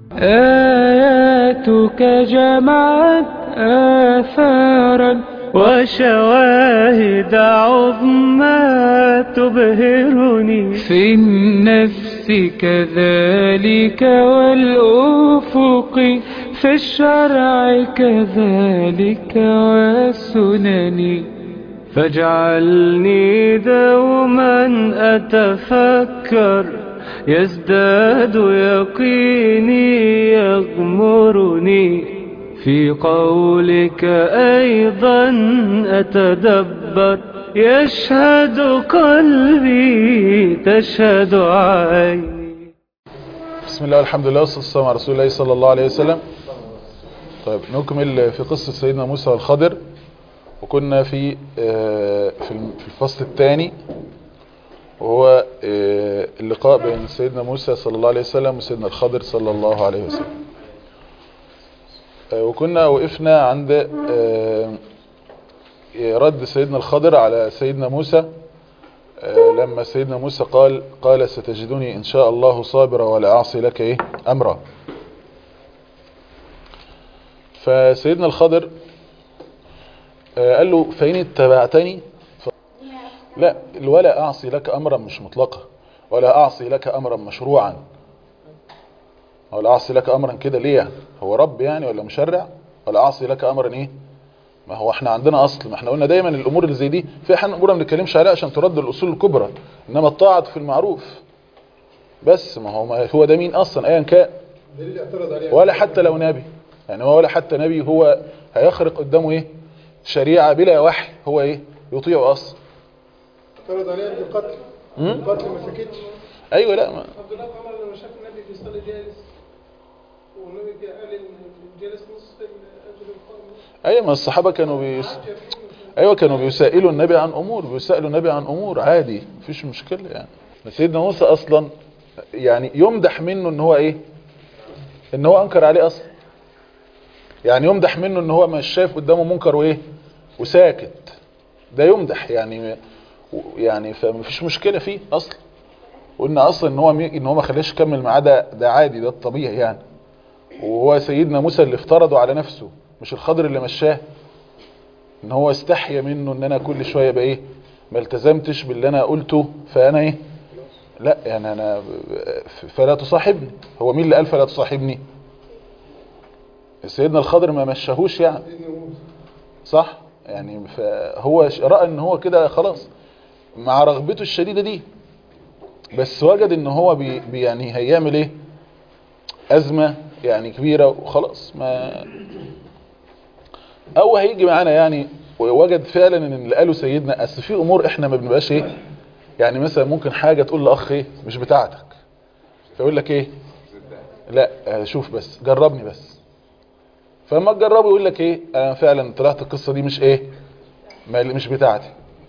آياتك جمعت آثارا وشواهد عظمى تبهرني في النفس كذلك والأفق في الشرع كذلك والسنن فاجعلني دوما أتفكر يزداد يقيني يغمرني في قولك أيضا أتدبر يشهد قلبي تشهد عيني بسم الله والحمد لله والصلاة والسلام على رسول الله صلى الله عليه وسلم طيب نكمل في قصة سيدنا موسى والخضر وكنا في في الفصل الثاني وهو اللقاء بين سيدنا موسى صلى الله عليه وسلم وسيدنا الخضر صلى الله عليه وسلم وكنا وقفنا عند رد سيدنا الخضر على سيدنا موسى لما سيدنا موسى قال قال ستجدني إن شاء الله صابرا ولا أعصي لك إيه أمرا فسيدنا الخضر قال له فإن اتبعتني ف... لا ولا أعصي لك أمرا مش مطلقا ولا أعصي لك أمرا مشروعا ولا أعصي لك أمرا كده ليه هو رب يعني ولا مشرع ولا أعصي لك أمرا إيه ما هو احنا عندنا أصل ما احنا قلنا دايما الأمور اللي زي دي في حين أمور ما بنتكلمش عليها عشان ترد الأصول الكبرى إنما الطاعة في المعروف بس ما هو ما هو ده مين أصلا أيا كان ولا حتى لو نبي يعني ولا حتى نبي هو هيخرق قدامه إيه شريعة بلا وحي هو ايه يطيع اصلا اعترض عليها بالقتل القتل ما سكتش ايوه لا ما عبد الله بن عمر لما شاف النبي بيصلي جالس والنبي قال ان الجالس نصف اجر القائم ايوه ما الصحابه كانوا بيس... ايوه كانوا بيسائلوا النبي عن امور بيسالوا النبي عن امور عادي مفيش مشكله يعني سيدنا موسى اصلا يعني يمدح منه ان هو ايه ان هو انكر عليه اصلا يعني يمدح منه ان هو مش شايف قدامه منكر وايه وساكت ده يمدح يعني يعني فمفيش مشكله فيه اصلا قلنا اصلا ان هو ان هو ما خلاش يكمل معاه ده ده عادي ده الطبيعي يعني وهو سيدنا موسى اللي افترضه على نفسه مش الخضر اللي مشاه ان هو استحيا منه ان انا كل شويه بقى ايه ما التزمتش باللي انا قلته فانا ايه لا يعني انا فلا تصاحبني هو مين اللي قال فلا تصاحبني سيدنا الخضر ما مشاهوش يعني صح يعني فهو رأى ان هو كده خلاص مع رغبته الشديدة دي بس وجد ان هو بي بي يعني هيعمل ايه ازمة يعني كبيرة وخلاص ما او هيجي معانا يعني ووجد فعلا ان اللي قاله سيدنا اصل في امور احنا ما بنبقاش ايه يعني مثلا ممكن حاجة تقول لاخ ايه مش بتاعتك فيقول لك ايه لا شوف بس جربني بس فلما تجربه يقول لك ايه انا فعلا طلعت القصه دي مش ايه مش بتاعتي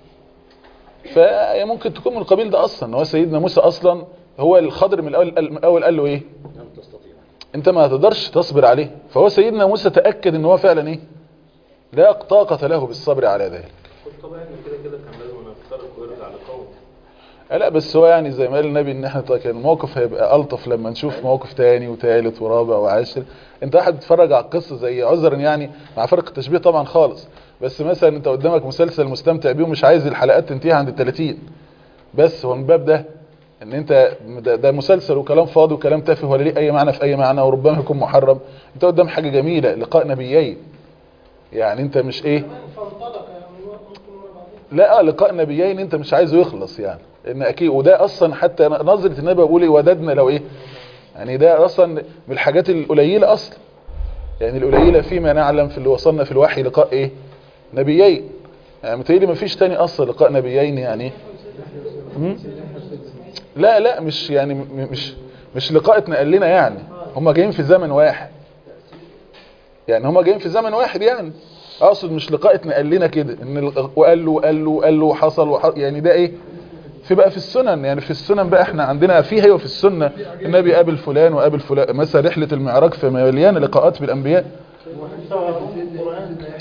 فهي ممكن تكون من القبيل ده اصلا هو سيدنا موسى اصلا هو الخضر من الاول من الاول قال له ايه انت ما تقدرش تصبر عليه فهو سيدنا موسى تاكد ان هو فعلا ايه لا طاقه له بالصبر على ذلك طبعا كده كده كان لازم نفترق ويرجع لقوم لا بس هو يعني زي ما قال النبي ان احنا كان الموقف هيبقى الطف لما نشوف موقف تاني وتالت ورابع وعاشر انت واحد تتفرج على القصه زي عذرا يعني مع فرق التشبيه طبعا خالص بس مثلا انت قدامك مسلسل مستمتع بيه ومش عايز الحلقات تنتهي عند ال 30 بس هو من باب ده ان انت ده, ده مسلسل وكلام فاضي وكلام تافه ولا ليه اي معنى في اي معنى وربما يكون محرم انت قدام حاجه جميله لقاء نبيين يعني انت مش ايه فانطلق يعني ممكن لا لقاء نبيين انت مش عايزه يخلص يعني ان اكيد وده اصلا حتى نظره النبي بقول ايه وددنا لو ايه يعني ده اصلا من الحاجات القليله اصلا يعني القليله فيما نعلم في اللي وصلنا في الوحي لقاء ايه نبيين يعني متهيألي ما فيش تاني اصلا لقاء نبيين يعني لا لا مش يعني مش مش لقاء اتنقل لنا يعني هم جايين في زمن واحد يعني هم جايين في زمن واحد يعني اقصد مش لقاء اتنقل لنا كده ان وقال له وقال له وقال له وحصل وحصل يعني ده ايه في بقى في السنن يعني في السنن بقى احنا عندنا في هي في السنة النبي قابل فلان وقابل فلان مثلا رحلة المعراج في مليانة لقاءات بالانبياء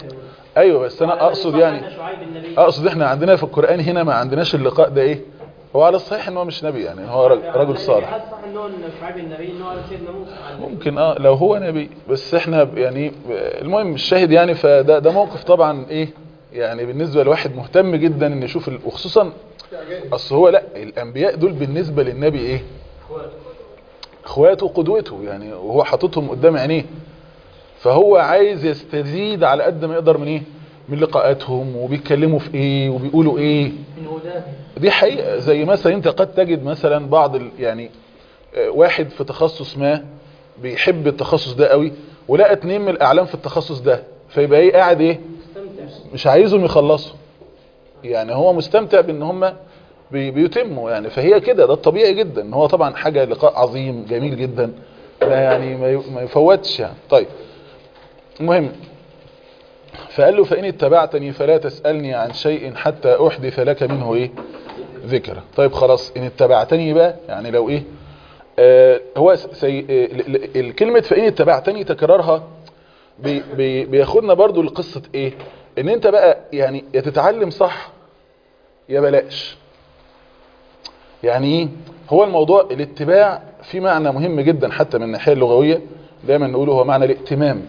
ايوه بس انا اقصد يعني اقصد احنا عندنا في القرآن هنا ما عندناش اللقاء ده ايه هو على الصحيح ان هو مش نبي يعني هو رج- رجل صالح هل صح ان هو إن شعيب النبي ان هو قال سيدنا موسى عن النبي؟ ممكن اه لو هو نبي بس احنا ب- يعني ب- المهم الشاهد يعني فده ده موقف طبعا ايه يعني بالنسبة لواحد مهتم جدا ان يشوف ال- وخصوصا اصل هو لا الانبياء دول بالنسبة للنبي ايه اخواته وقدوته يعني وهو حاططهم قدام عينيه فهو عايز يستزيد على قد ما يقدر من ايه من لقاءاتهم وبيتكلموا في ايه وبيقولوا ايه من هداه دي حقيقة زي مثلا انت قد تجد مثلا بعض ال يعني آه، واحد في تخصص ما بيحب التخصص ده قوي ولقى اتنين من الاعلام في التخصص ده فيبقى ايه قاعد ايه مستمتع مش عايزهم يخلصوا يعني هو مستمتع بان هم بي- بيتموا يعني فهي كده ده الطبيعي جدا ان هو طبعا حاجة لقاء عظيم جميل جدا ما يعني ما ي- ما يفوتش يعني طيب المهم فقال له فإن اتبعتني فلا تسألني عن شيء حتى أحدث لك منه إيه ذكرى طيب خلاص إن اتبعتني بقى يعني لو إيه آه هو سي آه ال- ال- الكلمة فإن اتبعتني تكرارها بي بي بياخدنا برضو لقصة إيه إن أنت بقى يعني يا تتعلم صح يا بلاش يعني ايه هو الموضوع الاتباع في معنى مهم جدا حتى من الناحيه اللغويه دايما نقوله هو معنى الائتمام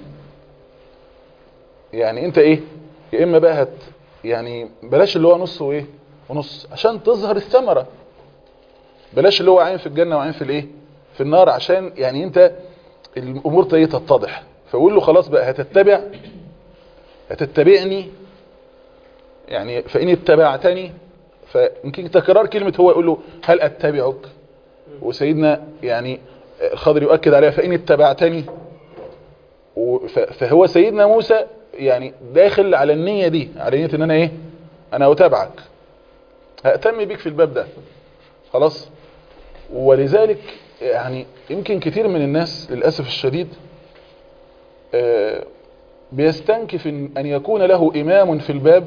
يعني انت ايه يا اما بقى هت يعني بلاش اللي هو نص وايه ونص عشان تظهر الثمره بلاش اللي هو عين في الجنه وعين في الايه في النار عشان يعني انت الامور تيه تتضح فقول له خلاص بقى هتتبع هتتبعني يعني فإن اتبعتني فيمكن تكرار كلمة هو يقول له هل أتبعك وسيدنا يعني الخضر يؤكد عليها فإن اتبعتني و- ف- فهو سيدنا موسى يعني داخل على النية دي على نية ان انا ايه انا اتابعك هأتم بيك في الباب ده خلاص ولذلك يعني يمكن كتير من الناس للأسف الشديد آه، بيستنكف ان أن يكون له إمام في الباب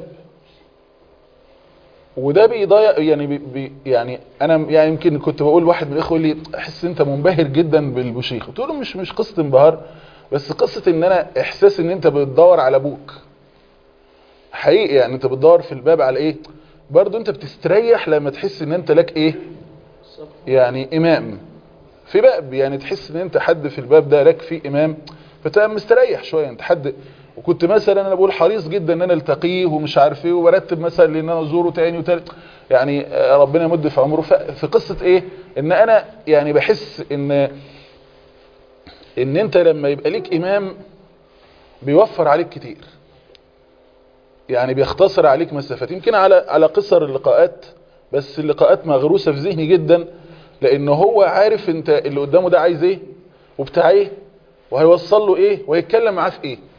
وده بيضيع يعني بي بي يعني انا يعني يمكن كنت بقول واحد من الاخوه يقول لي احس انت منبهر جدا بالبشيخ قلت له مش مش قصه انبهار بس قصه ان انا احساس ان انت بتدور على ابوك حقيقي يعني انت بتدور في الباب على ايه برضو انت بتستريح لما تحس ان انت لك ايه يعني امام في باب يعني تحس ان انت حد في الباب ده لك فيه امام فتبقى مستريح شويه انت حد وكنت مثلا انا بقول حريص جدا ان انا التقيه ومش عارف ايه وبرتب مثلا لان انا ازوره تاني وتالت يعني آه، ربنا يمد في عمره ف- في قصه ايه ان انا يعني بحس ان ان انت لما يبقى ليك امام بيوفر عليك كتير يعني بيختصر عليك مسافات يمكن على على قصر اللقاءات بس اللقاءات مغروسه في ذهني جدا لان هو عارف انت اللي قدامه ده عايز ايه وبتاع ايه وهيوصل له ايه وهيتكلم معاه في ايه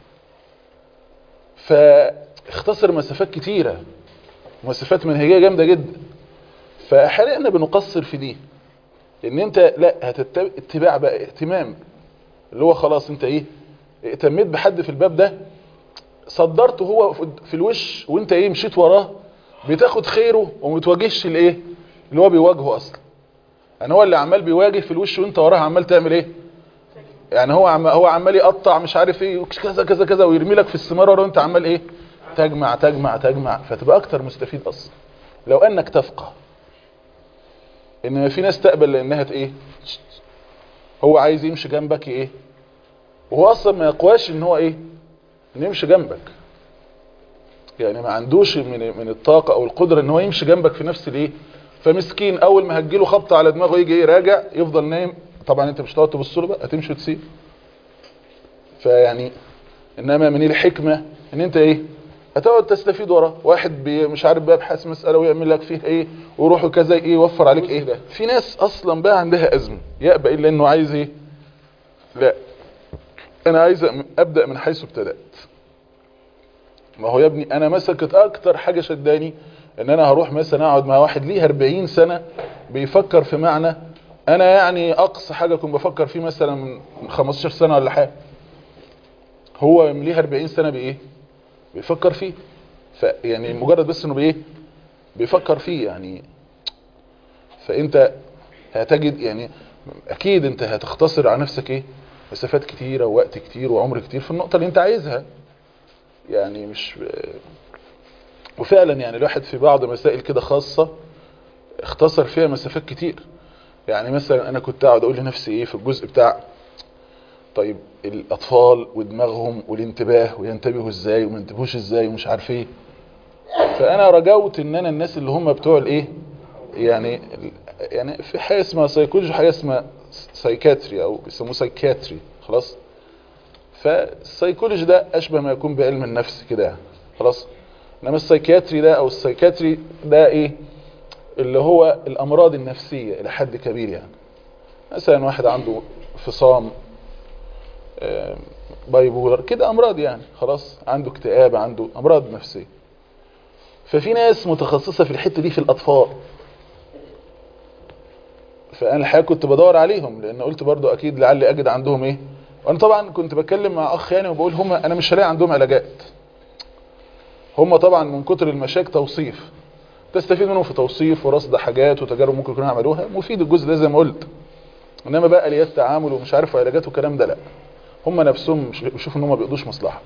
فاختصر مسافات كتيرة مسافات منهجية جامدة جدا فاحيانا احنا بنقصر في دي ان انت لا هتتبع اتباع بقى اهتمام اللي هو خلاص انت ايه اهتميت بحد في الباب ده صدرته هو في الوش وانت ايه مشيت وراه بتاخد خيره وما بتواجهش الايه اللي هو بيواجهه اصلا يعني هو اللي عمال بيواجه في الوش وانت وراه عمال تعمل ايه يعني هو عم هو عمال يقطع مش عارف ايه كذا كذا كذا ويرمي لك في السماره وانت عمال ايه تجمع تجمع تجمع فتبقى اكتر مستفيد اصلا لو انك تفقه ان في ناس تقبل لانها ت- ايه هو عايز يمشي جنبك ايه وهو اصلا ما يقواش ان هو ايه ان يمشي جنبك يعني ما عندوش من من الطاقه او القدره ان هو يمشي جنبك في نفس الايه فمسكين اول ما هتجيله خبطه على دماغه يجي ايه راجع يفضل نايم طبعا انت مش هتقعد تبص له بقى هتمشي وتسيب فيعني انما من الحكمه ان انت ايه هتقعد تستفيد وراه واحد بي مش عارف بقى يبحث مساله ويعمل لك فيه ايه ويروح كذا ايه يوفر عليك ايه في ناس اصلا بقى عندها ازمه يأبى الا انه عايز ايه لا انا عايز ابدا من حيث ابتدات ما هو يا ابني انا مثلا كانت اكتر حاجه شداني ان انا هروح مثلا اقعد مع واحد ليه 40 سنه بيفكر في معنى انا يعني اقصى حاجه كنت بفكر فيه مثلا من 15 سنه ولا حاجه هو ليه 40 سنه بايه بيفكر فيه فيعني مجرد بس انه بايه بيفكر فيه يعني فانت هتجد يعني اكيد انت هتختصر على نفسك ايه مسافات كتيره ووقت كتير وعمر كتير في النقطه اللي انت عايزها يعني مش وفعلا يعني الواحد في بعض مسائل كده خاصه اختصر فيها مسافات كتير يعني مثلا انا كنت اقعد اقول لنفسي ايه في الجزء بتاع طيب الاطفال ودماغهم والانتباه وينتبهوا ازاي وما ينتبهوش ازاي ومش عارف ايه فانا رجوت ان انا الناس اللي هم بتوع الايه يعني يعني في حاجه اسمها سايكولوجي وحاجه اسمها سايكاتري او بيسموه سايكاتري خلاص فالسايكولوجي ده اشبه ما يكون بعلم النفس كده يعني خلاص انما السايكاتري ده او السايكاتري ده ايه اللي هو الامراض النفسيه الى حد كبير يعني مثلا واحد عنده فصام آه، بايبولر كده امراض يعني خلاص عنده اكتئاب عنده امراض نفسيه ففي ناس متخصصه في الحته دي في الاطفال فانا الحقيقه كنت بدور عليهم لان قلت برضو اكيد لعلي اجد عندهم ايه وانا طبعا كنت بتكلم مع اخ يعني وبقول هم انا مش هلاقي عندهم علاجات هم طبعا من كتر المشاكل توصيف تستفيد منهم في توصيف ورصد حاجات وتجارب ممكن يكونوا عملوها مفيد الجزء ده زي ما قلت انما بقى اليات تعامل ومش عارف علاجات والكلام ده لا هم نفسهم مش بيشوفوا ان هم ما بيقضوش مصلحه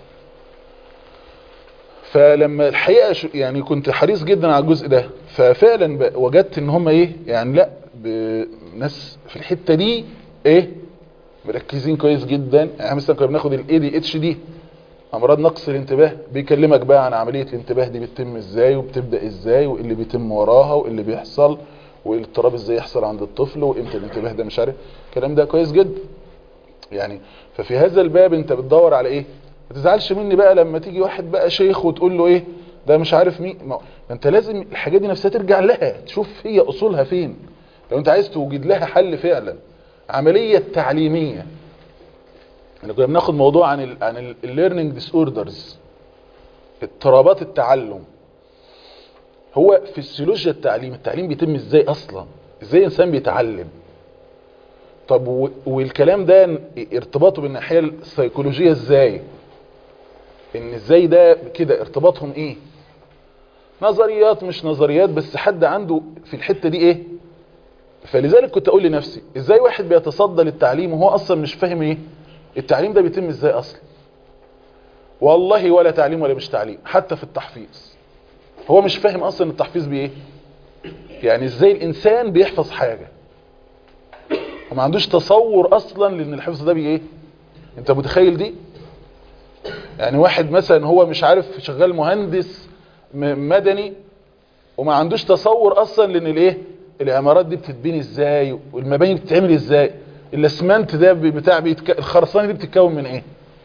فلما الحقيقه ش- يعني كنت حريص جدا على الجزء ده ففعلا ب- وجدت ان هم ايه يعني لا ب- ناس في الحته دي ايه مركزين كويس جدا يعني مثلا كنا بناخد الاي دي اتش دي امراض نقص الانتباه بيكلمك بقى عن عمليه الانتباه دي بتتم ازاي وبتبدا ازاي وايه اللي بيتم وراها وايه اللي بيحصل والاضطراب ازاي يحصل عند الطفل وامتى الانتباه ده مش عارف الكلام ده كويس جدا يعني ففي هذا الباب انت بتدور على ايه ما تزعلش مني بقى لما تيجي واحد بقى شيخ وتقول له ايه ده مش عارف مين ما ما انت لازم الحاجات دي نفسها ترجع لها تشوف هي اصولها فين لو انت عايز توجد لها حل فعلا عمليه تعليميه احنا كنا بناخد موضوع عن ال عن الليرنينج ديس اوردرز اضطرابات التعلم هو فسيولوجيا التعليم التعليم بيتم ازاي اصلا ازاي انسان بيتعلم طب و- والكلام ده ارتباطه بالناحيه السيكولوجيه ازاي ان ازاي ده كده ارتباطهم ايه نظريات مش نظريات بس حد عنده في الحته دي ايه فلذلك كنت اقول لنفسي ازاي واحد بيتصدى للتعليم وهو اصلا مش فاهم ايه التعليم ده بيتم ازاي اصلا والله ولا تعليم ولا مش تعليم حتى في التحفيظ هو مش فاهم اصلا التحفيظ بايه يعني ازاي الانسان بيحفظ حاجه وما عندوش تصور اصلا لان الحفظ ده بايه انت متخيل دي يعني واحد مثلا هو مش عارف شغال مهندس م- مدني وما عندوش تصور اصلا لان الايه العمارات دي بتتبني ازاي والمباني بتتعمل ازاي الاسمنت ده بي- بتاع بيتك... الخرسانه دي بتتكون من ايه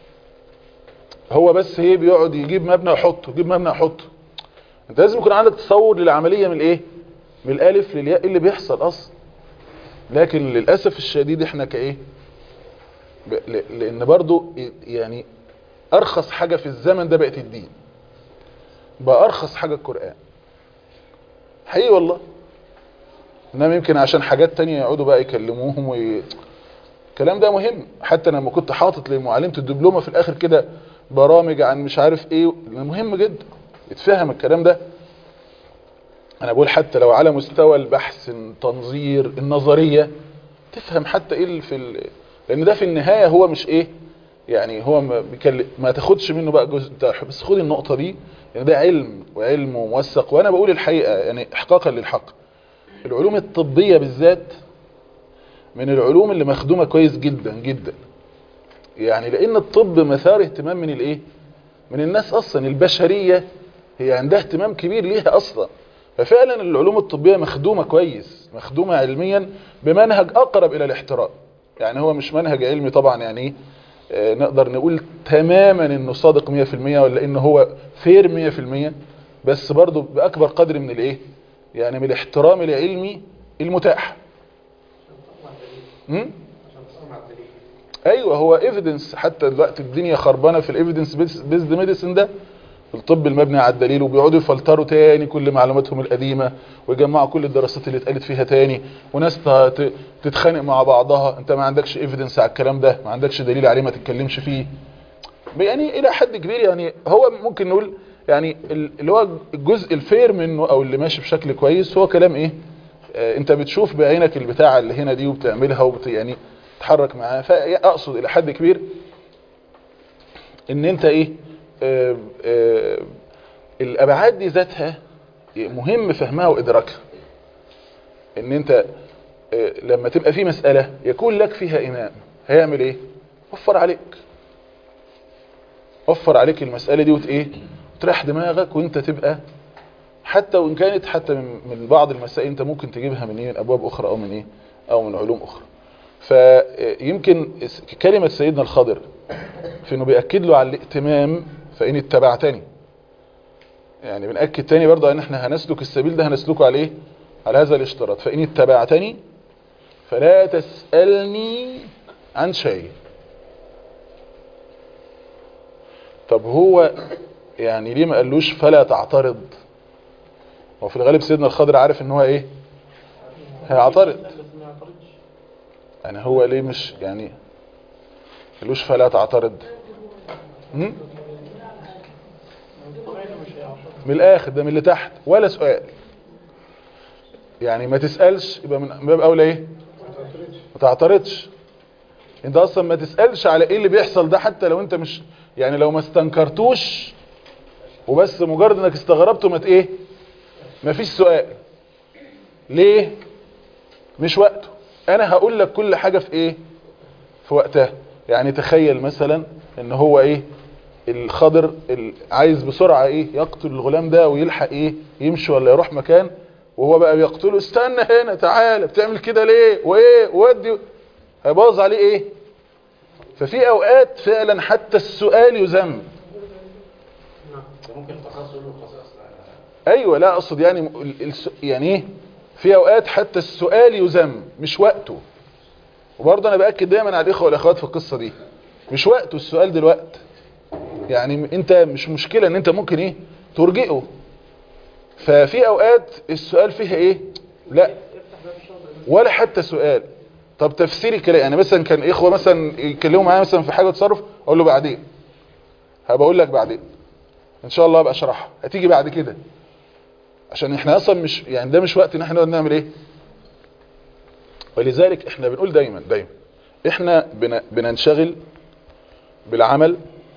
هو بس ايه بيقعد يجيب مبنى ويحطه يجيب مبنى ويحطه انت لازم يكون عندك تصور للعمليه من الايه من الالف للياء إيه اللي بيحصل اصلا لكن للاسف الشديد احنا كايه ب... ل... لان برضو يعني ارخص حاجه في الزمن ده بقت الدين بقى ارخص حاجه القران حقيقي والله انما يمكن عشان حاجات تانية يقعدوا بقى يكلموهم وي... الكلام ده مهم حتى أنا لما كنت حاطط لمعلمة الدبلومة في الاخر كده برامج عن مش عارف ايه مهم جدا يتفهم الكلام ده انا بقول حتى لو على مستوى البحث التنظير النظرية تفهم حتى ايه اللي في ال... لان ده في النهاية هو مش ايه يعني هو ما, بيكلم ما تاخدش منه بقى جزء بتاع بس خد النقطة دي يعني ده علم وعلم موثق وانا بقول الحقيقة يعني احقاقا للحق العلوم الطبية بالذات من العلوم اللي مخدومة كويس جدا جدا يعني لان الطب مثار اهتمام من الايه من الناس اصلا البشرية هي عندها اهتمام كبير ليها اصلا ففعلا العلوم الطبية مخدومة كويس مخدومة علميا بمنهج اقرب الى الاحتراف يعني هو مش منهج علمي طبعا يعني ايه آه، نقدر نقول تماما انه صادق 100% ولا انه هو فير 100% بس برضه باكبر قدر من الايه يعني من الاحترام العلمي المتاح امم ايوه هو ايفيدنس حتى دلوقتي الدنيا خربانه في الايفيدنس بيزد ميديسن ده الطب المبني على الدليل وبيقعدوا يفلتروا تاني كل معلوماتهم القديمه ويجمعوا كل الدراسات اللي اتقالت فيها تاني وناس ت- ت- تتخانق مع بعضها انت ما عندكش ايفيدنس على الكلام ده ما عندكش دليل عليه ما تتكلمش فيه يعني الى حد كبير يعني هو ممكن نقول يعني ال- اللي هو الجزء الفير منه او اللي ماشي بشكل كويس هو كلام ايه آه انت بتشوف بعينك البتاعه اللي هنا دي وبتعملها وبت يعني تتحرك معاها فاقصد الى حد كبير ان انت ايه آه آه الابعاد دي ذاتها مهم فهمها وادراكها ان انت آه، لما تبقى في مسألة يكون لك فيها امام هيعمل ايه وفر عليك وفر عليك المسألة دي وت ايه تريح دماغك وانت تبقى حتى وان كانت حتى من من بعض المسائل انت ممكن تجيبها من ايه من ابواب اخرى او من ايه او من علوم اخرى فيمكن كلمة سيدنا الخضر في انه بيأكد له على الائتمام فإن اتبعتني يعني بنأكد تاني برضه ان احنا هنسلك السبيل ده هنسلكه على ايه على هذا الاشتراط فإن اتبعتني فلا تسألني عن شيء طب هو يعني ليه ما قالوش فلا تعترض هو في الغالب سيدنا الخضر عارف ان هو ايه هيعترض بس ما يعترضش يعني هو ليه مش يعني قالوش فلا تعترض هم؟ من الاخر ده من اللي تحت ولا سؤال يعني ما تسألش يبقى من باب اولى ايه ما تعترضش انت اصلا ما تسألش على ايه اللي بيحصل ده حتى لو انت مش يعني لو ما استنكرتوش وبس مجرد انك استغربته ما ت- ايه ما فيش سؤال ليه مش وقته انا هقول لك كل حاجة في ايه في وقتها يعني تخيل مثلا ان هو ايه الخضر ال- عايز بسرعة ايه يقتل الغلام ده ويلحق ايه يمشي ولا يروح مكان وهو بقى بيقتله استنى هنا تعالى بتعمل كده ليه وايه ودي هيبوظ عليه ايه ففي اوقات فعلا حتى السؤال يذم ممكن تخصص له خصائص ايوه لا اقصد يعني ال- الس- يعني ايه في اوقات حتى السؤال يذم مش وقته وبرضه انا باكد دايما على الاخوه والاخوات في القصه دي مش وقته السؤال دلوقتي يعني م- انت مش مشكله ان انت ممكن ايه ترجئه ففي اوقات السؤال فيها ايه لا يفتح باب الشر ولا حتى سؤال طب تفسير الكلام يعني مثلا كان اخوه مثلا يتكلموا معايا مثلا في حاجه تصرف اقول له بعدين هبقى اقول لك بعدين ان شاء الله ابقى اشرحها هتيجي بعد كده عشان احنا اصلا مش يعني ده مش وقت ان احنا نقعد نعمل ايه ولذلك احنا بنقول دايما دايما احنا بن بننشغل بالعمل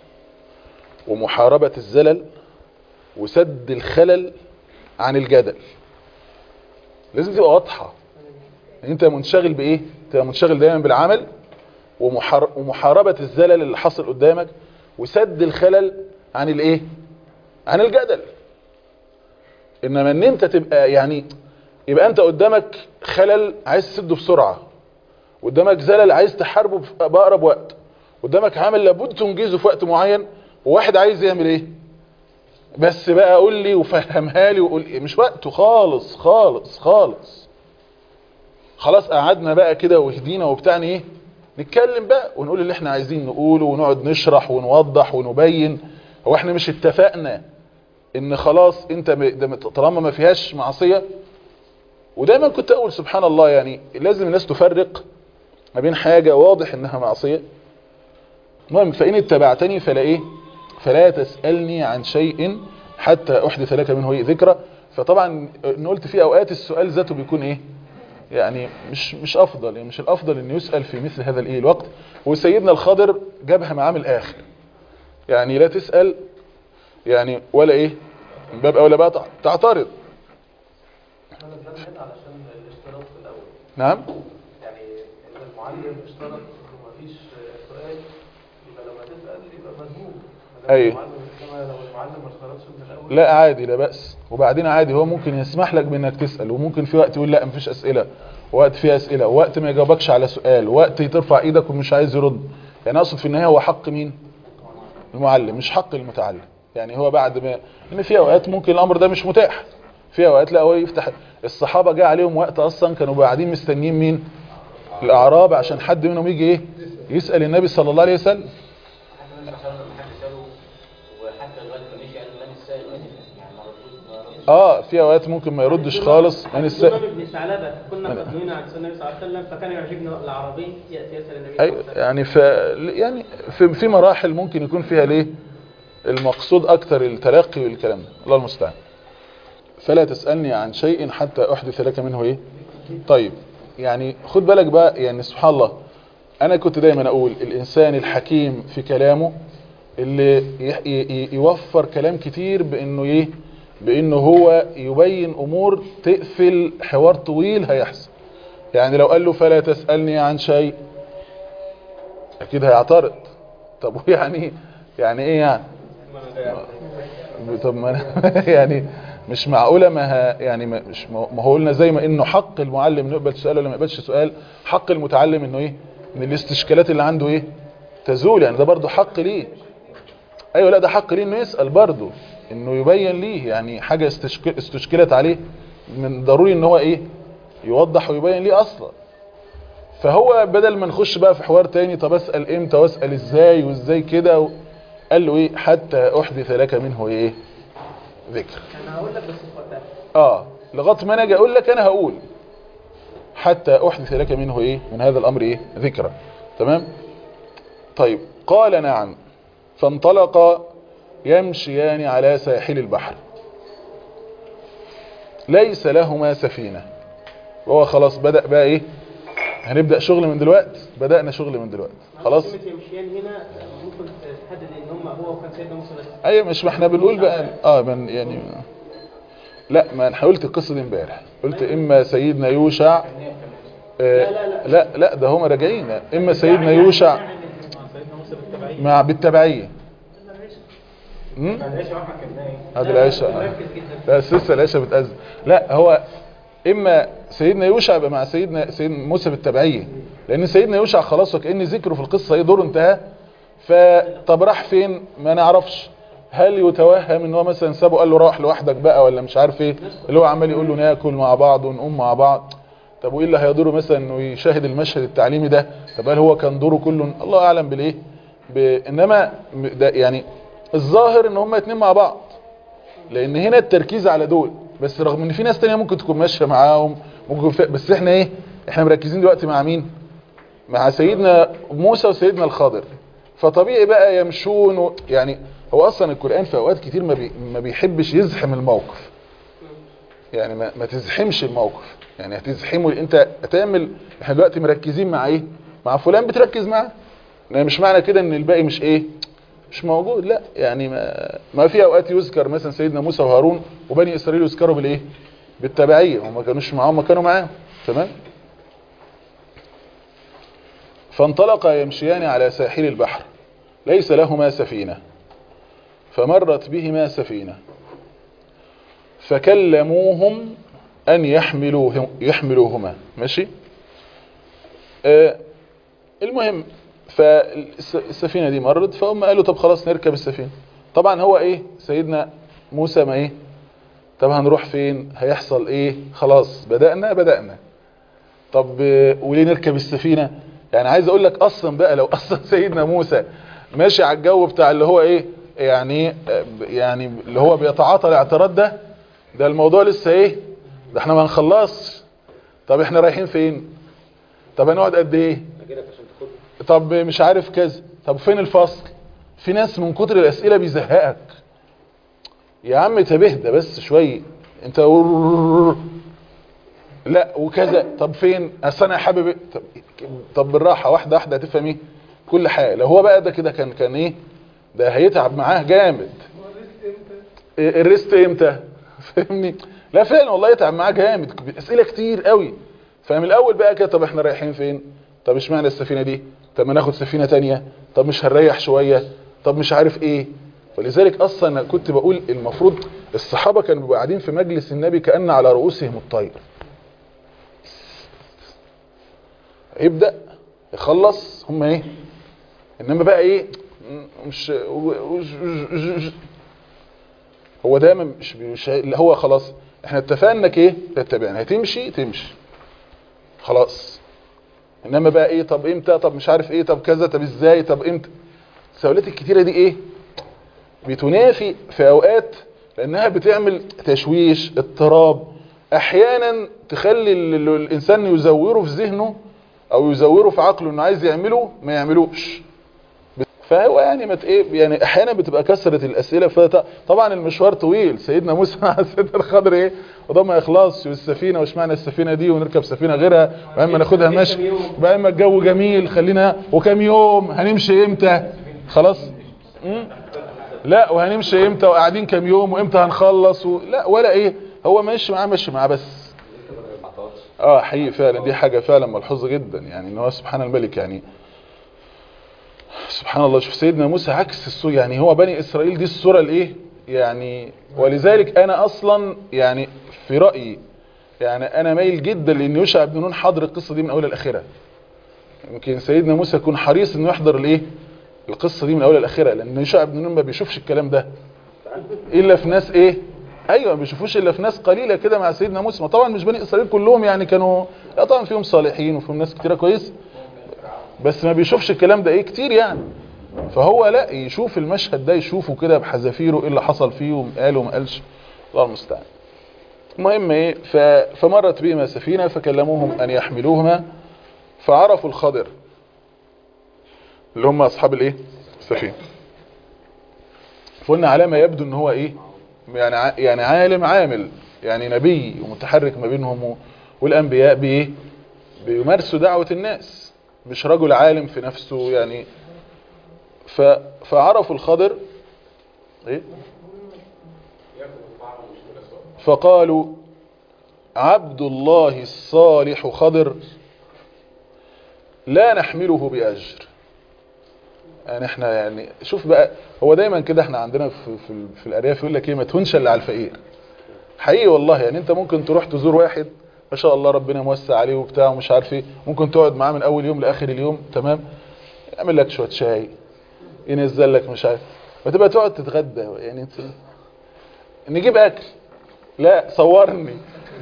ومحاربة الزلل وسد الخلل عن الجدل لازم تبقى واضحة انت منشغل بايه تبقى منشغل دايما بالعمل ومحار ومحاربة الزلل اللي حصل قدامك وسد الخلل عن الايه عن الجدل انما ان انت تبقى يعني يبقى انت قدامك خلل عايز تسده بسرعة قدامك زلل عايز تحاربه في- بأقرب وقت قدامك عمل لابد تنجزه في وقت معين وواحد عايز يعمل ايه بس بقى قول لي وفهمها لي وقول لي مش وقته خالص خالص خالص خلاص قعدنا بقى كده وهدينا وبتاعني ايه نتكلم بقى ونقول اللي احنا عايزين نقوله ونقعد نشرح ونوضح ونبين هو احنا مش اتفقنا ان خلاص انت م- ده طالما ما فيهاش معصية ودايما كنت اقول سبحان الله يعني لازم الناس تفرق ما بين حاجة واضح انها معصية المهم فإن اتبعتني فلا ايه فلا تسألني عن شيء حتى احدث لك منه ايه ذكرى فطبعا ان قلت في اوقات السؤال ذاته بيكون ايه يعني مش مش افضل يعني مش الافضل ان يسأل في مثل هذا الايه الوقت وسيدنا الخضر جابها معاه من الاخر يعني لا تسأل يعني ولا ايه من باب اولى بقى تع- تعترض انا بنزل علشان الاشتراط في الاول نعم يعني ان المعلم اشترط انه مفيش سؤال يبقى لما تسال يبقى مذموم ما دام أيوة. المعلم انما لو المعلم ما اشترطش من الاول لا عادي لا بأس وبعدين عادي هو ممكن يسمح لك بانك تسأل وممكن في وقت يقول لا مفيش اسئلة وقت فيه اسئلة وقت ما يجاوبكش على سؤال وقت ترفع ايدك ومش عايز يرد يعني اقصد في النهاية هو حق مين المعلم مش حق المتعلم يعني هو بعد ما ان في اوقات ممكن الامر ده مش متاح في اوقات لا هو يفتح الصحابة جاء عليهم وقت اصلا كانوا قاعدين مستنيين مين الاعراب عشان حد منهم يجي ايه يسأل النبي صلى الله عليه وسلم حتى النبي صلى الله عليه وسلم لما حد ساله وحتى لغايه ما مشي قال من السائل يعني ما ردوش ما ردوش اه في اوقات ممكن ما يردش خالص من السائل الإمام ابن ثعلبة كنا مدنوين عن سنة النبي صلى الله عليه وسلم فكان يعجبنا العربي يأتي يسأل النبي صلى الله ايوه عليه وسلم يعني ف يعني في في مراحل ممكن يكون فيها ليه المقصود اكتر الترقي والكلام ده الله المستعان فلا تسالني عن شيء حتى احدث لك منه ايه طيب يعني خد بالك بقى يعني سبحان الله انا كنت دايما اقول الانسان الحكيم في كلامه اللي ي- ي- ي- يوفر كلام كتير بانه ايه بانه هو يبين امور تقفل حوار طويل هيحصل يعني لو قال له فلا تسألني عن شيء اكيد هيعترض طب يعني يعني ايه يعني طب ما أنا يعني مش معقوله ما ه- يعني ما- مش ما هو قلنا زي ما انه حق المعلم انه يقبل سؤال ولا ما يقبلش سؤال حق المتعلم انه ايه ان الاستشكالات اللي عنده ايه تزول يعني ده برضه حق ليه ايوه لا ده حق ليه انه يسال برضه انه يبين ليه يعني حاجه استشك- استشكلت عليه من ضروري ان هو ايه يوضح ويبين ليه اصلا فهو بدل ما نخش بقى في حوار تاني طب اسال امتى واسال ازاي وازاي كده و... قال له ايه حتى احدث لك منه ايه ذكر انا هقول لك بس في وقتها اه لغايه ما انا اجي اقول لك انا هقول حتى احدث لك منه ايه من هذا الامر ايه ذكرى تمام طيب قال نعم فانطلقا يمشيان على ساحل البحر ليس لهما سفينة وهو خلاص بدأ بقى ايه هنبدأ شغل من دلوقتي بدأنا شغل من دلوقتي خلاص كلمة يمشيان هنا ممكن تحدد ان هم هو وكان سيدنا موسى بس ايوه مش ما احنا بنقول بقى اه من يعني لا ما انا قلت القصه دي امبارح قلت اما سيدنا يوشع آه لا لا ده هم راجعين اما سيدنا يوشع مع سيدنا موسى بالتبعية مع بالتبعيه امم العيشه واحنا كنا ايه هذه العيشه مركز جدا لا لسه العيشه بتأذن لا هو اما سيدنا يوشع يبقى مع سيدنا سيدنا موسى بالتبعيه لان سيدنا يوشع خلاص وكأن ذكره في القصه ايه دور انتهى فطب راح فين ما نعرفش هل يتوهم ان هو مثلا سابه قال له روح لوحدك بقى ولا مش عارف ايه اللي هو عمال يقول له ناكل مع بعض ونقوم مع بعض طب وايه اللي هيدوره مثلا انه يشاهد المشهد التعليمي ده طب هل هو كان دوره كله الله اعلم بالايه ب... انما ده يعني الظاهر ان هما اتنين مع بعض لان هنا التركيز على دول بس رغم ان في ناس تانية ممكن تكون ماشيه معاهم ممكن في... بس احنا ايه احنا مركزين دلوقتي مع مين مع سيدنا موسى وسيدنا الخضر فطبيعي بقى يمشون و... يعني هو اصلا القرآن في اوقات كتير ما, بي... ما بيحبش يزحم الموقف يعني ما, ما تزحمش الموقف يعني هتزحمه انت هتعمل احنا دلوقتي مركزين مع ايه مع فلان بتركز معاه يعني مش معنى كده ان الباقي مش ايه مش موجود لا يعني ما, ما في اوقات يذكر مثلا سيدنا موسى وهارون وبني اسرائيل يذكروا بالايه بالتبعيه هم ما كانوش معاهم ما كانوا معاهم تمام فانطلقا يمشيان على ساحل البحر ليس لهما سفينة فمرت بهما سفينة فكلموهم أن يحملوهم يحملوهما ماشي آه المهم فالسفينة دي مرت فهم قالوا طب خلاص نركب السفينة طبعا هو ايه سيدنا موسى ما ايه طب هنروح فين هيحصل ايه خلاص بدأنا بدأنا طب آه، وليه نركب السفينة يعني عايز اقول لك اصلا بقى لو اصلا سيدنا موسى ماشي على الجو بتاع اللي هو ايه يعني آه، يعني اللي هو بيتعاطى الاعتراض ده ده الموضوع لسه ايه ده احنا ما هنخلصش طب احنا رايحين فين طب هنقعد قد ايه طب مش عارف كذا طب فين الفصل في ناس من كتر الاسئله بيزهقك يا عم تبهدى بس شويه انت لا وكذا طب فين اصل انا حابب إيه؟ طب, طب بالراحه واحده واحده هتفهم ايه كل حاجه لو هو بقى ده كده كان كان ايه ده هيتعب معاه جامد إيه الريست امتى فاهمني لا فعلا والله يتعب معاه جامد اسئله كتير قوي فمن الاول بقى كده طب احنا رايحين فين طب اشمعنى السفينه دي طب ما ناخد سفينه تانية طب مش هنريح شويه طب مش عارف ايه ولذلك اصلا أنا كنت بقول المفروض الصحابه كانوا بيبقوا قاعدين في مجلس النبي كان على رؤوسهم الطير يبدا يخلص هم ايه انما بقى ايه مش هو دايما مش مش اللي هو خلاص احنا اتفقنا انك ايه تتبعني هتمشي تمشي خلاص انما بقى ايه طب امتى طب مش عارف ايه طب كذا طب ازاي طب امتى السؤالات الكتيره دي ايه بتنافي في اوقات لانها بتعمل تشويش اضطراب احيانا تخلي ال- ال- الانسان يزوره في ذهنه او يزوره في عقله انه عايز يعمله ما يعملوش فهو يعني مت ايه يعني احيانا بتبقى كثره الاسئله فط- طبعا المشوار طويل سيدنا موسى مع سيدنا الخضر ايه وده ما يخلصش والسفينه وش معنى السفينه دي ونركب سفينه غيرها واما ناخدها مشي بقى اما الجو جميل خلينا وكام يوم هنمشي امتى خلاص مم؟ لا وهنمشي امتى وقاعدين كام يوم وامتى هنخلص و... لا ولا ايه هو ماشي معاه ماشي معاه بس اه حقيقي فعلا دي حاجة فعلا ملحوظة جدا يعني ان هو سبحان الملك يعني سبحان الله شوف سيدنا موسى عكس الصورة يعني هو بني اسرائيل دي الصورة الايه يعني ولذلك انا اصلا يعني في رأيي يعني انا مايل جدا لان يوشع بن نون حاضر القصة دي من اولها لاخرها يمكن سيدنا موسى يكون حريص انه يحضر الايه القصة دي من اولها لاخرها لان يوشع بن نون ما بيشوفش الكلام ده الا في ناس ايه ايوه ما بيشوفوش الا في ناس قليله كده مع سيدنا موسى ما طبعا مش بني اسرائيل كلهم يعني كانوا لا طبعا فيهم صالحين وفيهم ناس كتيره كويس بس ما بيشوفش الكلام ده ايه كتير يعني فهو لا يشوف المشهد ده يشوفه كده بحذافيره ايه اللي حصل فيه وقال وما قالش الله المستعان المهم ايه ف- فمرت بهما سفينه فكلموهم ان يحملوهما فعرفوا الخضر اللي هم اصحاب الايه السفينه فقلنا على ما يبدو ان هو ايه يعني ع- يعني عالم عامل يعني نبي ومتحرك ما بينهم و- والانبياء بايه بيمارسوا دعوة الناس مش رجل عالم في نفسه يعني ف فعرفوا الخضر ايه فقالوا عبد الله الصالح خضر لا نحمله بأجر يعني احنا يعني شوف بقى هو دايما كده احنا عندنا في في, في الارياف يقول لك ايه ما تهونش الا على الفقير حقيقي والله يعني انت ممكن تروح تزور واحد ما شاء الله ربنا موسع عليه وبتاع ومش عارف ايه ممكن تقعد معاه من اول يوم لاخر اليوم تمام يعمل لك شويه شاي ينزل لك مش عارف وتبقى تقعد تتغدى يعني انت نجيب اكل لا صورني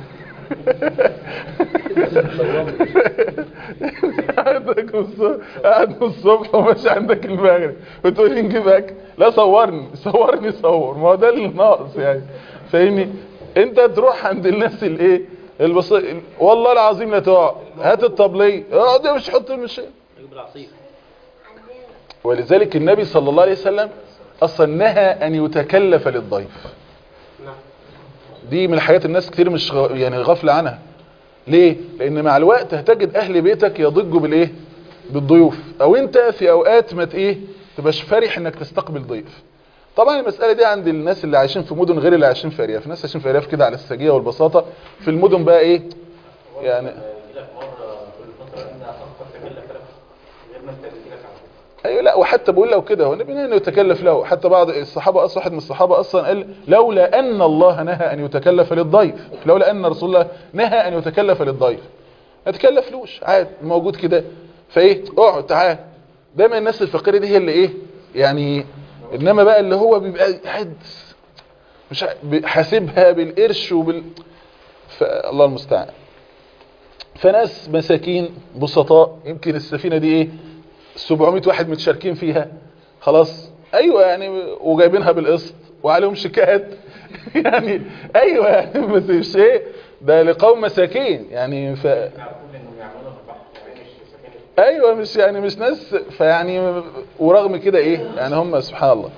عندك الصبح قاعد من الصبح وماشي عندك المغرب وتقول لي نجيب اكل لا صورني صورني صور ما هو ده اللي ناقص يعني فاهمني انت تروح عند الناس الايه البص... والله العظيم لا تقع هات الطبليه اقعد مش حط مش يجيب العصير ولذلك النبي صلى الله عليه وسلم اصلا نهى ان يتكلف للضيف نعم دي من الحاجات الناس كتير مش غ... يعني غافله عنها ليه لان مع الوقت هتجد اهل بيتك يضجوا بالايه بالضيوف او انت في اوقات ما ت- ايه تبقاش فرح انك تستقبل ضيف طبعا المساله دي عند الناس اللي عايشين في مدن غير اللي عايشين في ارياف ناس عايشين في ارياف كده على السجيه والبساطه في المدن بقى ايه يعني يجي لك مره كل فتره ان اخطر تكلف لك غير ما انت بيجي لك على طول. ايوه لا وحتى بقول لو كده هو النبي نهى انه يتكلف له حتى بعض الصحابه اصلا واحد من الصحابه اصلا قال لولا ان الله نهى ان يتكلف للضيف لولا ان رسول الله نهى ان يتكلف للضيف ما تكلفلوش عادي موجود كده فايه اقعد تعال دايما الناس الفقيره دي هي اللي ايه يعني انما بقى اللي هو بيبقى قاعد مش ع- ب- حاسبها بالقرش وبال فالله المستعان فناس مساكين بسطاء يمكن السفينه دي ايه 700 واحد متشاركين فيها خلاص ايوه يعني وجايبينها بالقسط وعليهم شيكات يعني ايوه يعني بس مش ايه ده لقوم مساكين يعني ف يعرفون انهم يعملون في البحر يعني مش سكن ايوه مش يعني مش ناس فيعني ورغم كده ايه يعني هم سبحان الله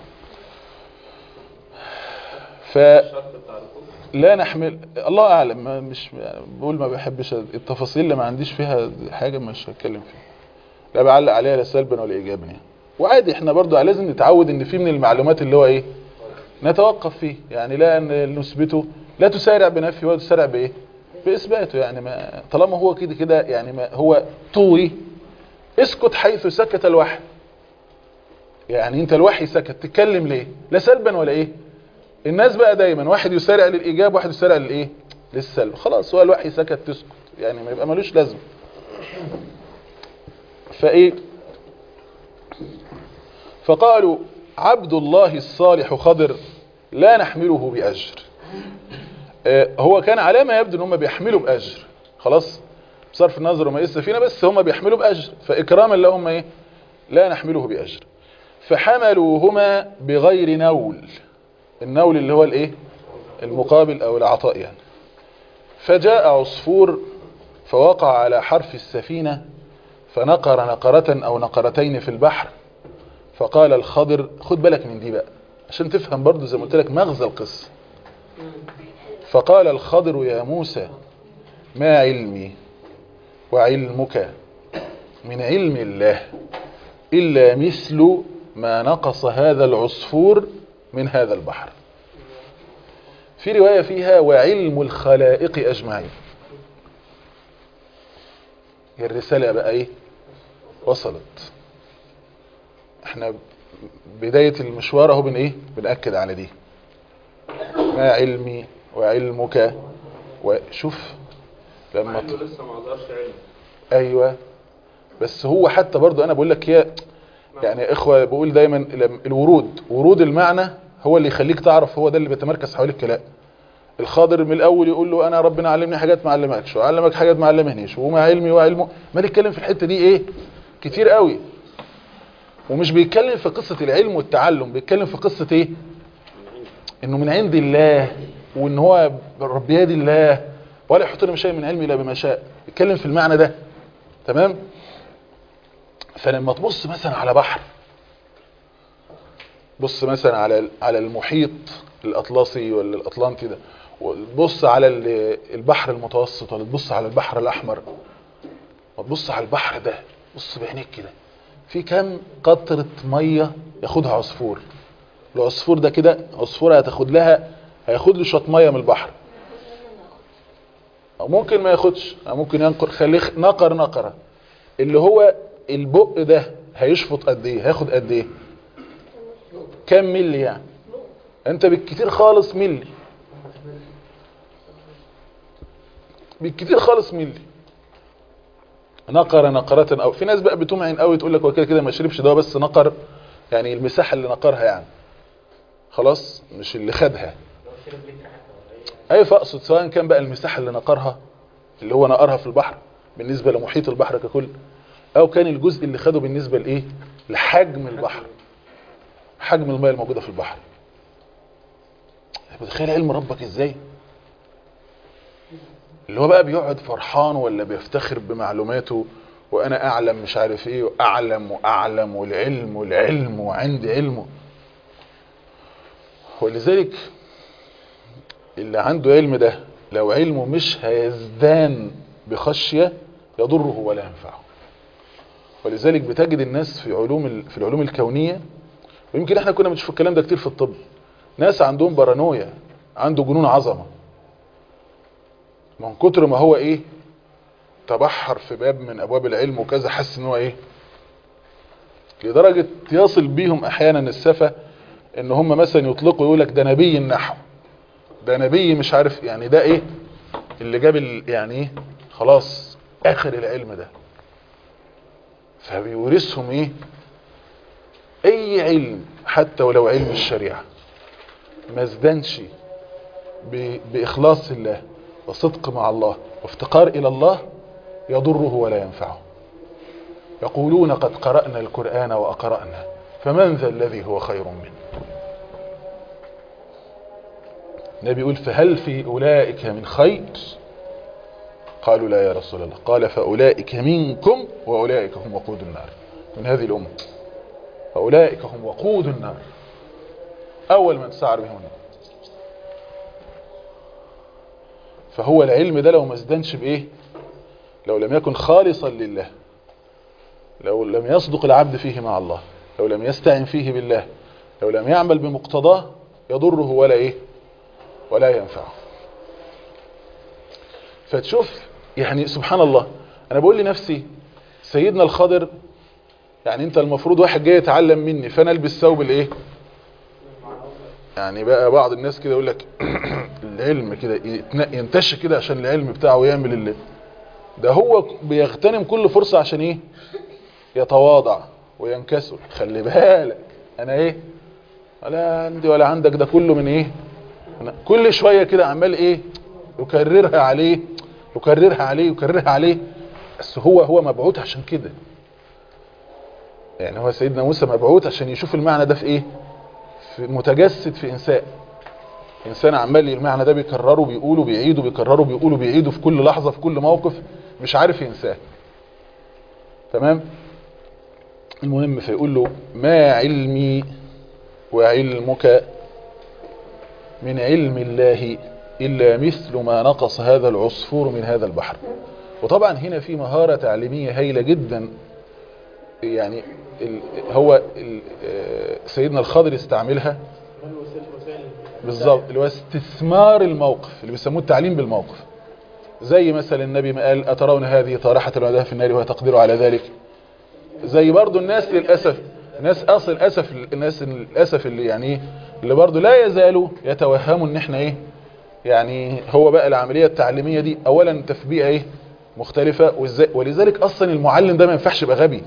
ف لا نحمل الله اعلم ما- مش بقول ما بحبش التفاصيل اللي ما عنديش فيها حاجه مش هتكلم فيها لا بعلق عليها لا سلبا ولا ايجابا يعني وعادي احنا برضو لازم نتعود ان في من المعلومات اللي هو ايه نتوقف فيه يعني لا ن- نثبته لا تسارع بنفيه ولا تسارع بايه باثباته يعني ما طالما هو كده كده يعني ما هو طوري اسكت حيث سكت الوحي يعني انت الوحي سكت تتكلم ليه لا سلبا ولا ايه الناس بقى دايما واحد يسارع للايجاب واحد يسارع للايه للسلب خلاص هو الوحي سكت تسكت يعني ما يبقى ملوش لازمه فايه فقالوا عبد الله الصالح خضر لا نحمله باجر آه، هو كان على ما يبدو ان هم بيحملوا باجر خلاص بصرف النظر وما السفينه بس هم بيحملوا باجر فاكراما لهم ايه لا نحمله باجر فحملوهما بغير نول النول اللي هو الايه المقابل او العطاء يعني فجاء عصفور فوقع على حرف السفينة فنقر نقرة او نقرتين في البحر فقال الخضر خد بالك من دي بقى عشان تفهم برضو زي ما قلت لك مغزى القصة فقال الخضر يا موسى ما علمي وعلمك من علم الله إلا مثل ما نقص هذا العصفور من هذا البحر في رواية فيها وعلم الخلائق أجمعين هي الرسالة بقى ايه وصلت احنا بداية المشوار اهو بن ايه بنأكد على دي ما علمي وعلمك وشوف لما ت... لسه ما ظهرش علم ايوه بس هو حتى برضو انا بقول لك هي يعني يا اخوه بقول دايما لم- الورود ورود المعنى هو اللي يخليك تعرف هو ده اللي بيتمركز حوالين الكلام الخاضر من الاول يقول له انا ربنا علمني حاجات ما علمكش وعلمك حاجات ما علمهنيش وما علمي وعلمه ما نتكلم في الحته دي ايه كتير قوي ومش بيتكلم في قصه العلم والتعلم بيتكلم في قصه ايه انه من عند الله وان هو رب يد الله ولا يحط لنا شيء من علمي الا بما شاء بيتكلم في المعنى ده تمام فلما تبص مثلا على بحر بص مثلا على على المحيط الاطلسي ولا الاطلنطي ده وتبص على ال- البحر المتوسط ولا تبص على البحر الاحمر وتبص على البحر ده بص بعينيك كده في كام قطرة مية ياخدها عصفور العصفور ده كده عصفورة هتاخد لها هياخد له شوية مية من البحر او ممكن ما ياخدش أو ممكن ينقر خليه نقر نقرة اللي هو البق ده هيشفط قد ايه هياخد قد ايه كام ملي يعني انت بالكتير خالص ملي بالكتير خالص ملي نقر نقرة او في ناس بقى بتمعن قوي تقول لك هو كده كده ما شربش ده بس نقر يعني المساحة اللي نقرها يعني خلاص مش اللي خدها اي فاقصد سواء كان بقى المساحة اللي نقرها اللي هو نقرها في البحر بالنسبة لمحيط البحر ككل او كان الجزء اللي خده بالنسبة لايه لحجم البحر حجم المياه الموجودة في البحر متخيل علم ربك ازاي اللي هو بقى بيقعد فرحان ولا بيفتخر بمعلوماته وانا اعلم مش عارف ايه واعلم واعلم والعلم والعلم وعندي علمه ولذلك اللي عنده علم ده لو علمه مش هيزدان بخشية يضره ولا ينفعه ولذلك بتجد الناس في علوم ال- في العلوم الكونية ويمكن احنا كنا بنشوف الكلام ده كتير في الطب ناس عندهم بارانويا عنده جنون عظمة من كتر ما هو ايه تبحر في باب من ابواب العلم وكذا حس ان هو ايه لدرجة يصل بيهم احيانا السفة ان هم مثلا يطلقوا يقول لك ده نبي النحو ده نبي مش عارف يعني ده ايه اللي جاب ال- يعني ايه خلاص اخر العلم ده فبيورثهم ايه اي علم حتى ولو علم الشريعة ما ازدنش ب- باخلاص الله وصدق مع الله وافتقار الى الله يضره ولا ينفعه يقولون قد قرأنا القرآن وأقرأنا فمن ذا الذي هو خير منه النبي يقول فهل في أولئك من خير قالوا لا يا رسول الله قال فأولئك منكم وأولئك هم وقود النار من هذه الأمة فأولئك هم وقود النار أول من سعر بهم النار فهو العلم ده لو ما ازدنش بإيه لو لم يكن خالصا لله لو لم يصدق العبد فيه مع الله لو لم يستعن فيه بالله لو لم يعمل بمقتضاه يضره ولا ايه ولا ينفعه فتشوف يعني سبحان الله انا بقول لنفسي سيدنا الخضر يعني انت المفروض واحد جاي يتعلم مني فانا البس ثوب الايه يعني بقى بعض الناس كده يقول لك العلم كده يتن- ينتشر كده عشان العلم بتاعه يعمل اللي ده هو بيغتنم كل فرصة عشان ايه يتواضع وينكسر خلي بالك انا ايه ولا عندي ولا عندك ده كله من ايه أنا كل شوية كده عمال ايه يكررها عليه يكررها عليه يكررها عليه بس هو هو مبعوث عشان كده يعني هو سيدنا موسى مبعوث عشان يشوف المعنى ده في ايه في متجسد في انسان انسان عمال المعنى ده بيكرره بيقوله بيعيده بيكرره بيقوله بيعيده في كل لحظة في كل موقف مش عارف ينساه تمام المهم فيقول له ما علمي وعلمك من علم الله إلا مثل ما نقص هذا العصفور من هذا البحر وطبعا هنا في مهارة تعليمية هايلة جدا يعني ال هو ال آه، سيدنا الخضر استعملها بالظبط اللي هو استثمار الموقف اللي بيسموه التعليم بالموقف زي مثلا النبي ما قال أترون هذه طارحة الوداع في النار وهي تقدر على ذلك زي برضو الناس للأسف الناس أصل الأسف الناس للأسف اللي يعني إيه؟ اللي برضو لا يزالوا يتوهموا ان احنا ايه يعني هو بقى العملية التعليمية دي اولا تفبيئة ايه مختلفة وإزاي- ولذلك اصلا المعلم ده ما ينفعش يبقى غبي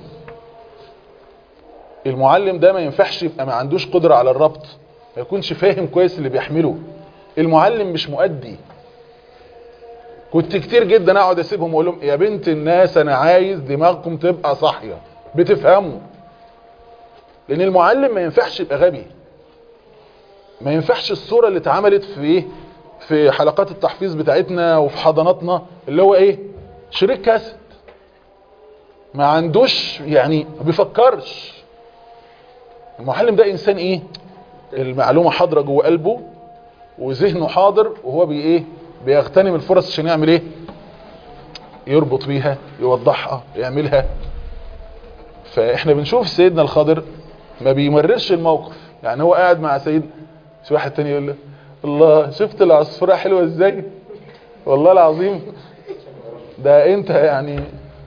المعلم ده ما ينفعش يبقى ما عندوش قدرة على الربط ما يكونش فاهم كويس اللي بيحمله المعلم مش مؤدي كنت كتير جدا اقعد اسيبهم واقول لهم يا بنت الناس انا عايز دماغكم تبقى صاحيه بتفهموا لان المعلم ما ينفعش يبقى غبي ما ينفعش الصوره اللي اتعملت في ايه في حلقات التحفيظ بتاعتنا وفي حضاناتنا اللي هو ايه شريك كاسيت ما عندوش يعني ما بيفكرش المعلم ده انسان ايه المعلومه حاضره جوه قلبه وذهنه حاضر وهو بي ايه بيغتنم الفرص عشان يعمل ايه يربط بيها يوضحها يعملها فاحنا بنشوف سيدنا الخضر ما بيمررش الموقف يعني هو قاعد مع سيد في واحد تاني يقول له الله شفت العصفورة حلوة ازاي والله العظيم ده انت يعني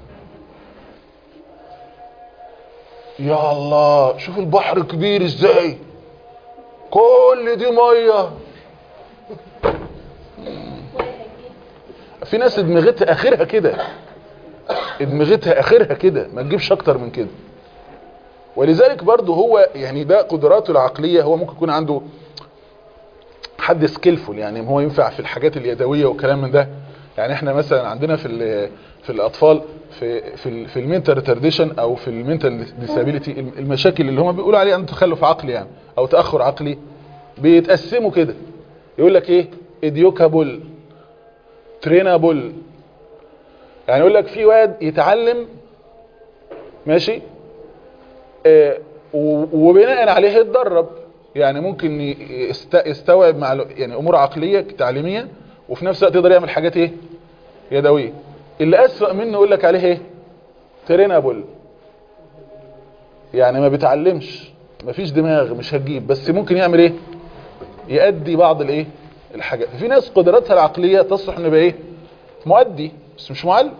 يا الله شوف البحر كبير ازاي كل دي ميه في ناس دماغتها اخرها كده دماغتها اخرها كده ما تجيبش اكتر من كده ولذلك برضه هو يعني ده قدراته العقلية هو ممكن يكون عنده حد سكيلفول يعني هو ينفع في الحاجات اليدوية والكلام من ده يعني احنا مثلا عندنا في ال- في الاطفال في في ال- في المينتال ريتارديشن او في المينتال ديسابيليتي المشاكل اللي هم بيقولوا عليها عنده تخلف عقلي يعني او تاخر عقلي بيتقسموا كده يقول لك ايه اديوكابل ترينابل يعني يقول لك في واد يتعلم ماشي آه، و- وبناء عليه يتدرب يعني ممكن ي- يست- يستوعب مع يعني امور عقليه تعليميه وفي نفس الوقت يقدر يعمل حاجات ايه يدويه اللي اسوأ منه يقول لك عليه ايه ترينابل يعني ما بيتعلمش مفيش دماغ مش هتجيب بس ممكن يعمل ايه يأدي بعض الايه الحاجات في ناس قدراتها العقليه تصلح انه يبقى ايه مؤدي بس مش معلم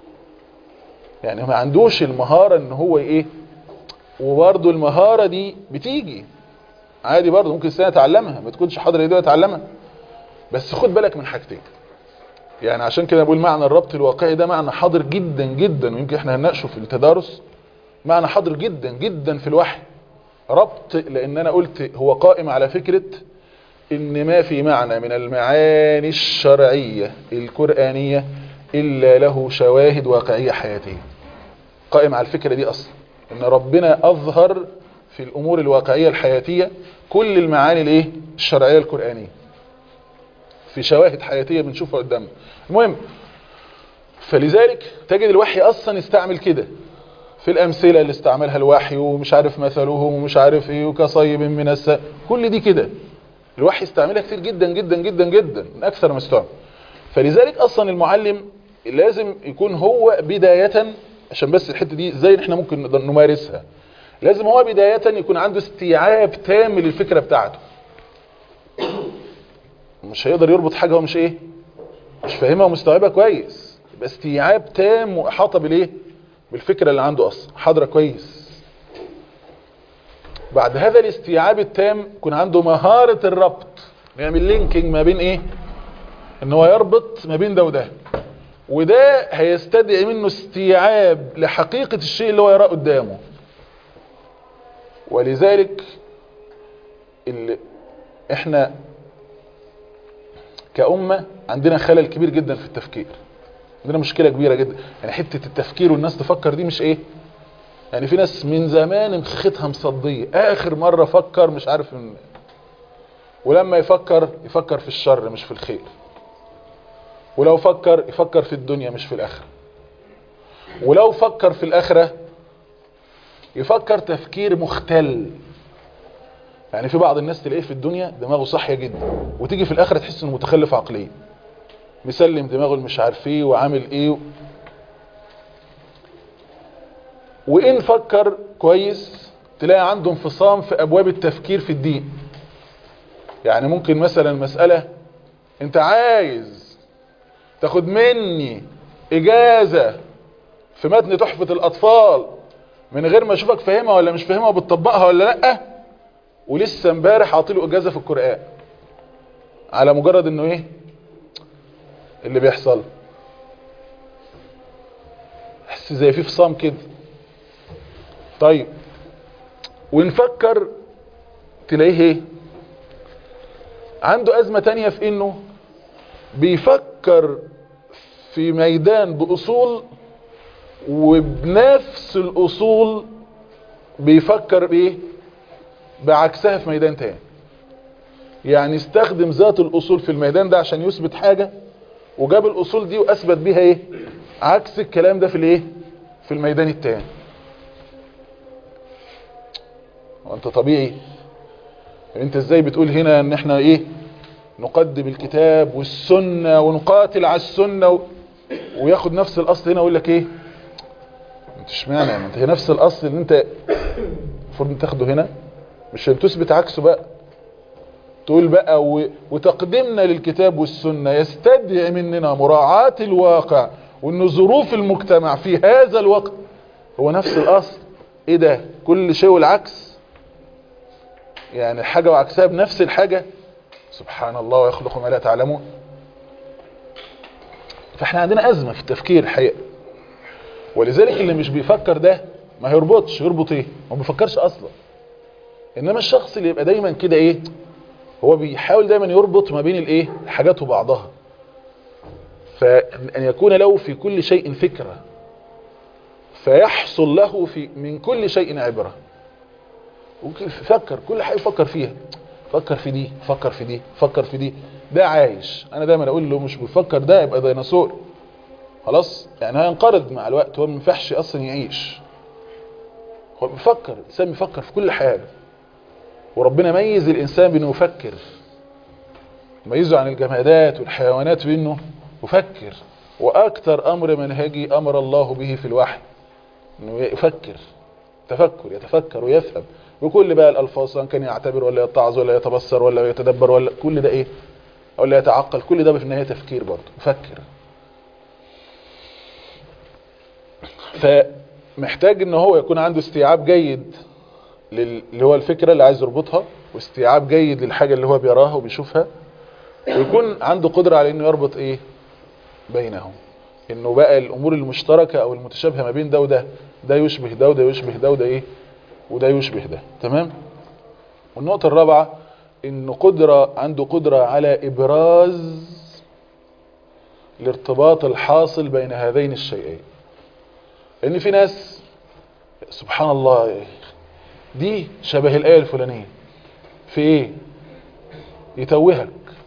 يعني ما عندوش المهاره ان هو ايه وبرضه المهارة دي بتيجي عادي برضه ممكن سنة اتعلمها ما تكونش حاضر ايديه اتعلمها بس خد بالك من حاجتين يعني عشان كده بقول معنى الربط الواقعي ده معنى حاضر جدا جدا ويمكن احنا هنناقشه في التدارس معنى حاضر جدا جدا في الوحي ربط لان انا قلت هو قائم على فكرة ان ما في معنى من المعاني الشرعية القرآنية الا له شواهد واقعية حياتية قائم على الفكرة دي اصلا ان ربنا اظهر في الامور الواقعية الحياتية كل المعاني الايه الشرعية القرآنية في شواهد حياتية بنشوفها قدامنا المهم فلذلك تجد الوحي اصلا يستعمل كده في الامثلة اللي استعملها الوحي ومش عارف مثلهم ومش عارف ايه وكصيب من السماء كل دي كده الوحي استعملها كتير جدا جدا جدا جدا من اكثر ما استعمل فلذلك اصلا المعلم لازم يكون هو بداية عشان بس الحتة دي ازاي احنا ممكن نقدر نمارسها لازم هو بداية يكون عنده استيعاب تام للفكرة بتاعته مش هيقدر يربط حاجة هو مش ايه مش فاهمها ومستوعبها كويس يبقى استيعاب تام واحاطة بالايه بالفكرة اللي عنده اصلا حاضرة كويس بعد هذا الاستيعاب التام يكون عنده مهارة الربط يعمل لينكينج ما بين ايه ان هو يربط ما بين ده وده وده هيستدعي منه استيعاب لحقيقة الشيء اللي هو يراه قدامه ولذلك اللي احنا كأمة عندنا خلل كبير جدا في التفكير عندنا مشكلة كبيرة جدا يعني حتة التفكير والناس تفكر دي مش ايه يعني في ناس من زمان مخختها مصدية اخر مرة فكر مش عارف من ولما يفكر يفكر في الشر مش في الخير ولو فكر يفكر في الدنيا مش في الآخرة ولو فكر في الآخرة يفكر تفكير مختل يعني في بعض الناس تلاقيه في الدنيا دماغه صحية جدا وتيجي في الآخرة تحس انه متخلف عقليا مسلم دماغه مش عارف ايه وعامل ايه وإن فكر كويس تلاقي عنده انفصام في أبواب التفكير في الدين يعني ممكن مثلا مسألة انت عايز تاخد مني اجازة في متن تحفة الاطفال من غير ما اشوفك فاهمها ولا مش فاهمها وبتطبقها ولا لا ولسه امبارح عاطيله اجازة في القرآن على مجرد انه ايه اللي بيحصل حس زي في فصام كده طيب ونفكر تلاقيه ايه عنده ازمة تانية في انه بيفكر في ميدان باصول وبنفس الاصول بيفكر بايه بعكسها في ميدان تاني يعني استخدم ذات الاصول في الميدان ده عشان يثبت حاجة وجاب الاصول دي واثبت بيها ايه عكس الكلام ده في الايه في الميدان التاني وانت طبيعي انت ازاي بتقول هنا ان احنا ايه نقدم الكتاب والسنة ونقاتل على السنة و... وياخد نفس الاصل هنا ويقول لك ايه انت اشمعنى يعني انت هي نفس الاصل اللي انت المفروض تاخده هنا مش عشان تثبت عكسه بقى تقول بقى و... وتقديمنا للكتاب والسنة يستدعي مننا مراعاة الواقع وان ظروف المجتمع في هذا الوقت هو نفس الاصل ايه ده كل شيء والعكس يعني الحاجة وعكسها بنفس الحاجة سبحان الله ويخلق ما لا تعلمون فاحنا عندنا ازمة في التفكير الحقيقة ولذلك اللي مش بيفكر ده ما هيربطش يربط ايه ما بيفكرش اصلا انما الشخص اللي يبقى دايما كده ايه هو بيحاول دايما يربط ما بين الايه الحاجات وبعضها فان يكون له في كل شيء فكرة فيحصل له في من كل شيء عبرة فكر كل حاجة يفكر فيها فكر في دي فكر في دي فكر في دي ده عايش انا دايما اقول له مش بيفكر ده يبقى ديناصور خلاص يعني هينقرض مع الوقت هو ما ينفعش اصلا يعيش هو بيفكر الانسان بيفكر في كل حاجة وربنا ميز الانسان بانه يفكر ميزه عن الجمادات والحيوانات بانه يفكر واكثر امر منهجي امر الله به في الوحي انه يفكر تفكر يتفكر ويفهم بكل بقى الالفاظ سواء كان يعتبر ولا يتعظ ولا يتبصر ولا يتدبر ولا كل ده ايه ولا يتعقل كل ده في النهايه تفكير برضه يفكر فمحتاج ان هو يكون عنده استيعاب جيد اللي هو الفكرة اللي عايز يربطها واستيعاب جيد للحاجة اللي هو بيراها وبيشوفها ويكون عنده قدرة على انه يربط ايه بينهم انه بقى الامور المشتركة او المتشابهة ما بين ده وده ده يشبه ده وده يشبه ده وده ايه وده يشبه ده تمام والنقطة الرابعة انه قدرة عنده قدرة على ابراز الارتباط الحاصل بين هذين الشيئين لان في ناس سبحان الله دي شبه الآية الفلانية في ايه يتوهك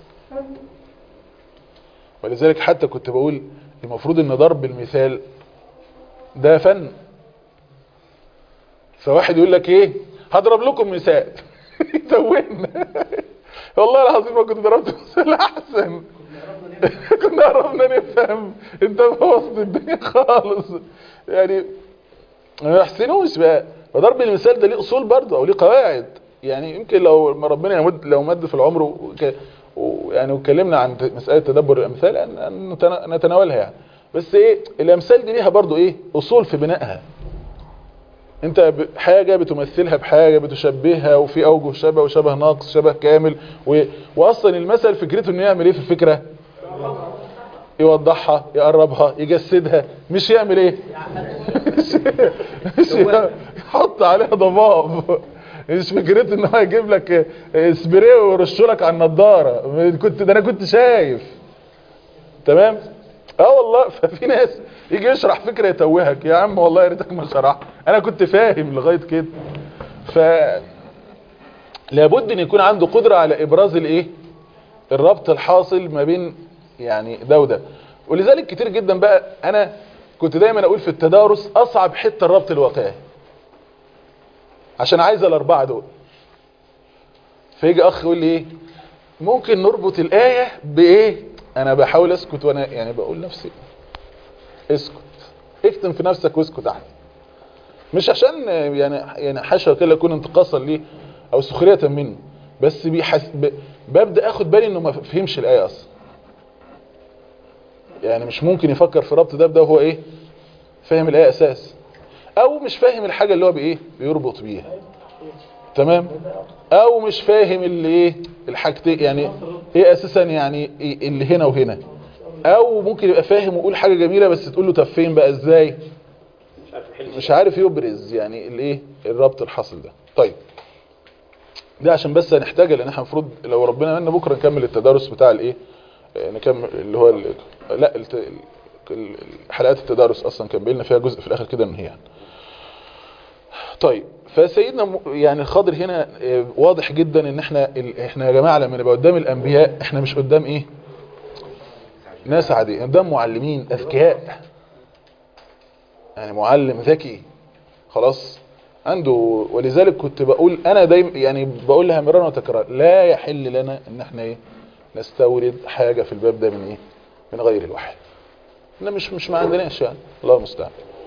ولذلك حتى كنت بقول المفروض ان ضرب المثال ده فن فواحد يقول لك ايه هضرب لكم مثال يتوهنا والله العظيم ما كنت ضربت مثال احسن كنا قربنا نفهم انت بوظت الدنيا خالص يعني ما يحسنوش بقى فضرب المثال ده ليه اصول برضه او ليه قواعد يعني يمكن لو ربنا يمد لو مد في العمر وك ويعني واتكلمنا عن مساله تدبر الامثال ان نتناولها يعني بس ايه الامثال دي ليها برضه ايه اصول في بنائها انت حاجة بتمثلها بحاجة بتشبهها وفي اوجه شبه وشبه ناقص شبه كامل و... واصلا المثل فكرته انه يعمل ايه في الفكرة يوضحها يقربها يجسدها مش يعمل ايه مش يحط عليها ضباب مش فكرته ان هو يجيب لك سبراي ويرشه لك على النضاره كنت ده انا كنت شايف تمام اه والله ففي ناس يجي يشرح فكره يتوهك يا عم والله يا ريتك ما شرح انا كنت فاهم لغايه كده ف لابد ان يكون عنده قدره على ابراز الايه الربط الحاصل ما بين يعني ده وده ولذلك كتير جدا بقى انا كنت دايما اقول في التدارس اصعب حته الربط الواقعي عشان عايز الاربعه دول فيجي اخ يقول لي ايه ممكن نربط الايه بايه انا بحاول اسكت وانا يعني بقول نفسي اسكت اكتم في نفسك واسكت احسن مش عشان يعني يعني حاشا كده يكون انتقاصا ليه او سخريه منه بس بيحس ب... ببدا اخد بالي انه ما فهمش الايه اصلا يعني مش ممكن يفكر في ربط ده بده وهو ايه فاهم الايه اساس او مش فاهم الحاجه اللي هو بايه بيربط بيها تمام او مش فاهم اللي ايه الحاجتين يعني ايه اساسا يعني إيه اللي هنا وهنا او ممكن يبقى فاهم ويقول حاجه جميله بس تقول له طب فين بقى ازاي مش عارف يبرز يعني الايه الربط الحاصل ده طيب ده عشان بس هنحتاجها لان احنا المفروض لو ربنا منا بكره نكمل التدارس بتاع الايه آه، نكمل اللي هو ال- لا الت- ال- ال- حلقات التدارس اصلا كان بيلنا فيها جزء في الاخر كده من هي يعني. طيب فسيدنا م- يعني الخضر هنا آه، واضح جدا ان احنا ال- احنا يا جماعه لما نبقى قدام الانبياء احنا مش قدام ايه ناس عاديه قدام معلمين اذكياء يعني معلم ذكي خلاص عنده ولذلك كنت بقول انا دايما يعني بقول لها مرارا وتكرارا لا يحل لنا ان احنا ايه نستورد حاجه في الباب ده من ايه من غير الوحي احنا مش مش ما عندناش يعني الله المستعان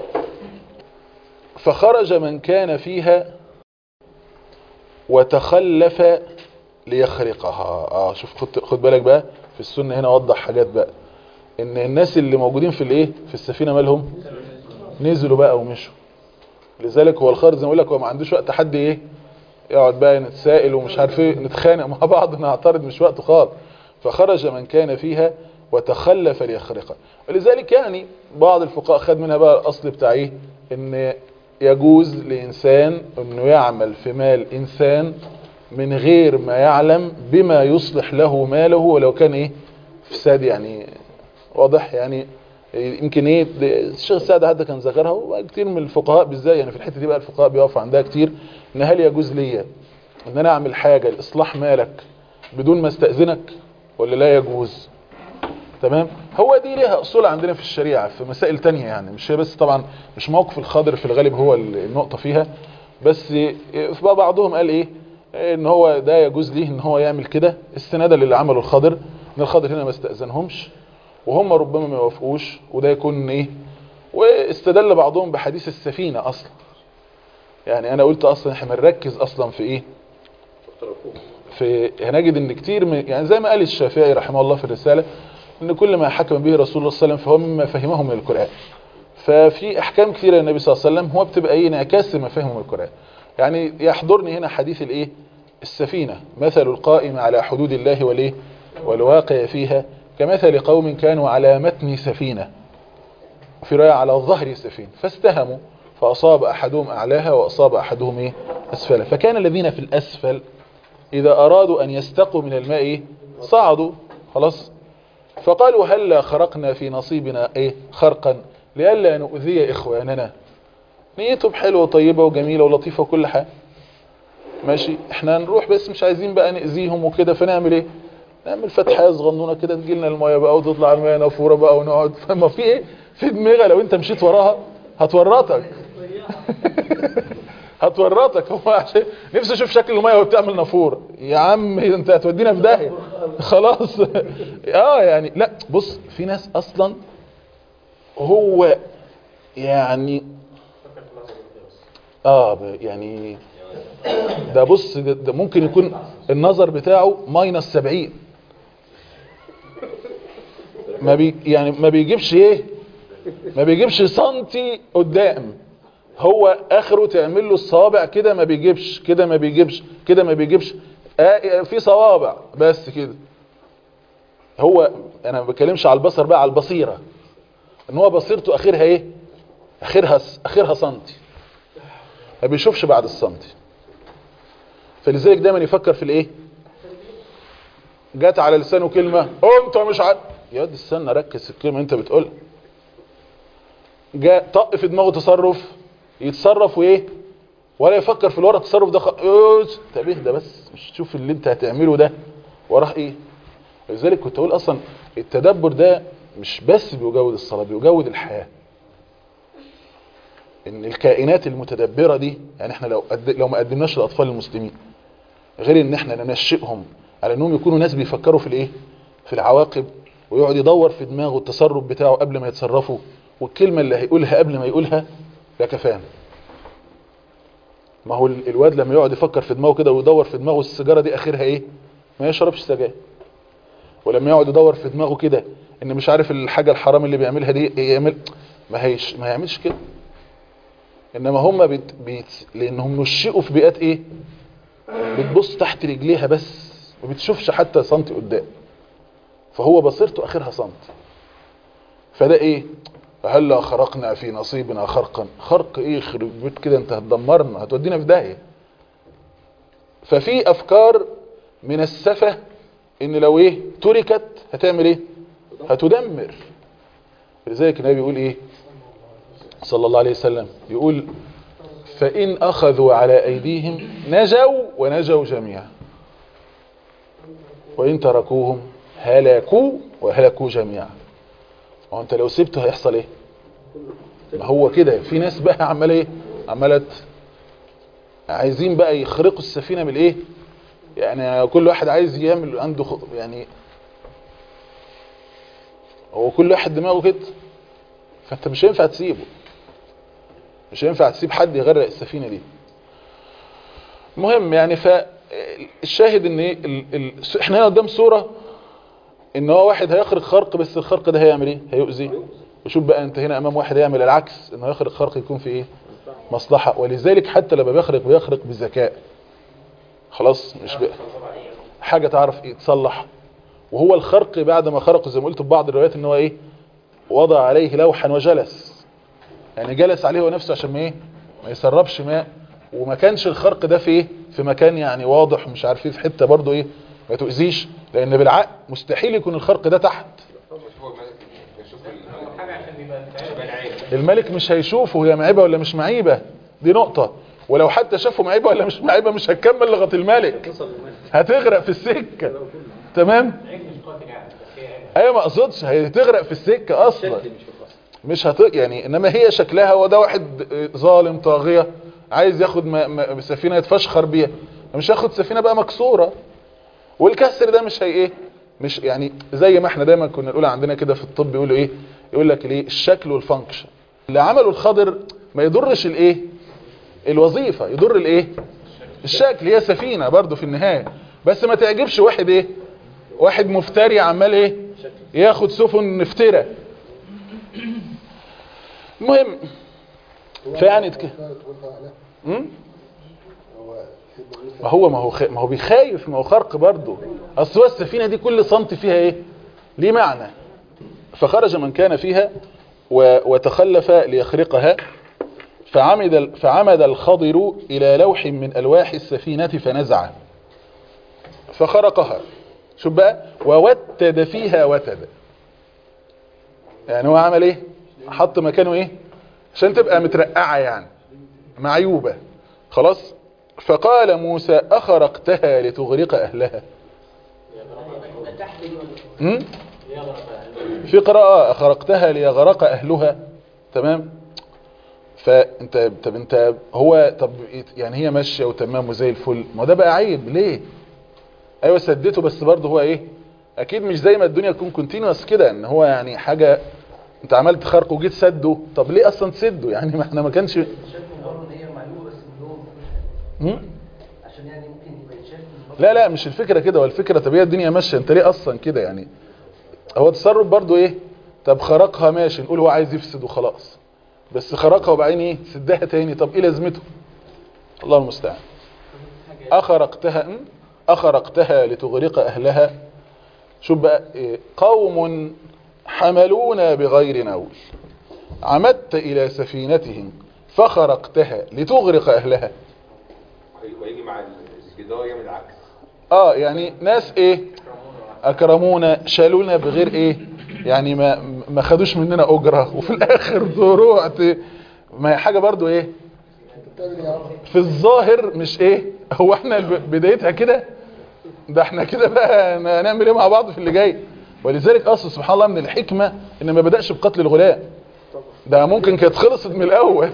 فخرج من كان فيها وتخلف ليخرقها اه شوف خد خد بالك بقى في السنه هنا وضح حاجات بقى ان الناس اللي موجودين في الايه في السفينه مالهم نزلوا بقى ومشوا لذلك هو الخارج زي ما بقول لك هو ما عندوش وقت حد ايه يقعد بقى نتسائل ومش عارف ايه نتخانق مع بعض نعترض مش وقته خالص فخرج من كان فيها وتخلف ليخرقها ولذلك يعني بعض الفقهاء خد منها بقى الاصل بتاع ايه ان يجوز لانسان انه يعمل في مال انسان من غير ما يعلم بما يصلح له ماله ولو كان ايه فساد يعني واضح يعني يمكن ايه الشيخ سعد حتى كان ذكرها وكتير من الفقهاء بالذات يعني في الحته دي بقى الفقهاء بيقفوا عندها كتير ان هل يجوز ليا ان انا اعمل حاجه لاصلاح مالك بدون ما استاذنك ولا لا يجوز تمام هو دي ليها اصول عندنا في الشريعه في مسائل تانية يعني مش هي بس طبعا مش موقف الخضر في الغالب هو النقطه فيها بس في بعضهم قال ايه ان هو ده يجوز ليه ان هو يعمل كده استنادا للي عمله الخضر ان الخضر هنا ما استاذنهمش وهم ربما ما يوافقوش وده يكون ايه واستدل بعضهم بحديث السفينة اصلا يعني انا قلت اصلا احنا بنركز اصلا في ايه في هنجد ان كتير من يعني زي ما قال الشافعي رحمه الله في الرسالة ان كل ما حكم به رسول الله صلى الله عليه وسلم فهو مما فهمه من القرآن ففي احكام كثيرة للنبي صلى الله عليه وسلم هو بتبقى ايه انعكاس ما فهمه من القرآن يعني يحضرني هنا حديث الايه السفينة مثل القائم على حدود الله والايه والواقع فيها كمثل قوم كانوا على متن سفينة في رواية على ظهر سفينة فاستهموا فأصاب أحدهم أعلاها وأصاب أحدهم إيه؟ أسفلها فكان الذين في الأسفل إذا أرادوا أن يستقوا من الماء إيه؟ صعدوا خلاص فقالوا هلا خرقنا في نصيبنا إيه؟ خرقا لئلا نؤذي إخواننا نيتهم حلوة وطيبة وجميلة ولطيفة وكل حاجة ماشي احنا هنروح بس مش عايزين بقى نأذيهم وكده فنعمل ايه نعمل فتحة صغنونة كده تجيلنا المية بقى وتطلع المية نافورة بقى ونقعد فما في ايه في دماغها لو انت مشيت وراها هتورطك هتورطك هو عشان نفسي اشوف شكل المية وهي بتعمل نافورة يا عم انت هتودينا في داهية خلاص اه يعني لا بص في ناس اصلا هو يعني اه يعني ده بص ده, ده ممكن يكون النظر بتاعه ماينس 70 ما بي يعني ما بيجيبش ايه ما بيجيبش سنتي قدام هو اخره تعمل له الصوابع كده ما بيجيبش كده ما بيجيبش كده ما بيجيبش آه في صوابع بس كده هو انا ما بتكلمش على البصر بقى على البصيره ان هو بصيرته اخرها ايه اخرها اخرها سنتي ما بيشوفش بعد السنتي فلذلك دايما يفكر في الايه جات على لسانه كلمة انت مش عارف يا واد استنى ركز في الكلمة انت بتقولها جاء طق في دماغه تصرف يتصرف وايه ولا يفكر في الورا التصرف ده خ... طب اهدى بس مش تشوف اللي انت هتعمله ده وراه ايه لذلك كنت اقول اصلا التدبر ده مش بس بيجود الصلاة بيجود الحياة ان الكائنات المتدبرة دي يعني احنا لو قد... لو ما قدمناش للاطفال المسلمين غير ان احنا ننشئهم على انهم يكونوا ناس بيفكروا في الايه في العواقب ويقعد يدور في دماغه التصرف بتاعه قبل ما يتصرفوا والكلمة اللي هيقولها قبل ما يقولها لكفانا ما هو ال- الواد لما يقعد يفكر في دماغه كده ويدور في دماغه السيجاره دي اخرها ايه ما يشربش سجاير ولما يقعد يدور في دماغه كده ان مش عارف الحاجه الحرام اللي بيعملها دي يعمل ما هيش ما يعملش كده انما هم بيت بيت لانهم نشئوا في بيئات ايه بتبص تحت رجليها بس ما بتشوفش حتى سنتي قدام فهو بصيرته اخرها سنتي فده ايه هلا خرقنا في نصيبنا خرقا خرق ايه يخرب بيت كده انت هتدمرنا هتودينا في داهيه ففي افكار من السفه ان لو ايه تركت هتعمل ايه هتدمر لذلك النبي يقول ايه صلى الله عليه وسلم يقول فإن أخذوا على أيديهم نجوا ونجوا جميعا وإن تركوهم هلكوا وهلكوا جميعا هو أنت لو سبته هيحصل إيه ما هو كده في ناس بقى عمال إيه عمالت عايزين بقى يخرقوا السفينة بالإيه يعني كل واحد عايز يعمل عنده خ... يعني هو كل واحد دماغه كده فانت مش هينفع تسيبه مش هينفع تسيب حد يغرق السفينة دي المهم يعني فالشاهد ان ايه ال... ال... احنا هنا قدام صورة ان هو واحد هيخرق خرق بس الخرق ده هيعمل ايه هيؤذي وشوف بقى انت هنا امام واحد يعمل العكس انه يخرق خرق يكون في ايه مصلحة ولذلك حتى لما بيخرق بيخرق بذكاء خلاص مش بقى حاجة تعرف ايه تصلح وهو الخرق بعد ما خرق زي ما قلت في بعض الروايات ان هو ايه وضع عليه لوحا وجلس يعني جلس عليه هو نفسه عشان ما ايه ما يسربش ماء وما كانش الخرق ده في ايه في مكان يعني واضح ومش عارف ايه في حته برضه ايه ما تؤذيش لان بالعقل مستحيل يكون الخرق ده تحت حاجه عشان يبقى الملك مش هيشوفه هي معيبه ولا مش معيبه دي نقطه ولو حتى شافه معيبه ولا مش معيبه مش هتكمل لغه الملك هتغرق في السكه تمام عيب مش قاتل يعني بس هي عيب ايوه ما اقصدش هتغرق في السكه اصلا مش هت يعني انما هي شكلها هو ده واحد ظالم طاغيه عايز ياخد م... م... سفينه يتفشخر بيها مش هياخد سفينه بقى مكسوره والكسر ده مش هي ايه مش يعني زي ما احنا دايما كنا نقول عندنا كده في الطب يقولوا ايه يقول لك الايه الشكل والفانكشن اللي عمله الخضر ما يضرش الايه الوظيفه يضر الايه الشكل هي سفينه برضو في النهايه بس ما تعجبش واحد ايه واحد مفتري عمال ايه ياخد سفن نفتره المهم فيعني تك... مم؟ ما هو ما هو خ... ما هو بيخايف ما هو خرق برضه اصل هو السفينه دي كل سنت فيها ايه ليه معنى فخرج من كان فيها و... وتخلف ليخرقها فعمد ال... فعمد الخضر الى لوح من الواح السفينه فنزعه فخرقها شوف بقى ووتد فيها وتد يعني هو عمل ايه حط مكانه ايه عشان تبقى مترقعة يعني معيوبة خلاص فقال موسى أخرقتها لتغرق أهلها م? في قراءة أخرقتها ليغرق أهلها تمام فانت طب انت هو طب يعني هي ماشيه وتمام وزي الفل ما ده بقى عيب ليه ايوه سدته بس برضه هو ايه اكيد مش زي ما الدنيا تكون كونتينوس كده ان هو يعني حاجه انت عملت خرق وجيت سده طب ليه اصلا تسده يعني ما احنا ما كانش شايف من بره ان هي معلومه بس من جوه مفيش حاجه م? عشان يعني ممكن يبقى يتشاف من بره لا لا مش الفكره كده والفكره طب هي الدنيا ماشيه انت ليه اصلا كده يعني هو تصرف برضه ايه طب خرقها ماشي نقول هو عايز يفسد وخلاص بس خرقها وبعدين ايه سدها تاني طب ايه لازمته الله المستعان اخرقتها م? اخرقتها لتغرق اهلها شوف بقى إيه قوم حملونا بغير نول عمدت الى سفينتهم فخرقتها لتغرق اهلها ويجي مع الجدار يعمل العكس اه يعني ناس ايه اكرمونا شالونا بغير ايه يعني ما ما خدوش مننا اجره وفي الاخر دروع ت- ما هي حاجه برضو ايه في الظاهر مش ايه هو احنا الب- بدايتها كده ده احنا كده بقى ن- نعمل ايه مع بعض في اللي جاي ولذلك اصلا سبحان الله من الحكمه ان ما بداش بقتل الغلام ده ممكن كانت خلصت من الاول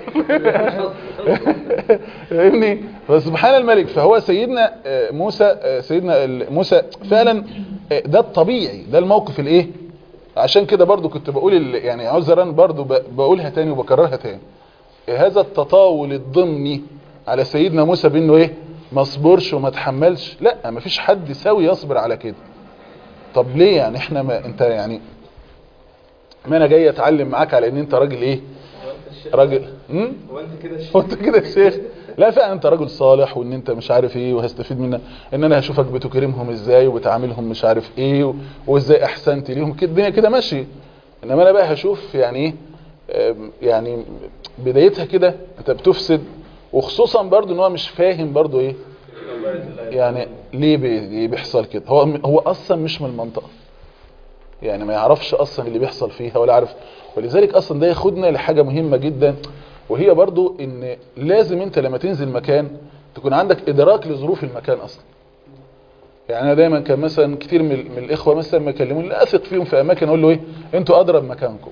فاهمني فسبحان الملك فهو سيدنا آه، موسى آه، سيدنا ال- موسى فعلا آه، ده الطبيعي ده الموقف الايه عشان كده برضو كنت بقول ال- يعني عذرا برضو ب- بقولها تاني وبكررها تاني هذا التطاول الضمني على سيدنا موسى بانه ايه ما صبرش وما تحملش لا ما فيش حد سوي يصبر على كده طب ليه يعني احنا ما انت يعني ما انا جاي اتعلم معاك على ان انت راجل ايه راجل امم هو انت كده هو انت كده يا شيخ لا فعلا انت راجل صالح وان انت مش عارف ايه وهستفيد منك ان انا هشوفك بتكرمهم ازاي وبتعاملهم مش عارف ايه و- وازاي احسنت ليهم كده الدنيا كده ماشي انما انا بقى هشوف يعني ايه آم، يعني بدايتها كده انت بتفسد وخصوصا برضو ان هو مش فاهم برضو ايه يعني ليه بي- ليه بيحصل كده هو هو اصلا مش من المنطقه يعني ما يعرفش اصلا اللي بيحصل فيها ولا عارف ولذلك اصلا ده ياخدنا لحاجة مهمة جدا وهي برضو ان لازم انت لما تنزل مكان تكون عندك ادراك لظروف المكان اصلا يعني انا دايما كان مثلا كتير من, من الاخوة مثلا ما يكلموني لا اثق فيهم في اماكن اقول له ايه انتوا ادرى بمكانكم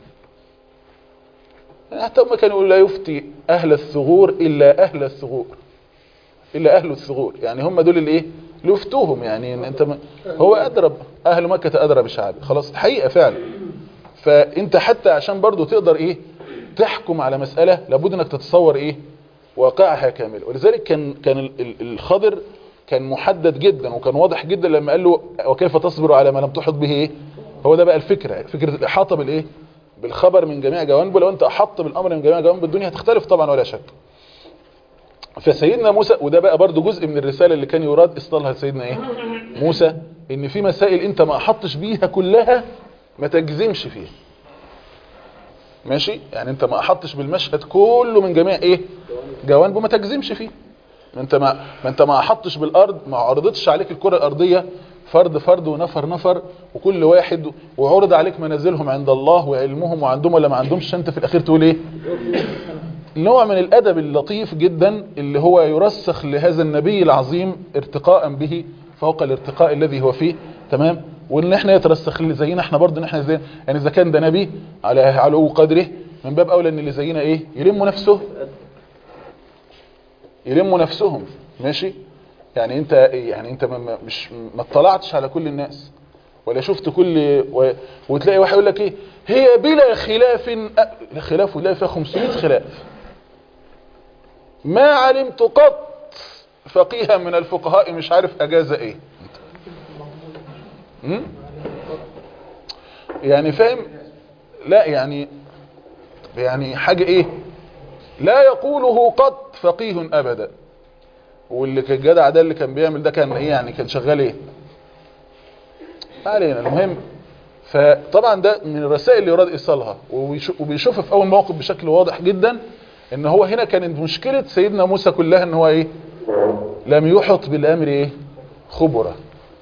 يعني حتى هم كانوا يقولوا لا يفتي اهل الثغور الا اهل الثغور الا اهل الثغور يعني هم دول اللي ايه اللي يفتوهم يعني إن انت ما هو اضرب اهل مكة ادرى بشعبه خلاص الحقيقة فعلا فانت حتى عشان برضو تقدر ايه تحكم على مسألة لابد انك تتصور ايه واقعها كامل ولذلك كان كان ال- ال- الخضر كان محدد جدا وكان واضح جدا لما قال له وكيف تصبر على ما لم تحط به ايه هو ده بقى الفكرة فكرة الاحاطة بالايه بالخبر من جميع جوانبه لو انت احط بالامر من جميع جوانب الدنيا هتختلف طبعا ولا شك فسيدنا موسى وده بقى برضو جزء من الرسالة اللي كان يراد اصدارها لسيدنا ايه موسى ان في مسائل انت ما احطش بيها كلها ما تجزمش فيها ماشي يعني انت ما احطش بالمشهد كله من جميع ايه جوانبه ما تجزمش فيه ما انت ما, ما انت ما احطش بالارض ما عرضتش عليك الكرة الارضية فرد فرد ونفر نفر وكل واحد وعرض عليك منازلهم عند الله وعلمهم وعندهم ولا ما عندهمش انت في الاخير تقول ايه نوع من الادب اللطيف جدا اللي هو يرسخ لهذا النبي العظيم ارتقاء به فوق الارتقاء الذي هو فيه تمام وان احنا يترسخ اللي زينا احنا برضه ان احنا زي يعني اذا كان ده نبي على علو قدره من باب اولى ان اللي زينا ايه يلموا نفسه يلموا نفسهم ماشي يعني انت يعني انت ما- ما- مش ما اطلعتش على كل الناس ولا شفت كل و... وتلاقي واحد يقول لك ايه هي بلا خلاف أ- لا خلاف ولا فيها 500 خلاف ما علمت قط فقيها من الفقهاء مش عارف اجاز ايه م? يعني فاهم لا يعني يعني حاجة ايه لا يقوله قط فقيه ابدا واللي كان الجدع ده اللي كان بيعمل ده كان ايه يعني كان شغال ايه ما علينا المهم فطبعا ده من الرسائل اللي يراد ايصالها وبيشو- وبيشوفها في اول موقف بشكل واضح جدا ان هو هنا كانت مشكلة سيدنا موسى كلها ان هو ايه لم يحط بالامر ايه خبرة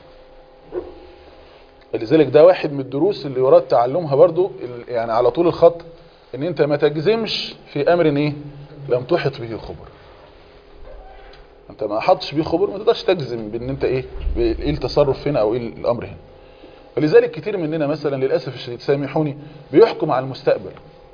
لذلك ده واحد من الدروس اللي يراد تعلمها برضو ال- يعني على طول الخط ان انت ما تجزمش في امر ايه لم تحط به خبر انت ما حطش بيه خبر ما تقدرش تجزم بان انت ايه ب- ايه التصرف هنا او ايه الامر هنا فلذلك كتير مننا مثلا للاسف الشديد سامحوني بيحكم على المستقبل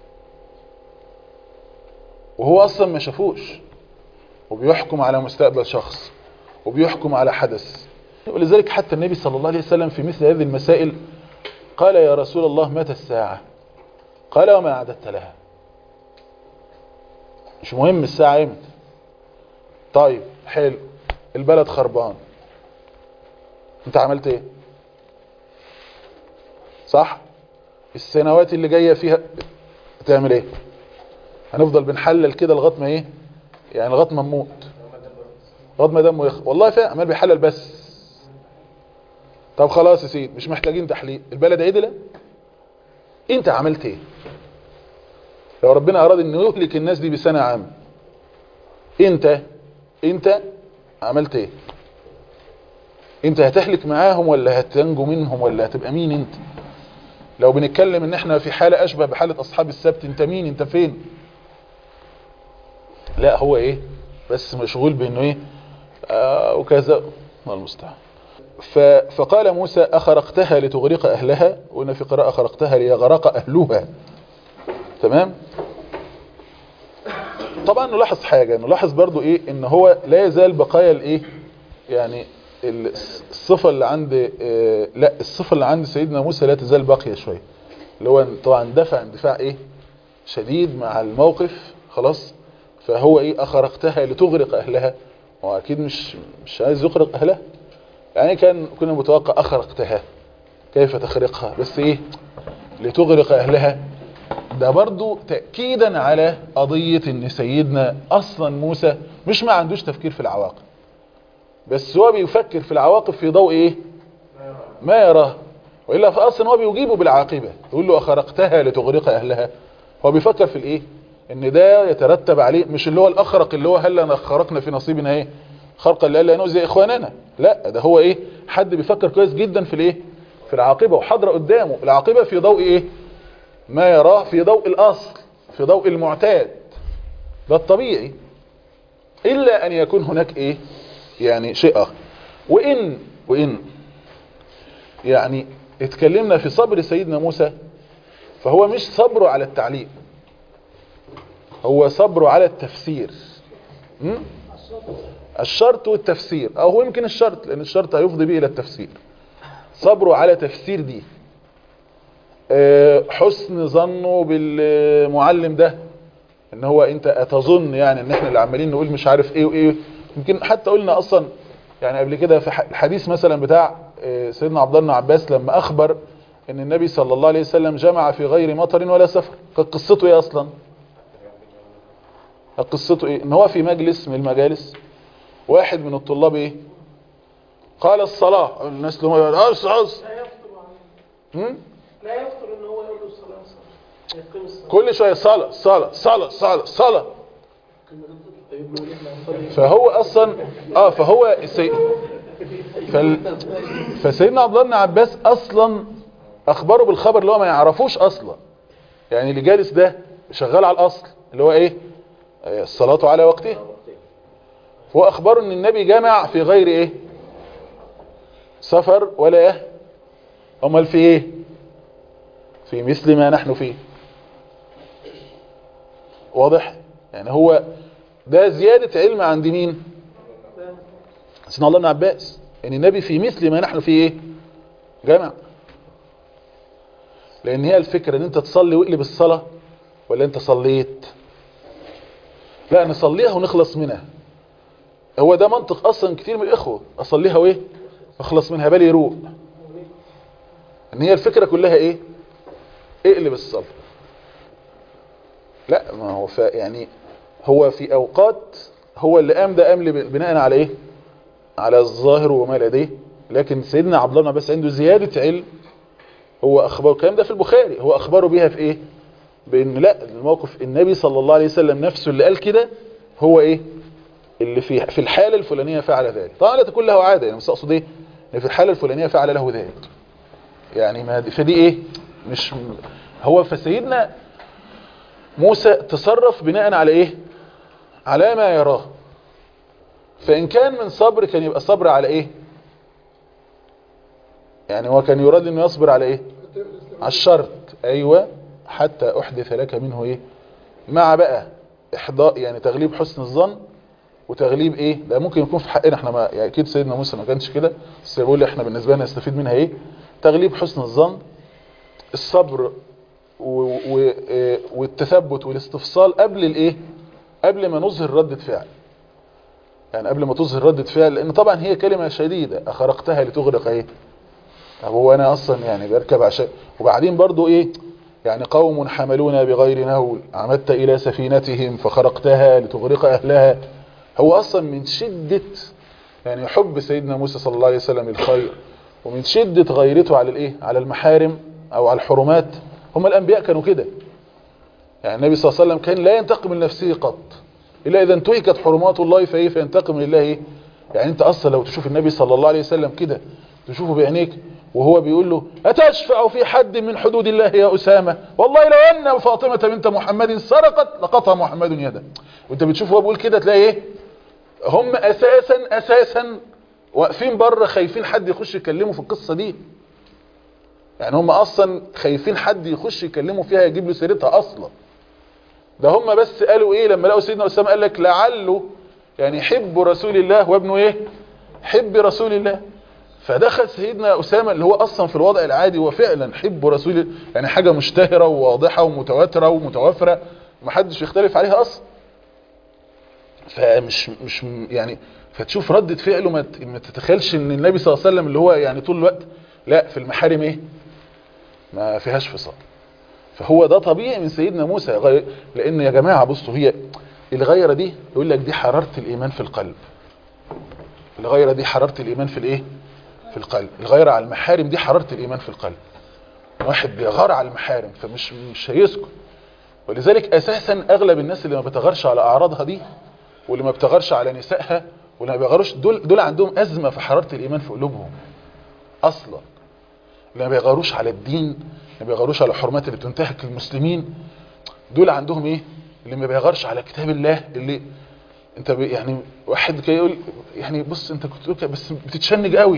وهو اصلا ما شافوش وبيحكم على مستقبل شخص وبيحكم على حدث ولذلك حتى النبي صلى الله عليه وسلم في مثل هذه المسائل قال يا رسول الله متى الساعة قال وما أعددت لها مش مهم الساعة امتى طيب حلو البلد خربان انت عملت ايه صح السنوات اللي جاية فيها تعمل ايه هنفضل بنحلل كده لغايه ما ايه يعني لغايه ما نموت لغايه ما دمه يخ والله فعلا عمال بيحلل بس طب خلاص يا سيدي مش محتاجين تحليل البلد عدله انت عملت ايه لو ربنا اراد انه يهلك الناس دي بسنه عامه انت انت عملت ايه انت هتهلك معاهم ولا هتنجو منهم ولا هتبقى مين انت لو بنتكلم ان احنا في حالة اشبه بحالة اصحاب السبت انت مين انت فين لا هو ايه بس مشغول بانه ايه آه وكذا الله المستعان ف- فقال موسى اخرقتها لتغرق اهلها وهنا في قراءة اخرقتها ليغرق اهلها تمام طبعا نلاحظ حاجة نلاحظ برضو ايه ان هو لا يزال بقايا الايه يعني ال- الصفة اللي عند آه، لا الصفة اللي عند سيدنا موسى لا تزال باقية شوية اللي هو طبعا دفع اندفاع ايه شديد مع الموقف خلاص فهو ايه اخرقتها لتغرق اهلها هو اكيد مش مش عايز يغرق اهلها يعني كان كنا متوقع اخرقتها كيف تخرقها بس ايه لتغرق اهلها ده برضو تأكيدا على قضية ان سيدنا اصلا موسى مش ما عندوش تفكير في العواقب بس هو بيفكر في العواقب في ضوء ايه ما يراه وإلا فأصلا هو بيجيبه بالعاقبة يقول له أخرقتها لتغرق أهلها هو بيفكر في الإيه إن ده يترتب عليه مش اللي هو الأخرق اللي هو هل خرقنا في نصيبنا إيه خرقا لألا نؤذي إخواننا لا ده هو إيه حد بيفكر كويس جدا في الإيه في العاقبة وحاضرة قدامه العاقبة في ضوء إيه ما يراه في ضوء الأصل في ضوء المعتاد ده الطبيعي إلا أن يكون هناك إيه يعني شيء آخر وإن وإن يعني اتكلمنا في صبر سيدنا موسى فهو مش صبره على التعليم هو صبره على التفسير م? الشرط والتفسير او هو يمكن الشرط لان الشرط هيفضي به الى التفسير صبره على تفسير دي اه حسن ظنه بالمعلم ده ان هو انت اتظن يعني ان احنا اللي عمالين نقول مش عارف ايه وايه يمكن حتى قلنا اصلا يعني قبل كده في الحديث مثلا بتاع سيدنا عبد الله بن عباس لما اخبر ان النبي صلى الله عليه وسلم جمع في غير مطر ولا سفر كانت قصته ايه اصلا قصته ايه ان هو في مجلس من المجالس واحد من الطلاب ايه قال الصلاة الناس اللي هم يقول أص أص لا يفطر عنه لا يفطر ان هو يقول له الصلاه صلاه يقيم الصلاه كل شوية صلاة صلاة صلاة صلاة صلاة فهو اصلا اه فهو السي... فال... فسيدنا عبد الله بن عباس اصلا اخبره بالخبر اللي هو ما يعرفوش اصلا يعني اللي جالس ده شغال على الاصل اللي هو ايه الصلاة على وقتها هو اخبره ان النبي جمع في غير ايه سفر ولا ايه امال في ايه في مثل ما نحن فيه واضح يعني هو ده زيادة علم عند مين سيدنا الله بن عباس ان النبي في مثل ما نحن فيه ايه جمع لان هي الفكرة ان انت تصلي واقلب الصلاة ولا انت صليت لا نصليها ونخلص منها هو ده منطق اصلا كتير من الاخوة اصليها وايه اخلص منها بالي يروق ان هي الفكرة كلها ايه اقلب الصلاة لا ما هو ف يعني هو في اوقات هو اللي قام ده قام بناء على ايه على الظاهر وما لديه لكن سيدنا عبد الله بن عباس عنده زيادة علم هو اخبره الكلام ده في البخاري هو اخبره بيها في ايه بان لا الموقف النبي صلى الله عليه وسلم نفسه اللي قال كده هو ايه اللي في في الحالة الفلانية فعل ذلك طبعا لا تكون له عادة يعني مش اقصد ايه ان في الحالة الفلانية فعل له ذلك يعني ما دي فدي ايه مش هو فسيدنا موسى تصرف بناء على ايه على ما يراه فإن كان من صبر كان يبقى صبر على ايه يعني هو كان يراد انه يصبر على ايه على الشرط ايوه حتى احدث لك منه ايه مع بقى احضاء يعني تغليب حسن الظن وتغليب ايه ده ممكن يكون في حقنا احنا ما يعني اكيد سيدنا موسى ما كانش كده بس بقول احنا بالنسبه لنا نستفيد منها ايه تغليب حسن الظن الصبر و... و... والتثبت والاستفصال قبل الايه قبل ما نظهر ردة فعل يعني قبل ما تظهر ردة فعل لان طبعا هي كلمة شديدة اخرقتها لتغرق ايه طب هو انا اصلا يعني بركب عشان وبعدين برضو ايه يعني قوم حملونا بغير نول عمدت الى سفينتهم فخرقتها لتغرق اهلها هو اصلا من شدة يعني حب سيدنا موسى صلى الله عليه وسلم الخير ومن شدة غيرته على الايه على المحارم او على الحرمات هم الانبياء كانوا كده يعني النبي صلى الله عليه وسلم كان لا ينتقم من نفسه قط الا اذا انتهكت حرمات الله فايه فينتقم لله ايه يعني انت اصلا لو تشوف النبي صلى الله عليه وسلم كده تشوفه بعينيك وهو بيقول له أتشفع في حد من حدود الله يا أسامة والله لو أن فاطمة بنت محمد سرقت لقطع محمد يده وانت بتشوفه هو بيقول كده تلاقي ايه هم أساسا أساسا واقفين بره خايفين حد يخش يكلمه في القصة دي يعني هم أصلا خايفين حد يخش يكلمه فيها يجيب له سيرتها أصلا ده هم بس قالوا ايه لما لقوا سيدنا أسامة قال لك لعله يعني حب رسول الله وابنه ايه حب رسول الله فدخل سيدنا أسامة اللي هو أصلا في الوضع العادي هو فعلا حب رسول يعني حاجة مشتهرة وواضحة ومتواترة ومتوافرة محدش يختلف عليها أصلا فمش مش م- يعني فتشوف ردة فعله ما ت- ما تتخيلش ان النبي صلى الله عليه وسلم اللي هو يعني طول الوقت لا في المحارم ايه ما فيهاش فصال فهو ده طبيعي من سيدنا موسى غير لان يا جماعه بصوا هي الغيره دي يقول لك دي حراره الايمان في القلب الغيره دي حراره الايمان في الايه في القلب الغيره على المحارم دي حراره الايمان في القلب واحد بيغار على المحارم فمش مش هيسكت ولذلك اساسا اغلب الناس اللي ما بتغارش على اعراضها دي واللي ما بتغارش على نسائها واللي ما بيغاروش دول دول عندهم ازمه في حراره الايمان في قلوبهم اصلا اللي ما بيغاروش على الدين ما بيغاروش على الحرمات اللي بتنتهك المسلمين دول عندهم ايه اللي ما بيغارش على كتاب الله اللي انت بي يعني واحد كده يقول يعني بص انت كنت بتقول كده بس بتتشنج قوي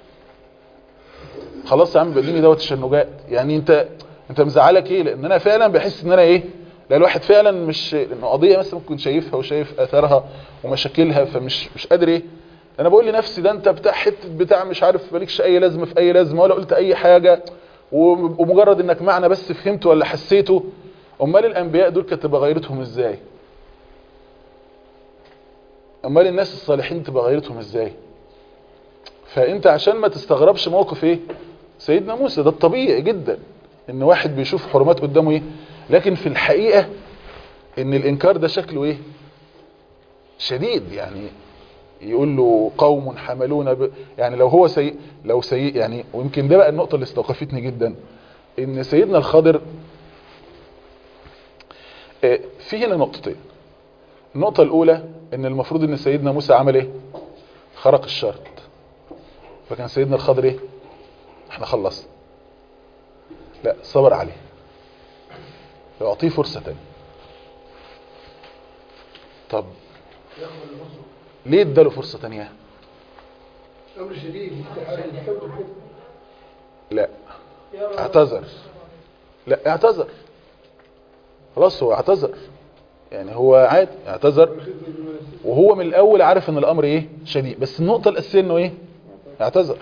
خلاص يا عم بقليني دوت الشنجات يعني انت انت مزعلك ايه لان انا فعلا بحس ان انا ايه لا الواحد فعلا مش لان قضيه مثلا ممكن شايفها وشايف اثرها ومشاكلها فمش مش قادر ايه انا بقول لنفسي ده انت بتاع حته بتاع مش عارف مالكش اي لازمه في اي لازمه ولا قلت اي حاجه و- ومجرد انك معنى بس فهمته ولا حسيته امال الانبياء دول كانت تبقى غيرتهم ازاي امال الناس الصالحين تبقى غيرتهم ازاي فانت عشان ما تستغربش موقف ايه سيدنا موسى ده الطبيعي جدا ان واحد بيشوف حرمات قدامه ايه لكن في الحقيقة ان الانكار ده شكله ايه شديد يعني يقول له قوم حملون ب... يعني لو هو سيء لو سيء يعني ويمكن ده بقى النقطة اللي استوقفتني جدا ان سيدنا الخضر آه، في هنا نقطتين النقطة الاولى ان المفروض ان سيدنا موسى عمل ايه خرق الشرط فكان سيدنا الخضر ايه احنا خلصنا لا صبر عليه يعطيه فرصة تانية طب ليه اداله فرصة تانية امر شديد بيحب كده لا يا رب. اعتذر لا اعتذر خلاص هو اعتذر يعني هو عادي اعتذر وهو من الاول عارف ان الامر ايه شديد بس النقطة الاساسية انه ايه اعتذر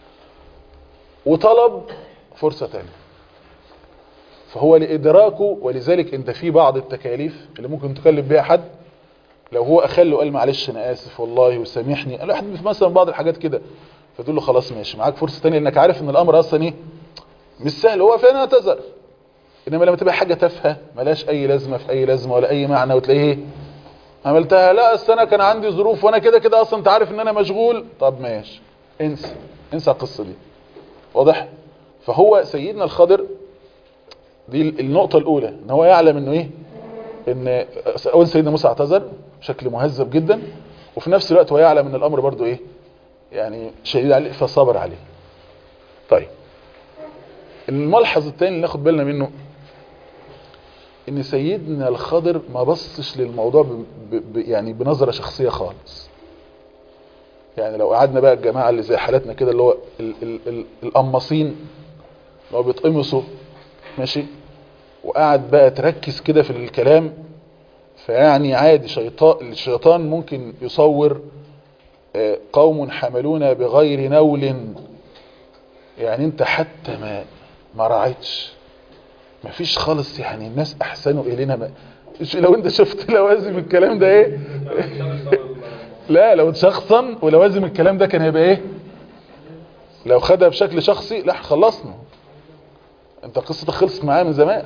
وطلب فرصة تانية فهو لإدراكه ولذلك انت في بعض التكاليف اللي ممكن تكلف بيها حد لو هو أخل وقال معلش أنا آسف والله وسامحني الواحد في مثلا بعض الحاجات كده فتقول له خلاص ماشي معاك فرصة تانية انك عارف ان الأمر أصلا ايه مش سهل هو فعلا اعتذر انما لما تبقى حاجة تافهة ملاش اي لازمة في اي لازمة ولا اي معنى وتلاقيه ايه عملتها لا اصل انا كان عندي ظروف وانا كده كده اصلا انت عارف ان انا مشغول طب ماشي انسى انسى القصة دي واضح فهو سيدنا الخضر دي النقطة الأولى ان هو يعلم انه ايه ان اول سيدنا موسى اعتذر بشكل مهذب جدا وفي نفس الوقت هو يعلم ان الامر برضو ايه يعني شديد عليه فصبر عليه طيب الملحظ الثاني اللي ناخد بالنا منه ان سيدنا الخضر ما بصش للموضوع ب ب ب يعني بنظرة شخصية خالص يعني لو قعدنا بقى الجماعة اللي زي حالتنا كده اللي هو ال ال ال القماصين اللي هو بيتقمصوا ماشي وقعد بقى تركز كده في الكلام فيعني عادي شيطان الشيطان ممكن يصور آه، قوم حملونا بغير نول يعني انت حتى ما ما راعيتش ما فيش خالص يعني الناس احسنوا الينا ما ش- لو انت شفت لوازم الكلام ده ايه لا لو تشخصن ولوازم الكلام ده كان هيبقى ايه لو خدها بشكل شخصي لا خلصنا انت قصتك خلصت معاه من زمان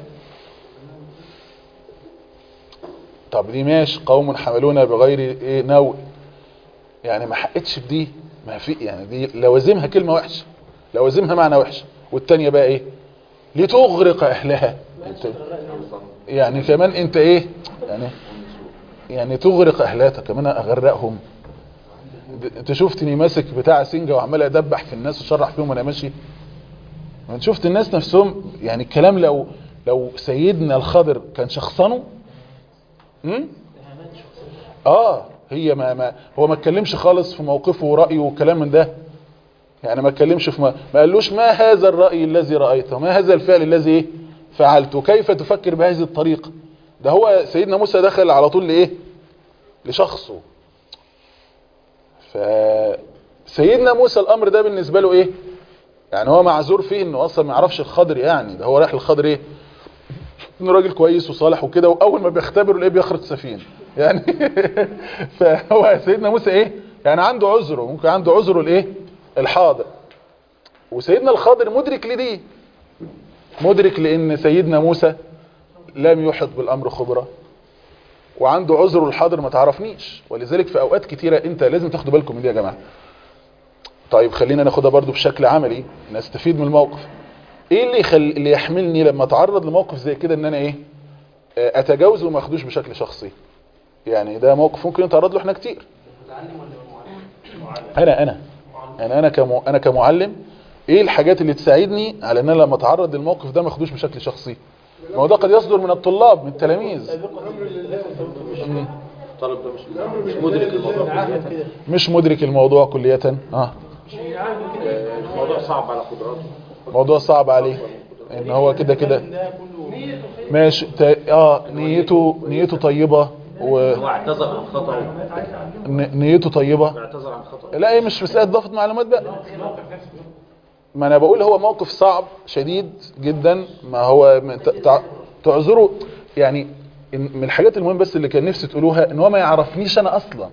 طب دي ماشي قوم حملونا بغير ايه نوء يعني ما حقتش بدي ما في يعني دي لوازمها كلمة وحشة لوازمها معنى وحش والتانية بقى ايه لتغرق اهلها انت يعني كمان انت ايه يعني يعني تغرق اهلها طب كمان اغرقهم د- انت شفتني ماسك بتاع سنجة وعمال ادبح في الناس وشرح فيهم وانا ماشي انت شفت الناس نفسهم يعني الكلام لو لو سيدنا الخضر كان شخصنه امم اه هي ما, ما هو ما اتكلمش خالص في موقفه ورأيه وكلام من ده يعني ما اتكلمش في ما, ما قالوش ما هذا الرأي الذي رأيته ما هذا الفعل الذي ايه فعلته كيف تفكر بهذه الطريقة ده هو سيدنا موسى دخل على طول لايه لشخصه فسيدنا موسى الامر ده بالنسبة له ايه يعني هو معذور فيه انه اصلا ما يعرفش الخضر يعني ده هو رايح الخضر ايه انه راجل كويس وصالح وكده واول ما بيختبره الايه بيخرج سفينه يعني فهو سيدنا موسى ايه يعني عنده عذره ممكن عنده عذره الايه الحاضر وسيدنا الخضر مدرك لدي مدرك لان سيدنا موسى لم يحط بالامر خبرة وعنده عذره الحاضر ما تعرفنيش ولذلك في اوقات كتيرة انت لازم تاخدوا بالكم من دي يا جماعة طيب خلينا ناخدها برضو بشكل عملي نستفيد من الموقف ايه اللي يخل... اللي يحملني لما اتعرض لموقف زي كده ان انا ايه آه، اتجاوزه وما اخدوش بشكل شخصي يعني ده موقف ممكن يتعرض له احنا كتير انا انا يعني انا كم... انا كمعلم ايه الحاجات اللي تساعدني على ان انا لما اتعرض للموقف ده ما اخدوش بشكل شخصي ما هو ده قد يصدر من الطلاب من التلاميذ مم. الطالب ده مش مش مدرك الموضوع كلية مش مدرك الموضوع كلية اه الموضوع صعب على قدراته موضوع صعب عليه ان هو كده كده ماشي تا- اه نيته نيته طيبة هو و اعتذر عن خطأه ن- نيته طيبة اعتذر عن خطأه لا هي مش مسألة ضافة معلومات بقى ما انا بقول هو موقف صعب شديد جدا ما هو م- ت- تع- تعذره يعني إن- من الحاجات المهمة بس اللي كان نفسي تقولوها ان هو ما يعرفنيش انا اصلا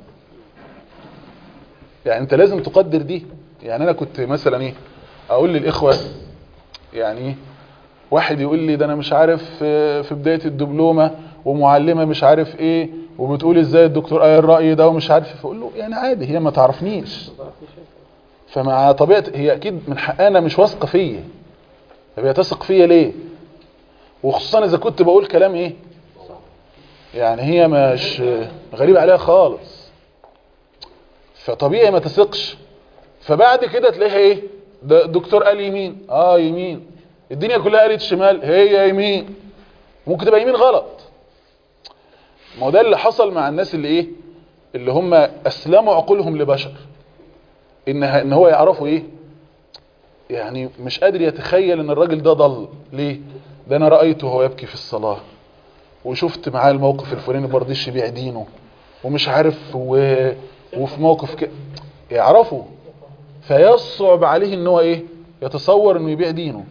يعني انت لازم تقدر دي يعني انا كنت مثلا ايه اقول للاخوة يعني ايه واحد يقول لي ده انا مش عارف في في بداية الدبلومة ومعلمة مش عارف ايه وبتقول ازاي الدكتور قال الرأي ده ومش عارف فاقول له يعني عادي هي ما تعرفنيش فمع طبيعة هي اكيد من حقها انا مش واثقة فيا طب هي تثق فيا ليه وخصوصا اذا كنت بقول كلام ايه يعني هي مش غريب عليها خالص فطبيعي ما تثقش فبعد كده تلاقيها ايه ده الدكتور قال يمين اه يمين الدنيا كلها قالت شمال هي يمين ممكن تبقى يمين غلط ما هو ده اللي حصل مع الناس اللي ايه اللي هم اسلموا عقولهم لبشر انها ان هو يعرفوا ايه يعني مش قادر يتخيل ان الراجل ده ضل ليه ده انا رأيته وهو يبكي في الصلاة وشفت معاه الموقف الفلاني برضيش يبيع دينه ومش عارف و... وفي موقف كده يعرفوا فيصعب عليه ان هو ايه يتصور انه يبيع دينه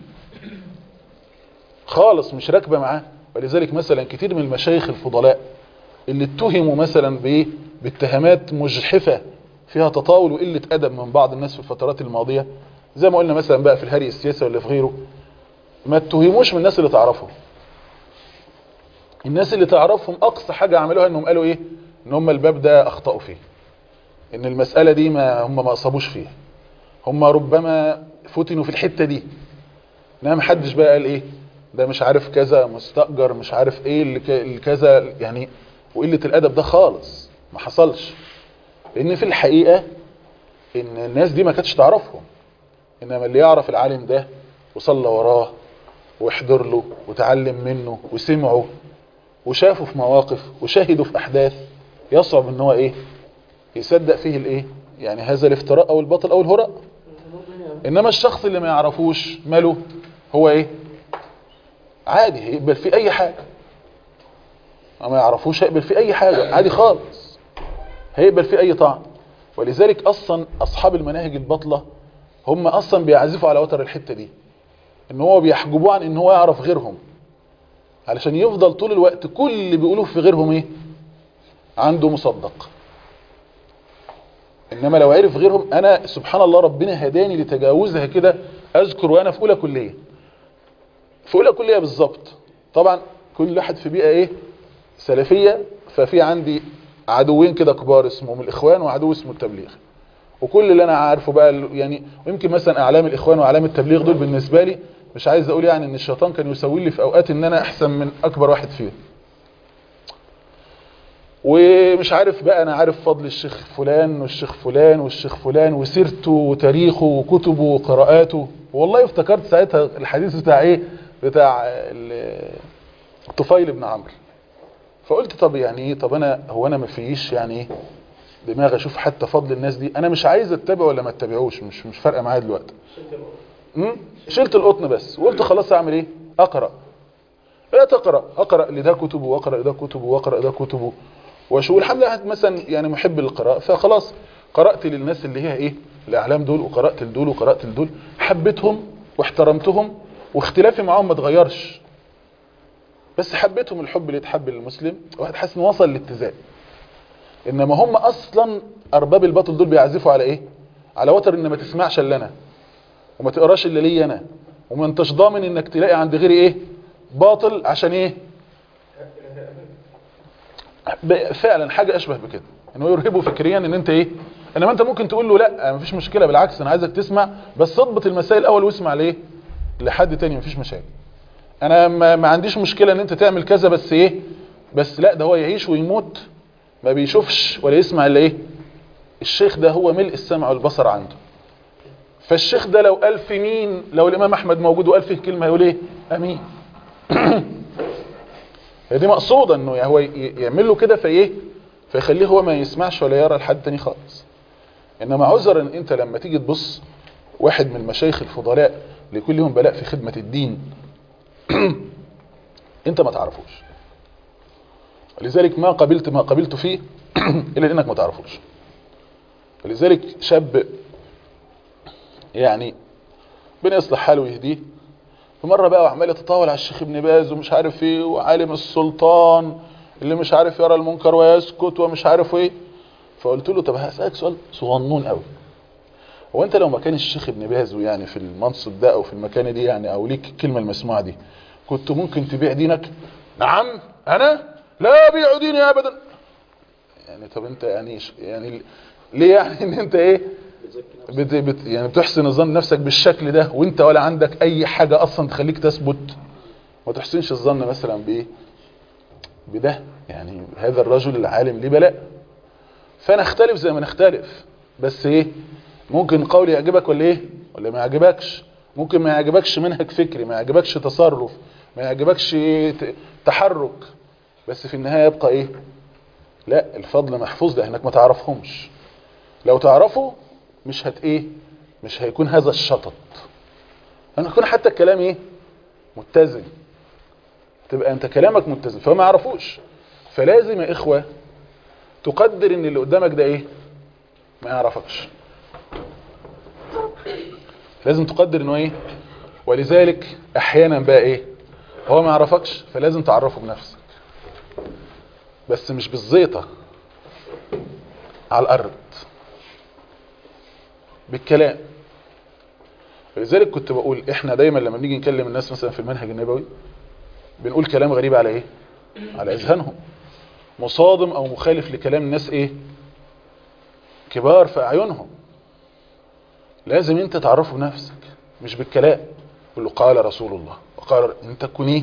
خالص مش راكبه معاه ولذلك مثلا كتير من المشايخ الفضلاء اللي اتهموا مثلا بايه باتهامات مجحفة فيها تطاول وقلة ادب من بعض الناس في الفترات الماضية زي ما قلنا مثلا بقى في الهري السياسي ولا في غيره ما اتهموش من الناس اللي تعرفهم الناس اللي تعرفهم اقصى حاجة عملوها انهم قالوا ايه ان هم الباب ده اخطأوا فيه ان المسألة دي ما هم ما اصابوش فيها هم ربما فتنوا في الحتة دي انما محدش بقى قال ايه ده مش عارف كذا مستأجر مش عارف ايه اللي ك- اللي كذا يعني وقلة الادب ده خالص ما حصلش لان في الحقيقة ان الناس دي ما كانتش تعرفهم انما اللي يعرف العالم ده وصلى وراه ويحضر له وتعلم منه وسمعه وشافه في مواقف وشاهده في احداث يصعب ان هو ايه يصدق فيه الايه يعني هذا الافتراء او الباطل او الهراء انما الشخص اللي ما يعرفوش ماله هو ايه عادي هيقبل في اي حاجة ما يعرفوش هيقبل في اي حاجة عادي خالص هيقبل في اي طعم ولذلك اصلا اصحاب المناهج الباطلة هم اصلا بيعزفوا على وتر الحتة دي ان هو بيحجبوه عن ان هو يعرف غيرهم علشان يفضل طول الوقت كل اللي بيقولوه في غيرهم ايه عنده مصدق انما لو عرف غيرهم انا سبحان الله ربنا هداني لتجاوزها كده اذكر وانا في اولى كليه في اولى كليه بالظبط طبعا كل واحد في بيئه ايه سلفيه ففي عندي عدوين كده كبار اسمهم الاخوان وعدو اسمه التبليغ وكل اللي انا عارفه بقى ال- يعني ويمكن مثلا اعلام الاخوان واعلام التبليغ دول بالنسبه لي مش عايز اقول يعني ان الشيطان كان يسوي لي في اوقات ان انا احسن من اكبر واحد فيهم ومش عارف بقى انا عارف فضل الشيخ فلان والشيخ فلان والشيخ فلان وسيرته وتاريخه وكتبه وقراءاته والله افتكرت ساعتها الحديث بتاع ايه بتاع ال- طفيل بن عمرو فقلت طب يعني ايه طب انا هو انا ما فيش يعني ايه دماغ اشوف حتى فضل الناس دي انا مش عايز اتبع ولا ما اتبعوش مش مش فارقه معايا دلوقتي امم شلت القطن بس وقلت خلاص اعمل ايه اقرا لا تقرا اقرا لده كتبه واقرا لده كتبه واقرا لده كتبه وشو الحمد لله واحد مثلا يعني محب للقراءه فخلاص قرات للناس اللي هي ايه الاعلام دول وقرات لدول وقرات لدول حبيتهم واحترمتهم واختلافي معاهم ما اتغيرش بس حبيتهم الحب اللي يتحب للمسلم واحد حاسس انه وصل لاتزان انما هم اصلا ارباب الباطل دول بيعزفوا على ايه على وتر ان ما تسمعش الا انا وما تقراش الا لي انا وما انتش ضامن انك تلاقي عند غيري ايه باطل عشان ايه ب- فعلا حاجه اشبه بكده انه يرهبه فكريا ان انت ايه انما انت ممكن تقول له لا مفيش مشكله بالعكس انا عايزك تسمع بس اضبط المسائل الاول واسمع ليه لحد تاني مفيش مشاكل انا ما, ما عنديش مشكله ان انت تعمل كذا بس ايه بس لا ده هو يعيش ويموت ما بيشوفش ولا يسمع الا ايه الشيخ ده هو ملء السمع والبصر عنده فالشيخ ده لو قال في مين لو الامام احمد موجود وقال فيه كلمه يقول ايه امين هي دي مقصوده انه هو ي- يعمل له كده فايه فيخليه هو ما يسمعش ولا يرى لحد تاني خالص انما عذرا انت لما تيجي تبص واحد من المشايخ الفضلاء اللي يكون لهم بلاء في خدمه الدين انت ما تعرفوش لذلك ما قبلت ما قبلت فيه الا انك ما تعرفوش ولذلك شاب يعني ربنا يصلح حاله ويهديه فمره بقى وعمال يتطاول على الشيخ ابن باز ومش عارف ايه وعالم السلطان اللي مش عارف يرى المنكر ويسكت ومش عارف ايه فقلت له طب هسألك سؤال صغنون قوي هو انت لو مكان الشيخ ابن باز يعني في المنصب ده او في المكانه دي يعني او ليك الكلمه المسموعه دي كنت ممكن تبيع دينك نعم انا لا ابيع ديني ابدا يعني طب انت يعني ش- يعني ليه يعني ان انت ايه بت بت يعني بتحسن الظن نفسك بالشكل ده وانت ولا عندك اي حاجه اصلا تخليك تثبت ما تحسنش الظن مثلا بايه بده يعني هذا الرجل العالم ليه بلاء فنختلف زي ما نختلف بس ايه ممكن قولي يعجبك ولا ايه ولا ما يعجبكش ممكن ما يعجبكش منهج فكري ما يعجبكش تصرف ما يعجبكش ت- تحرك بس في النهاية يبقى ايه لا الفضل محفوظ لانك ما تعرفهمش لو تعرفوا مش هت ايه مش هيكون هذا الشطط انا يكون حتى الكلام ايه متزن تبقى انت كلامك متزن فما يعرفوش فلازم يا اخوة تقدر ان اللي قدامك ده ايه ما يعرفكش لازم تقدر انه ايه ولذلك احيانا بقى ايه هو ما يعرفكش فلازم تعرفه بنفسك بس مش بالزيطة على الارض بالكلام ولذلك كنت بقول احنا دايما لما بنيجي نكلم الناس مثلا في المنهج النبوي بنقول كلام غريب على ايه على اذهانهم مصادم او مخالف لكلام الناس ايه كبار في اعينهم لازم انت تعرفه بنفسك مش بالكلام قل له قال رسول الله وقال انت تكون ايه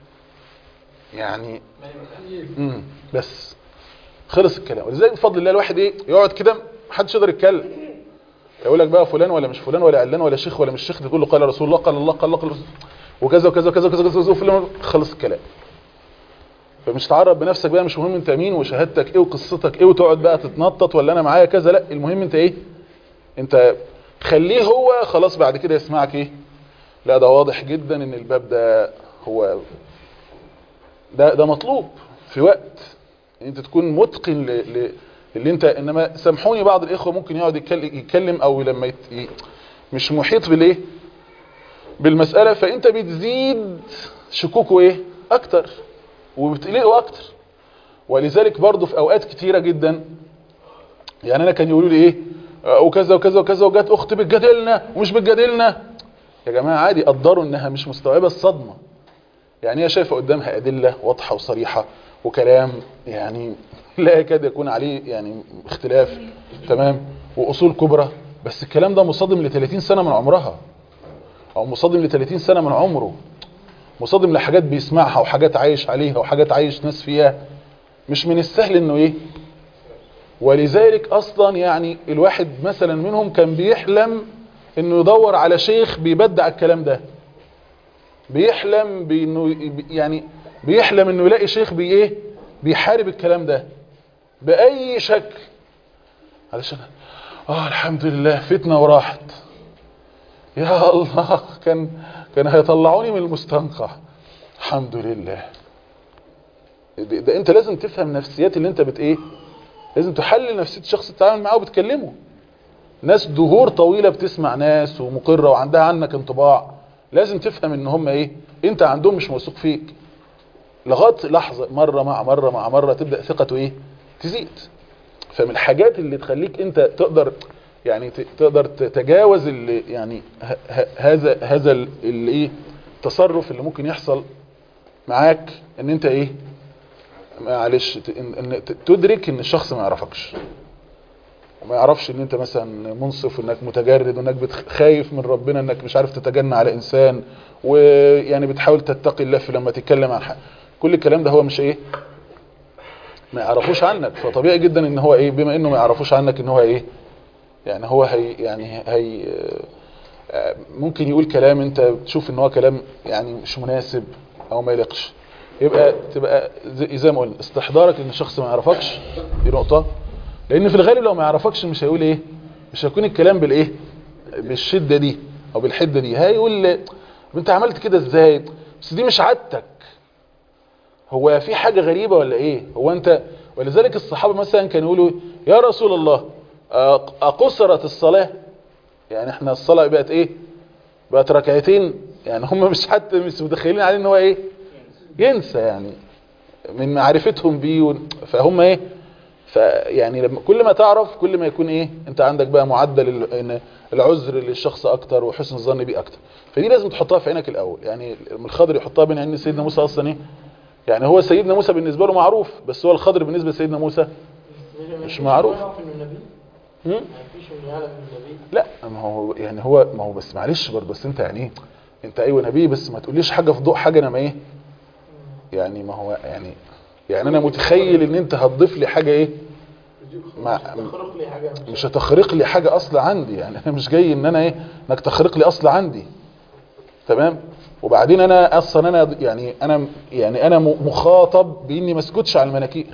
يعني امم بس خلص الكلام ولذلك بفضل الله الواحد ايه يقعد كده محدش يقدر يتكلم يقول لك بقى فلان ولا مش فلان ولا علان ولا شيخ ولا مش شيخ تقول له قال رسول الله قال الله قال الله قال الله وكذا وكذا وكذا وكذا وكذا وفلان خلص الكلام فمش تعرف بنفسك بقى مش مهم انت مين وشهادتك ايه وقصتك ايه وتقعد بقى تتنطط ولا انا معايا كذا لا المهم انت ايه انت خليه هو خلاص بعد كده يسمعك ايه لا ده واضح جدا ان الباب ده هو ده ده مطلوب في وقت ان انت تكون متقن ل... ل... اللي انت انما سامحوني بعض الاخوه ممكن يقعد يتكلم, يتكلم او لما يت... ي- مش محيط بالايه بالمساله فانت بتزيد شكوكه ايه اكتر وبتقلقه اكتر ولذلك برضه في اوقات كتيره جدا يعني انا كان يقولوا لي ايه آه، وكذا وكذا وكذا وجات اختي بتجادلنا ومش بتجادلنا يا جماعه عادي قدروا انها مش مستوعبه الصدمه يعني هي شايفه قدامها ادله واضحه وصريحه وكلام يعني لا يكاد يكون عليه يعني اختلاف تمام واصول كبرى بس الكلام ده مصادم ل 30 سنه من عمرها او مصادم ل 30 سنه من عمره مصادم لحاجات بيسمعها وحاجات عايش عليها وحاجات عايش ناس فيها مش من السهل انه ايه ولذلك اصلا يعني الواحد مثلا منهم كان بيحلم انه يدور على شيخ بيبدع الكلام ده بيحلم بانه يعني بيحلم انه يلاقي شيخ بي ايه بيحارب الكلام ده باي شكل علشان اه الحمد لله فتنه وراحت يا الله كان كان هيطلعوني من المستنقع الحمد لله ده, ده انت لازم تفهم نفسيات اللي انت بت ايه لازم تحلل نفسيه الشخص اللي بتتعامل معاه وبتكلمه ناس دهور طويله بتسمع ناس ومقره وعندها عنك انطباع لازم تفهم ان هم ايه انت عندهم مش موثوق فيك لغايه لحظه مره مع مره مع مره تبدا ثقته ايه تزيد فمن الحاجات اللي تخليك انت تقدر يعني ت- تقدر تتجاوز اللي يعني ه- ه- هذا هذا ال- اللي ايه التصرف اللي ممكن يحصل معاك ان انت ايه معلش ت- ان إن ت- تدرك ان الشخص ما يعرفكش وما يعرفش ان انت مثلا منصف وانك متجرد وانك بتخ- خايف من ربنا انك مش عارف تتجنى على انسان ويعني بتحاول تتقي الله في لما تتكلم عن حق كل الكلام ده هو مش ايه ما يعرفوش عنك فطبيعي جدا ان هو ايه بما انه ما يعرفوش عنك ان هو ايه يعني هو هي يعني هي آه، ممكن يقول كلام انت تشوف ان هو كلام يعني مش مناسب او ما يليقش يبقى تبقى زي زي ما قلنا استحضارك ان الشخص ما يعرفكش دي نقطة لان في الغالب لو ما يعرفكش مش هيقول ايه مش هيكون الكلام بالايه بالشدة دي او بالحدة دي هيقول انت عملت كده ازاي بس دي مش عادتك هو في حاجة غريبة ولا ايه هو انت ولذلك الصحابة مثلا كانوا يقولوا يا رسول الله أق- أقصرت الصلاة يعني احنا الصلاة بقت ايه بقت ركعتين يعني هم مش حتى مش متخيلين عليه ان هو ايه ينسى يعني من معرفتهم بيه ون- فهم ايه فيعني لما كل ما تعرف كل ما يكون ايه انت عندك بقى معدل ال- ان العذر للشخص اكتر وحسن الظن بيه اكتر فدي لازم تحطها في عينك الاول يعني الخضر يحطها بين عين سيدنا موسى اصلا ايه يعني هو سيدنا موسى بالنسبه له معروف بس هو الخضر بالنسبه لسيدنا موسى مش معروف يعرف انه نبي هم؟ ما فيش انه يعلم انه نبي لا ما هو يعني هو ما هو بس معلش برضه بس انت يعني ايه انت ايوه نبي بس ما تقوليش حاجه في ضوء حاجه انا ما ايه يعني ما هو يعني يعني انا متخيل ان انت هتضيف لي حاجه ايه مع تخرق لي حاجه مش مش هتخرق لي حاجه اصل عندي يعني انا مش جاي ان انا ايه انك تخرق لي اصل عندي تمام وبعدين انا اصلا انا يعني انا يعني انا م- مخاطب باني ما اسكتش على المناكير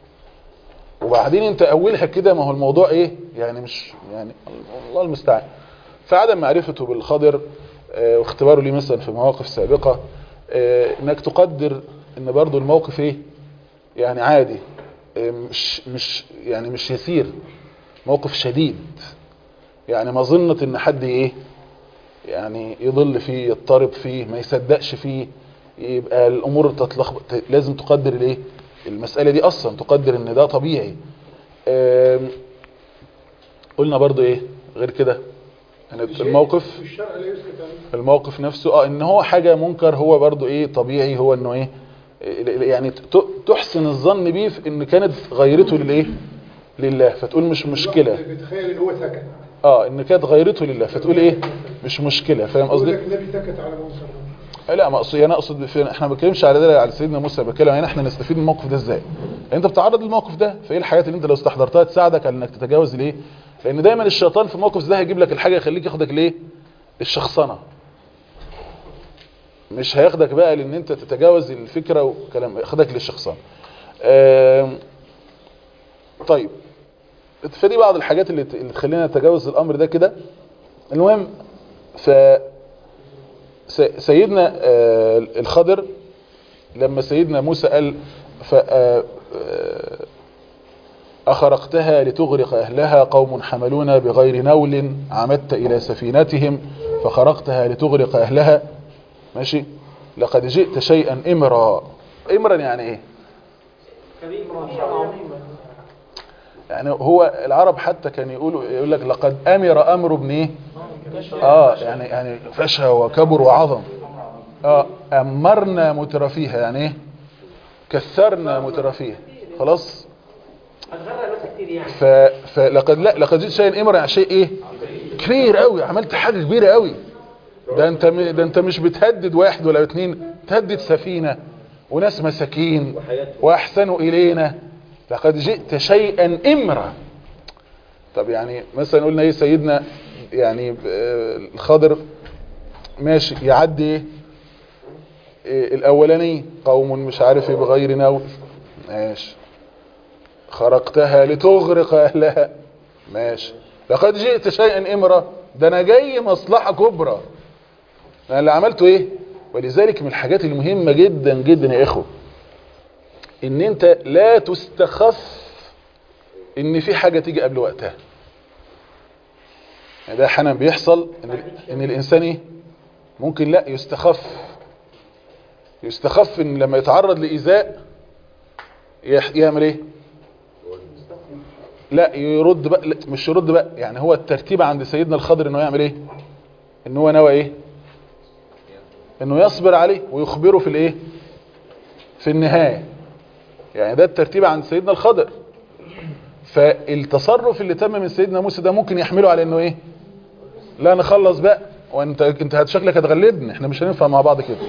وبعدين انت اولها كده ما هو الموضوع ايه يعني مش يعني الله المستعان فعدم معرفته بالخضر آه، واختباره ليه مثلا في مواقف سابقة آه، انك تقدر ان برضو الموقف ايه يعني عادي آه، مش مش يعني مش يسير موقف شديد يعني ما ظنت ان حد ايه يعني يضل فيه يضطرب فيه ما يصدقش فيه يبقى الامور تتلخبط لازم تقدر الايه المسألة دي اصلا تقدر ان ده طبيعي آم، قلنا برضو ايه غير كده يعني الموقف الشرع لا يسكت عنه الموقف نفسه اه ان هو حاجة منكر هو برضو ايه طبيعي هو انه ايه إيه، يعني ت- تحسن الظن بيه في ان كانت غيرته للايه لله فتقول مش مشكلة بيتخيل ان هو سكت اه ان كانت غيرته لله فتقول ايه مش مشكلة فاهم يقول قصدي لك النبي سكت على موسى لا ما اقصد انا اقصد في احنا ما بنتكلمش على ده على سيدنا موسى بتكلم يعني احنا نستفيد من الموقف ده ازاي انت بتعرض للموقف ده فايه الحاجات اللي انت لو استحضرتها تساعدك على انك تتجاوز الايه لان دايما الشيطان في الموقف ده هيجيب لك الحاجه يخليك ياخدك ليه الشخصنه مش هياخدك بقى لان انت تتجاوز الفكره وكلام ياخدك للشخصنه آم، طيب فدي بعض الحاجات اللي ت- اللي تخلينا نتجاوز الامر ده كده المهم ف س- سيدنا آه، الخضر لما سيدنا موسى قال ف- آه، آه، أخرقتها لتغرق أهلها قوم حملونا بغير نول عمدت إلى سفينتهم فخرقتها لتغرق أهلها ماشي لقد جئت شيئا إمرا إمرا يعني إيه كبير عظيمه يعني هو العرب حتى كان يقولوا يقول لك لقد أمر أمر ابن إيه اه يعني يعني فشى وكبر وعظم اه امرنا مترفيها يعني ايه كثرنا مترفيها خلاص هتغرق ناس كتير يعني ف... فلقد لا لقد جئت شيء امر يعني شيء ايه كبير قوي عملت حاجه كبيره قوي ده انت م... ده انت مش بتهدد واحد ولا اتنين تهدد سفينه وناس مساكين واحسنوا الينا لقد جئت شيئا امرا طب يعني مثلا قلنا ايه سيدنا يعني آه، الخضر ماشي يعدي ايه إيه الاولاني قوم مش عارف ايه بغير نوء ماشي خرقتها لتغرق اهلها ماشي لقد جئت شيئا امرا ده انا جاي مصلحة كبرى انا اللي عملته ايه ولذلك من الحاجات المهمة جدا جدا يا اخو ان انت لا تستخف ان في حاجة تيجي قبل وقتها يعني ده احيانا بيحصل ان, ان الانسان ايه ممكن لا يستخف يستخف ان لما يتعرض لايذاء يح- يعمل ايه لا يرد بقى لا مش يرد بقى يعني هو الترتيب عند سيدنا الخضر انه يعمل ايه ان هو نوى ايه انه يصبر عليه ويخبره في الايه في النهاية يعني ده الترتيب عند سيدنا الخضر فالتصرف اللي تم من سيدنا موسى ده ممكن يحمله على انه ايه لا نخلص بقى وانت انت هت- شكلك هتغلبني احنا مش هننفع مع بعض كده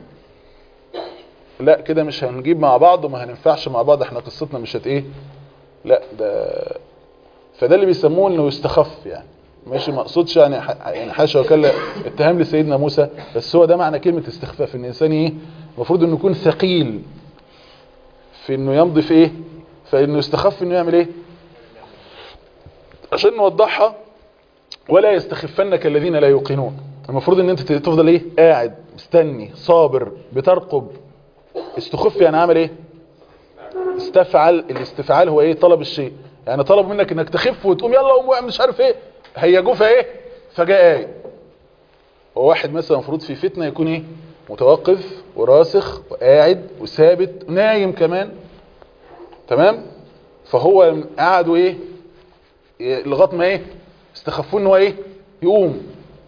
لا كده مش هنجيب مع بعض وما هننفعش مع بعض احنا قصتنا مش هت ايه لا ده فده اللي بيسموه انه يستخف يعني ماشي ما اقصدش يعني ح- يعني حاشا وكلا اتهام لسيدنا موسى بس هو ده معنى كلمة استخفاف ان الانسان ايه المفروض انه يكون ثقيل في انه يمضي في ايه فانه يستخف انه يعمل ايه عشان نوضحها ولا يستخفنك الذين لا يوقنون المفروض ان انت تفضل ايه قاعد مستني صابر بترقب استخف يعني عمل ايه استفعل الاستفعال هو ايه طلب الشيء يعني طلب منك انك تخف وتقوم يلا قوم واعمل مش عارف ايه هيجوه فايه فجاء ايه هو واحد مثلا المفروض في فتنه يكون ايه متوقف وراسخ وقاعد وثابت ونايم كمان تمام فهو قعدوا ايه إيه، لغايه ما ايه استخفوه ان هو ايه يقوم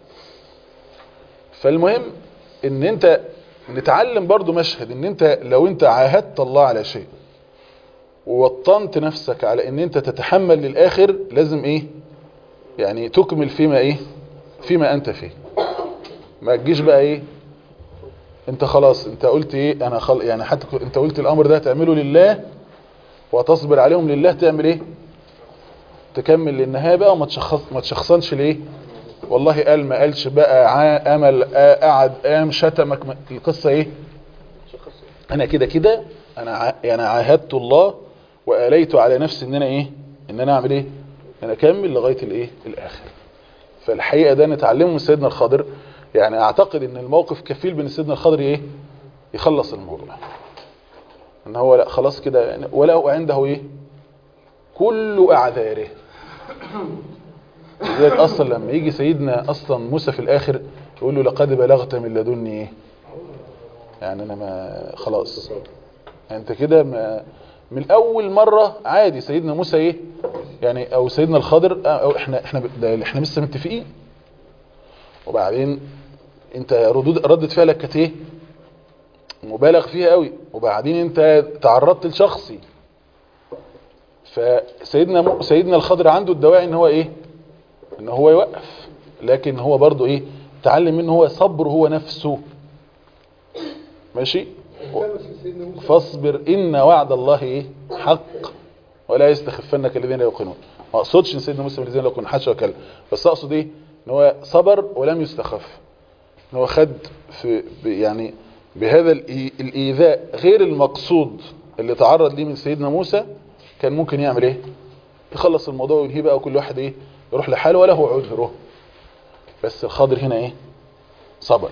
فالمهم ان انت نتعلم برضو مشهد ان انت لو انت عاهدت الله على شيء ووطنت نفسك على ان انت تتحمل للاخر لازم ايه يعني تكمل فيما ايه فيما انت فيه ما تجيش بقى ايه انت خلاص انت قلت ايه انا خل... يعني حتى ك- انت قلت الامر ده تعمله لله وتصبر عليهم لله تعمل ايه تكمل للنهايه بقى وما تشخص ما تشخصنش ليه والله قال ما قالش بقى ع- امل آه، قعد قام شتمك ما- القصه ايه انا كده كده انا ع- يعني عاهدت الله واليت على نفسي ان انا ايه ان انا اعمل ايه ان انا اكمل لغايه الايه الاخر فالحقيقه ده نتعلمه من سيدنا الخضر يعني اعتقد ان الموقف كفيل بين سيدنا الخضر ايه يخلص الموضوع ان هو لا خلاص كده يعني ولا عنده ايه كل اعذاره لذلك اصلا لما يجي سيدنا اصلا موسى في الاخر يقول له لقد بلغت من لدني ايه يعني انا ما خلاص انت كده ما من اول مرة عادي سيدنا موسى ايه يعني او سيدنا الخضر او احنا احنا ده احنا لسه متفقين وبعدين انت ردود ردة فعلك كانت ايه مبالغ فيها قوي وبعدين انت تعرضت لشخصي فسيدنا م... سيدنا الخضر عنده الدواعي ان هو ايه ان هو يوقف لكن هو برضو ايه تعلم منه هو صبر هو نفسه ماشي كلمة سيدنا موسى فاصبر ان وعد الله ايه حق ولا يستخفنك الذين لا يوقنون ما اقصدش ان سيدنا موسى من الذين لا يوقنون حاشا وكلا بس اقصد ايه ان هو صبر ولم يستخف ان هو خد في ب- يعني بهذا الإي- الايذاء غير المقصود اللي تعرض ليه من سيدنا موسى كان ممكن يعمل ايه يخلص الموضوع وينهي بقى وكل واحد ايه يروح لحاله وله عذره بس الخضر هنا ايه صبر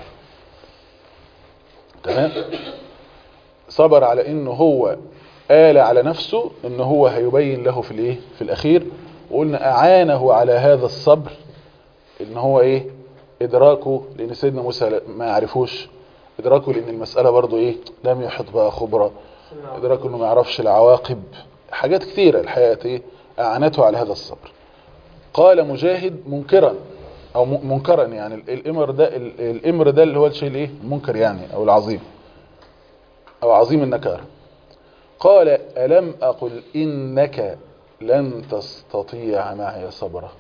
تمام صبر على انه هو آل على نفسه ان هو هيبين له في الايه في الاخير وقلنا اعانه على هذا الصبر ان هو ايه ادراكه لان سيدنا موسى ما يعرفوش ادراكه لان المسألة برضو ايه لم يحط بقى خبرة ادراكه انه ما يعرفش العواقب حاجات كثيرة الحياة ايه اعانته على هذا الصبر قال مجاهد منكرا او م- منكرا يعني ال- الامر ده ال- الامر ده اللي هو الشيء الايه المنكر يعني او العظيم او عظيم النكار قال ألم أقل إنك لن تستطيع معي صبرا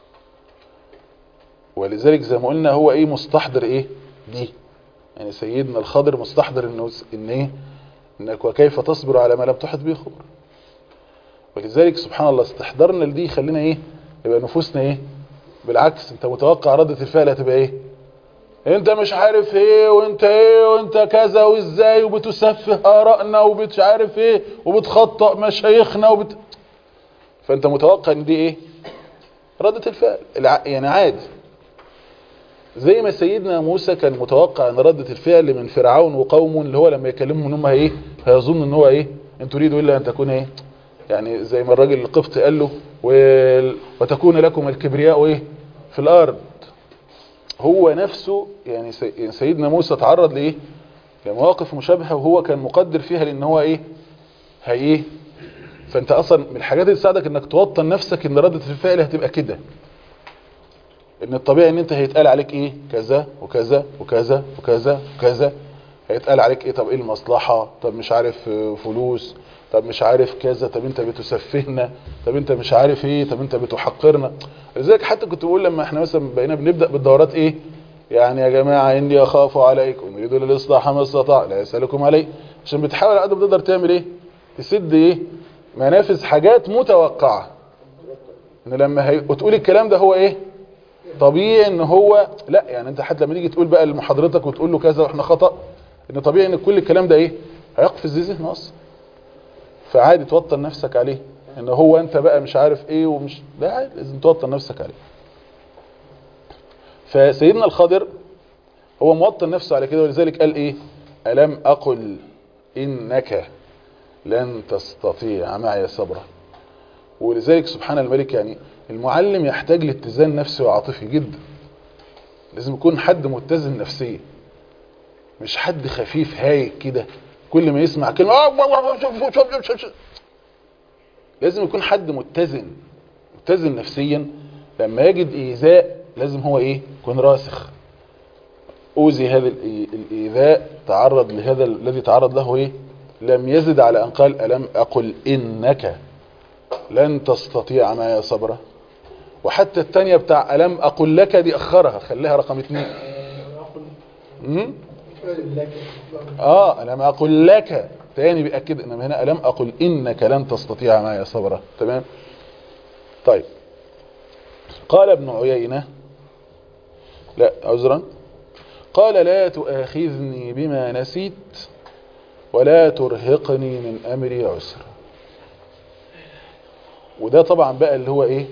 ولذلك زي ما قلنا هو ايه مستحضر ايه دي يعني سيدنا الخضر مستحضر انه س- ان ايه انك وكيف تصبر على ما لم تحط به خبر ولذلك سبحان الله استحضرنا لدي يخلينا ايه يبقى نفوسنا ايه بالعكس انت متوقع ردة الفعل هتبقى ايه انت مش عارف ايه وانت ايه وانت كذا وازاي وبتسفه ارائنا ومش عارف ايه وبتخطأ مشايخنا وبت... فانت متوقع ان دي ايه ردة الفعل الع... يعني عادي زي ما سيدنا موسى كان متوقع ان ردة الفعل من فرعون وقومه اللي هو لما يكلمهم ان هم ايه هيظن ان هو ايه ان تريدوا الا ان تكون ايه يعني زي ما الراجل القبط قال له و... وتكون لكم الكبرياء ايه في الارض هو نفسه يعني سي- يعني سيدنا موسى تعرض لايه لمواقف مشابهة وهو كان مقدر فيها لان هو ايه هي ايه فانت اصلا من الحاجات اللي تساعدك انك توطن نفسك ان ردة الفعل هتبقى كده ان الطبيعي ان انت هيتقال عليك ايه كذا وكذا وكذا وكذا وكذا هيتقال عليك ايه طب ايه المصلحة طب مش عارف آه، فلوس طب مش عارف كذا طب انت بتسفهنا طب انت مش عارف ايه طب انت بتحقرنا لذلك حتى كنت بقول لما احنا مثلا بقينا بنبدأ بالدورات ايه يعني يا جماعة اني اخاف عليكم يريد الاصلاح ما استطاع لا يسألكم عليه عشان بتحاول على قد ما تقدر تعمل ايه تسد ايه منافذ حاجات متوقعة ان لما هي... وتقول الكلام ده هو ايه طبيعي ان هو لا يعني انت حتى لما تيجي تقول بقى لمحاضرتك وتقول له كذا واحنا خطأ ان طبيعي ان كل الكلام ده ايه هيقفز ذهنه اصلا فعادي توطن نفسك عليه ان هو انت بقى مش عارف ايه ومش لا عادي لازم توطن نفسك عليه فسيدنا الخضر هو موطن نفسه على كده ولذلك قال ايه ألم أقل إنك لن تستطيع معي صبرا ولذلك سبحان الملك يعني المعلم يحتاج لاتزان نفسي وعاطفي جدا لازم يكون حد متزن نفسيا مش حد خفيف هايق كده كل ما يسمع كلمة لازم يكون حد متزن متزن نفسيا لما يجد إيذاء لازم هو إيه يكون راسخ أوذي هذا الإي- الإيذاء تعرض لهذا الذي تعرض له إيه لم يزد على أن قال ألم أقل إنك لن تستطيع معي صبرا وحتى الثانية بتاع ألم أقل لك دي أخرها خليها رقم اثنين مم؟ اه ألم أقل لك تاني بيأكد إنما هنا ألم أقل إنك لن تستطيع معي صبرا تمام طيب قال ابن عيينة لا عذرا قال لا تؤاخذني بما نسيت ولا ترهقني من أمري عسر وده طبعا بقى اللي هو ايه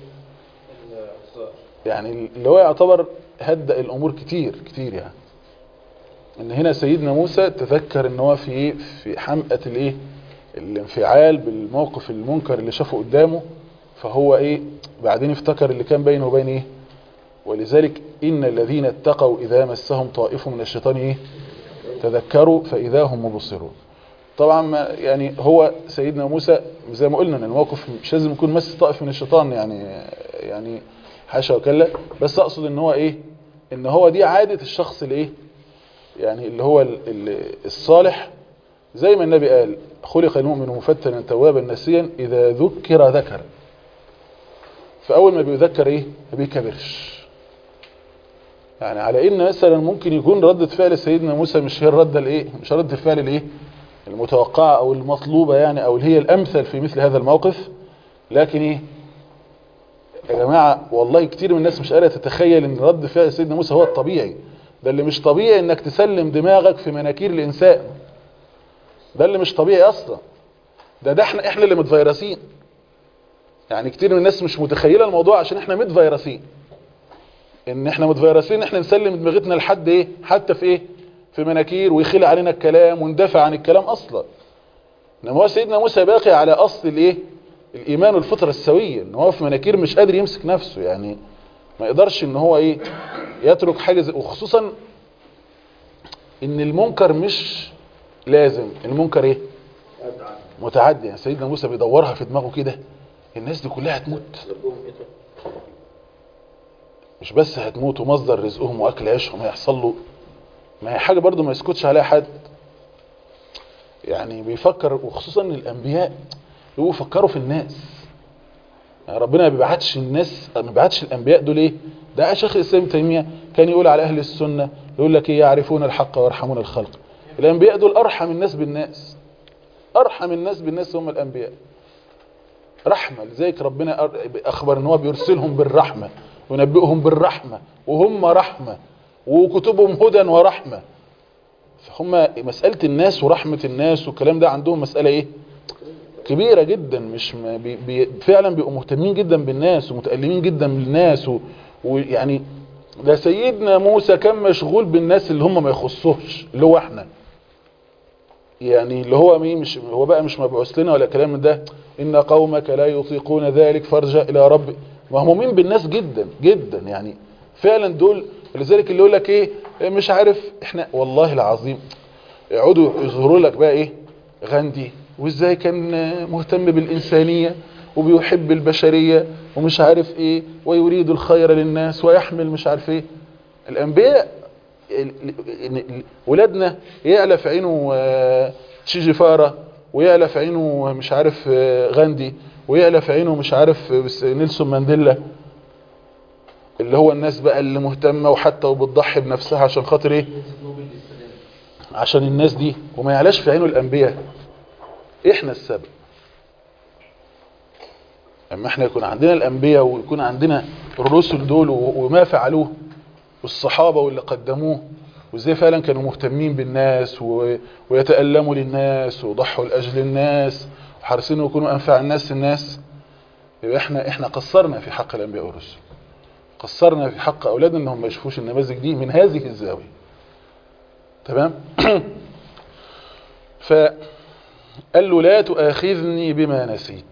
يعني اللي هو يعتبر هدأ الامور كتير كتير يعني ان هنا سيدنا موسى تذكر ان هو في ايه في حمقة الايه الانفعال بالموقف المنكر اللي شافه قدامه فهو ايه بعدين افتكر اللي كان بينه وبين ايه ولذلك ان الذين اتقوا اذا مسهم طائف من الشيطان ايه تذكروا فاذا هم مبصرون طبعا ما يعني هو سيدنا موسى زي ما قلنا ان الموقف مش لازم يكون مس طائف من الشيطان يعني يعني حاشا وكلا بس اقصد ان هو ايه ان هو دي عادة الشخص الايه يعني اللي هو ال- ال- الصالح زي ما النبي قال خلق المؤمن مفتنا توابا نسيا اذا ذكر ذكر فاول ما بيذكر ايه ما بيكبرش يعني على ان مثلا ممكن يكون ردة فعل سيدنا موسى مش هي الردة الايه مش ردة الفعل الايه المتوقعة او المطلوبة يعني او اللي هي الامثل في مثل هذا الموقف لكن ايه يا جماعة والله كتير من الناس مش قادرة تتخيل ان رد فعل سيدنا موسى هو الطبيعي ده اللي مش طبيعي انك تسلم دماغك في مناكير الانسان ده اللي مش طبيعي اصلا ده ده احنا احنا اللي متفيرسين يعني كتير من الناس مش متخيلة الموضوع عشان احنا متفيرسين ان احنا متفيرسين احنا نسلم دماغتنا لحد ايه حتى في ايه في مناكير ويخلع علينا الكلام وندافع عن الكلام اصلا انما هو سيدنا موسى باقي على اصل الايه الايمان والفطره السويه ان هو في مناكير مش قادر يمسك نفسه يعني ما يقدرش ان هو ايه يترك حاجه زي وخصوصا ان المنكر مش لازم المنكر ايه متعدي يعني سيدنا موسى بيدورها في دماغه كده الناس دي كلها هتموت مش بس هتموت ومصدر رزقهم واكل عيشهم هيحصل له ما هي حاجه برضو ما يسكتش عليها حد يعني بيفكر وخصوصا الانبياء يبقوا يفكروا في الناس يعني ربنا ما بيبعتش الناس ما بيبعتش الانبياء دول ايه ده شيخ الاسلام ابن تيميه كان يقول على اهل السنه يقول لك ايه يعرفون الحق ويرحمون الخلق الانبياء دول ارحم الناس بالناس ارحم الناس بالناس هم الانبياء رحمه لذلك ربنا اخبر ان هو بيرسلهم بالرحمه وينبئهم بالرحمه وهم رحمه وكتبهم هدى ورحمه فهم مساله الناس ورحمه الناس والكلام ده عندهم مساله ايه كبيرة جدا مش ما بي بي فعلا بيبقوا مهتمين جدا بالناس ومتألمين جدا بالناس و- ويعني ده سيدنا موسى كان مشغول بالناس اللي هم ما يخصوش اللي هو احنا يعني اللي هو مين مش هو بقى مش مبعوث لنا ولا كلام من ده ان قومك لا يطيقون ذلك فارجع الى رب مهمومين بالناس جدا جدا يعني فعلا دول لذلك اللي يقول لك ايه مش عارف احنا والله العظيم يقعدوا يظهروا لك بقى ايه غاندي وازاي كان مهتم بالإنسانية وبيحب البشرية ومش عارف ايه ويريد الخير للناس ويحمل مش عارف ايه الأنبياء ال- ال- ال- ولادنا يعلى في عينه آه، تشي جيفارا ويعلى في عينه مش عارف آه، غاندي ويعلى في عينه مش عارف آه، بس- نيلسون مانديلا اللي هو الناس بقى اللي مهتمة وحتى وبتضحي بنفسها عشان خاطر ايه عشان الناس دي وما يعلاش في عينه الأنبياء احنا السبب اما احنا يكون عندنا الأنبياء ويكون عندنا الرسل دول و- وما فعلوه والصحابة واللي قدموه وازاي فعلا كانوا مهتمين بالناس و... ويتألموا للناس وضحوا لأجل الناس وحرصين يكونوا أنفع الناس الناس يبقى احنا احنا قصرنا في حق الأنبياء والرسل قصرنا في حق أولادنا انهم ما يشوفوش النماذج دي من هذه الزاوية تمام فقال له لا تؤاخذني بما نسيت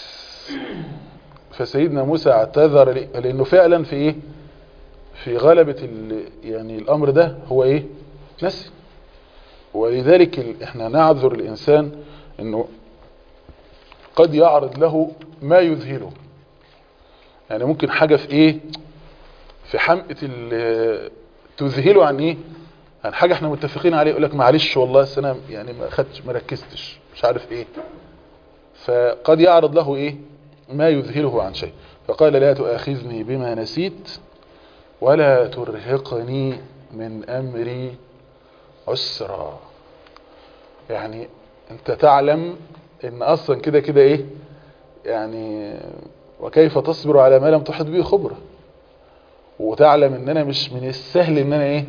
فسيدنا موسى اعتذر لي- لانه فعلا في ايه في غلبة ال- يعني الامر ده هو ايه نسي ولذلك ال- احنا نعذر الانسان انه قد يعرض له ما يذهله يعني ممكن حاجة في ايه في حمقة ال- تذهله عن ايه عن حاجة احنا متفقين عليه يقول لك معلش والله أصل انا يعني ما خدتش ما ركزتش مش عارف ايه فقد يعرض له ايه ما يذهله عن شيء فقال لا تؤاخذني بما نسيت ولا ترهقني من امري عسرا يعني انت تعلم ان اصلا كده كده ايه يعني وكيف تصبر على ما لم تحط به خبرة وتعلم ان انا مش من السهل ان انا ايه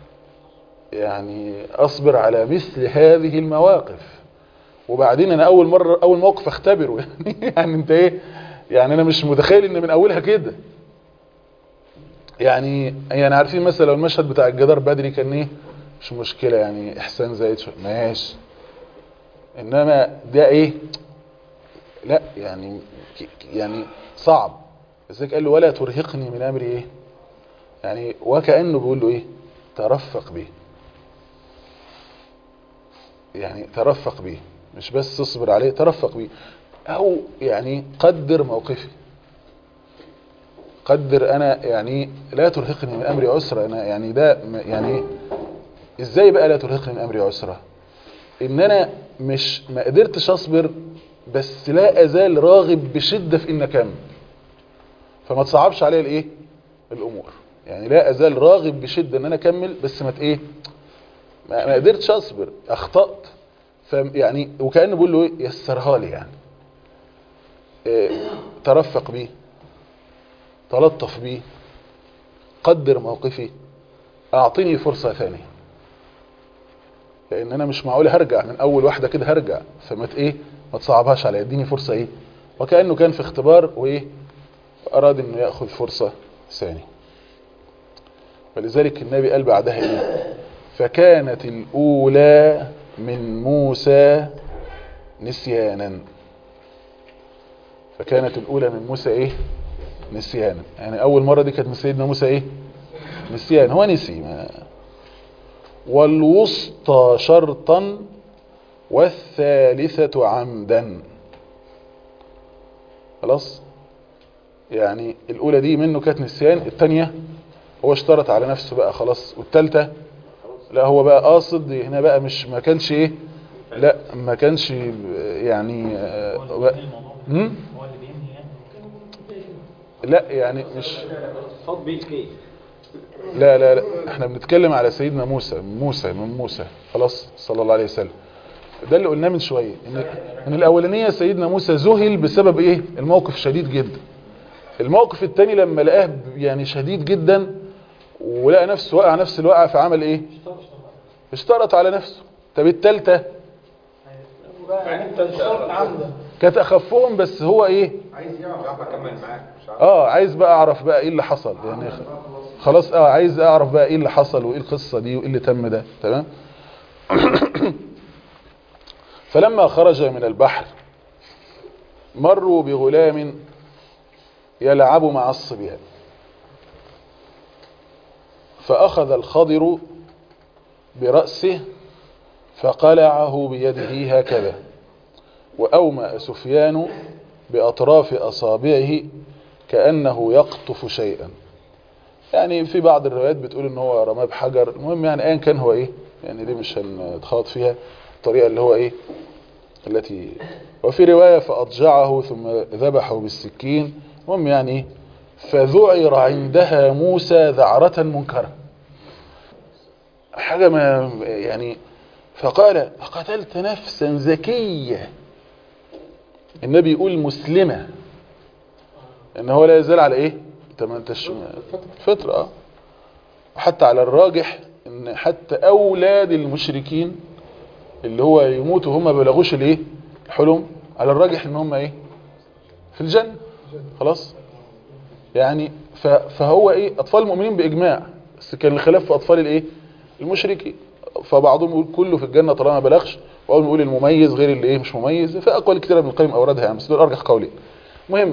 يعني اصبر على مثل هذه المواقف وبعدين انا اول مرة اول موقف اختبره يعني يعني انت ايه يعني انا مش متخيل ان من اولها كده يعني يعني عارفين مثلا لو المشهد بتاع الجدار بدري كان ايه مش مشكلة يعني احسان زايد شوية ماشي انما ده ايه لا يعني يعني صعب ازيك قال له ولا ترهقني من امري ايه يعني وكأنه بيقول له ايه ترفق بيه يعني ترفق بيه مش بس اصبر عليه ترفق بيه او يعني قدر موقفي قدر انا يعني لا ترهقني من امري عسرة انا يعني ده يعني ازاي بقى لا ترهقني من امري عسرة ان انا مش ما قدرتش اصبر بس لا ازال راغب بشدة في ان اكمل فما تصعبش عليا الايه الامور يعني لا ازال راغب بشدة ان انا اكمل بس ما ايه ما ما قدرتش اصبر اخطأت فيعني وكأنه بيقول له ايه يسرها لي يعني إيه ترفق بيه تلطف بيه قدر موقفي اعطيني فرصة ثانية لان انا مش معقول هرجع من اول واحدة كده هرجع فما ت- ايه ما تصعبهاش عليا اديني فرصة ايه وكأنه كان في اختبار وايه اراد انه يأخذ فرصة ثانية ولذلك النبي قال بعدها ايه فكانت الاولى من موسى نسيانا فكانت الاولى من موسى ايه نسيانا يعني اول مرة دي كانت من سيدنا موسى ايه نسيان هو نسي ما والوسطى شرطا والثالثة عمدا خلاص يعني الاولى دي منه كانت نسيان التانية هو اشترط على نفسه بقى خلاص والتالتة لا هو بقى قاصد هنا بقى مش ما كانش ايه لا ما كانش يعني آه، بقى- هم؟ لا يعني مش صوت بيه كيف لا لا لا احنا بنتكلم على سيدنا موسى موسى من موسى خلاص صلى الله عليه وسلم ده اللي قلناه من شوية ان, إن الاولانية سيدنا موسى ذهل بسبب ايه الموقف شديد جدا الموقف التاني لما لقاه ب- يعني شديد جدا ولقى نفسه وقع نفس الوقعة فعمل ايه اشترط على نفسه طب التالتة يعني انت اشترط عمدا كانت اخفهم بس هو ايه عايز يعرف اكمل معاك مش عارف اه عايز بقى اعرف بقى ايه اللي حصل يعني خلاص اه عايز اعرف بقى ايه اللي حصل وايه القصة دي وايه اللي تم ده تمام فلما خرج من البحر مروا بغلام يلعب مع الصبيان فأخذ الخضر برأسه فقلعه بيده هكذا وأومأ سفيان بأطراف أصابعه كأنه يقطف شيئا يعني في بعض الروايات بتقول ان هو رماه بحجر المهم يعني ايا كان هو ايه يعني دي مش هنتخاط فيها الطريقة اللي هو ايه التي وفي رواية فأضجعه ثم ذبحه بالسكين المهم يعني ايه فذعر عندها موسى ذعرة منكرة حاجة ما يعني فقال قتلت نفسا زكية النبي يقول مسلمة ان هو لا يزال على ايه انت ما انتش فترة اه حتى على الراجح ان حتى اولاد المشركين اللي هو يموتوا هم ما بلغوش الايه الحلم على الراجح ان هم ايه في الجنة خلاص يعني ف- فهو ايه اطفال المؤمنين باجماع بس كان الخلاف في اطفال الايه المشركين فبعضهم يقول كله في الجنة طالما ما بلغش وأول يقول المميز غير اللي ايه مش مميز في اقوال كتيرة ابن القيم اوردها يعني بس دول ارجح قولين مهم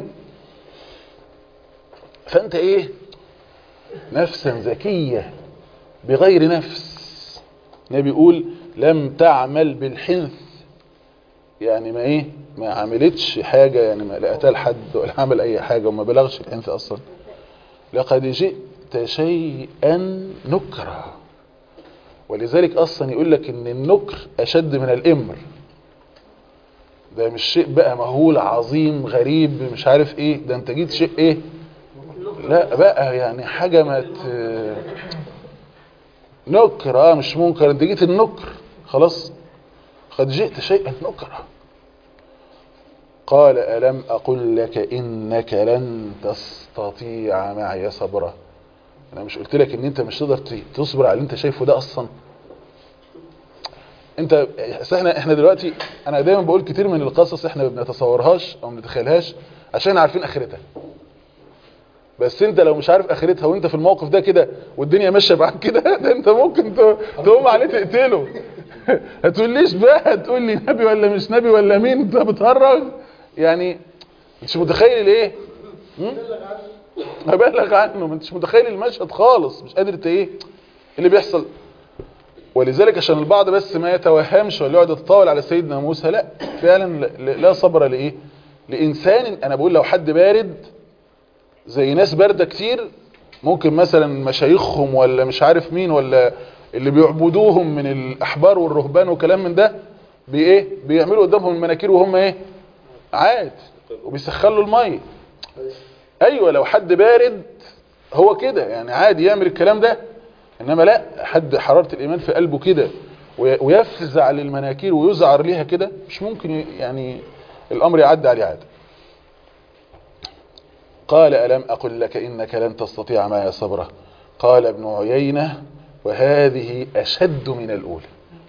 فانت ايه نفسا زكية بغير نفس النبي يقول لم تعمل بالحنث يعني ما ايه ما عملتش حاجة يعني ما لقتها لحد ولا عمل اي حاجة وما بلغش الحنث اصلا لقد جئت شيئا نكرا ولذلك اصلا يقول لك ان النكر اشد من الامر ده مش شيء بقى مهول عظيم غريب مش عارف ايه ده انت جيت شيء ايه لا بقى يعني حاجة ما ت... نكر اه مش منكر انت جيت النكر خلاص قد جئت شيئا نكرا قال ألم أقل لك إنك لن تستطيع معي صبرا أنا مش قلت لك إن أنت مش تقدر ت- تصبر على اللي أنت شايفه ده أصلا أنت أصل احنا احنا دلوقتي أنا دايما بقول كتير من القصص احنا ما بنتصورهاش أو ما بنتخيلهاش عشان عارفين آخرتها بس انت لو مش عارف اخرتها وانت في الموقف ده كده والدنيا ماشيه معاك كده ده انت ممكن ت- تقوم عليه تقتله هتقوليش بقى هتقول لي نبي ولا مش نبي ولا مين انت بتهرج يعني مش متخيل الايه هم؟ ابلغ عنه ما انتش متخيل المشهد خالص مش قادر ت- ايه اللي بيحصل ولذلك عشان البعض بس ما يتوهمش ولا يقعد يتطاول على سيدنا موسى لا فعلا لا- لا صبر لايه لانسان انا بقول لو حد بارد زي ناس باردة كتير ممكن مثلا مشايخهم ولا مش عارف مين ولا اللي بيعبدوهم من الأحبار والرهبان وكلام من ده بإيه بيعملوا قدامهم المناكير وهم إيه عاد وبيسخلوا المية أيوة لو حد بارد هو كده يعني عادي يعمل الكلام ده إنما لا حد حرارة الإيمان في قلبه كده وي- ويفزع للمناكير ويزعر ليها كده مش ممكن ي- يعني الأمر يعدي عليه عادي قال ألم أقل لك إنك لن تستطيع معي صبرا قال ابن عيينة وهذه أشد من الأولى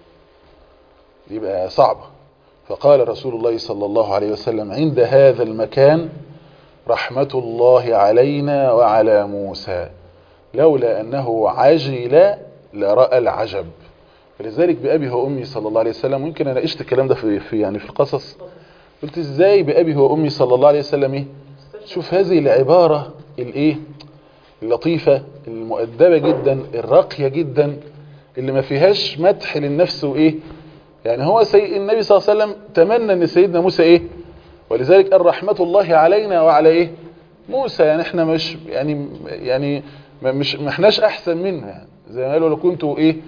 يبقى صعبة فقال رسول الله صلى الله عليه وسلم عند هذا المكان رحمة الله علينا وعلى موسى لولا أنه عجل لرأى العجب فلذلك بأبي وأمي صلى الله عليه وسلم ممكن أنا قشت الكلام ده في, في يعني في القصص قلت إزاي بأبي وأمي صلى الله عليه وسلم إيه شوف هذه العبارة الايه اللطيفة المؤدبة جدا الراقية جدا اللي ما فيهاش مدح للنفس وايه يعني هو سي النبي صلى الله عليه وسلم تمنى ان سيدنا موسى ايه ولذلك قال رحمة الله علينا وعلى ايه موسى يعني احنا مش يعني يعني ما- مش ما احناش احسن منه يعني زي ما قالوا لو كنتوا ايه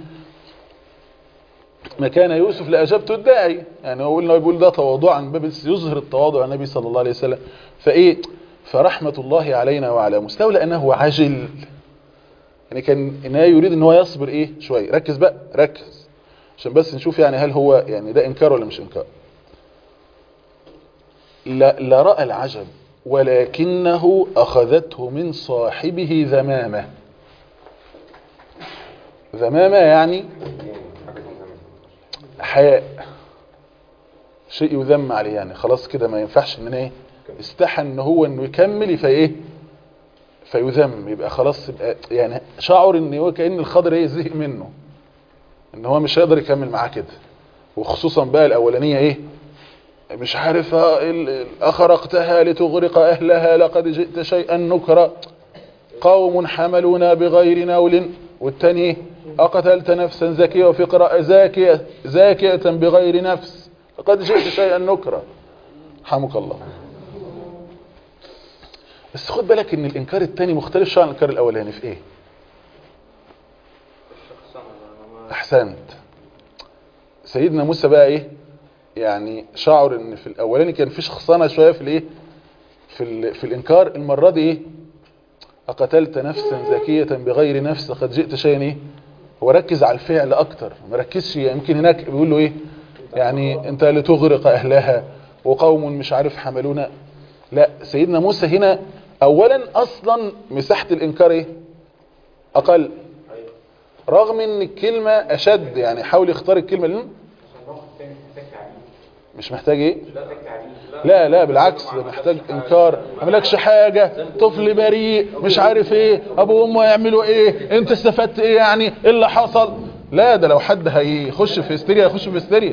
مكان يوسف لأجبت الداعي يعني هو قلنا بيقول ده تواضعا باب يظهر التواضع النبي صلى الله عليه وسلم فايه فرحمة الله علينا وعلى موسى لولا انه عجل يعني كان انه يريد ان هو يصبر ايه شويه ركز بقى ركز عشان بس نشوف يعني هل هو يعني ده انكار ولا مش انكار لا لا رأى العجب ولكنه اخذته من صاحبه ذمامه ذمامه يعني حياء شيء يذم عليه يعني خلاص كده ما ينفعش ان أنا ايه استحى ان هو انه يكمل في ايه فيذم يبقى خلاص يبقى يعني شعر ان هو كأن الخضر ايه زهق منه ان هو مش هيقدر يكمل معاه كده وخصوصا بقى الاولانية ايه مش عارف آه، ال- ال- اخرقتها لتغرق اهلها لقد جئت شيئا نكرا قوم حملونا بغير نول والتاني إيه؟ اقتلت نفسا زكية وفي قراءة زاكية زاكية بغير نفس لقد جئت شيئا نكرا حمك الله بس خد بالك ان الانكار التاني مختلف شويه عن الانكار الاولاني في ايه احسنت سيدنا موسى بقى ايه يعني شعر ان في الاولاني كان في شخصانه شويه في الايه في ال... في الانكار المره دي ايه اقتلت نفسا زكيه بغير نفس قد جئت شيئا ايه هو ركز على الفعل اكتر ما ركزش يمكن هناك بيقول له ايه يعني انت لتغرق اهلها وقوم مش عارف حملونا لا سيدنا موسى هنا اولا اصلا مساحه الانكار ايه اقل رغم ان الكلمه اشد يعني حاول يختار الكلمه اللي مش محتاج ايه لا لا بالعكس ده محتاج انكار ما عملكش حاجه طفل بريء مش عارف ايه ابو وامه يعملوا ايه انت استفدت ايه يعني ايه اللي حصل لا ده لو حد هيخش في هستيريا هيخش في هستيريا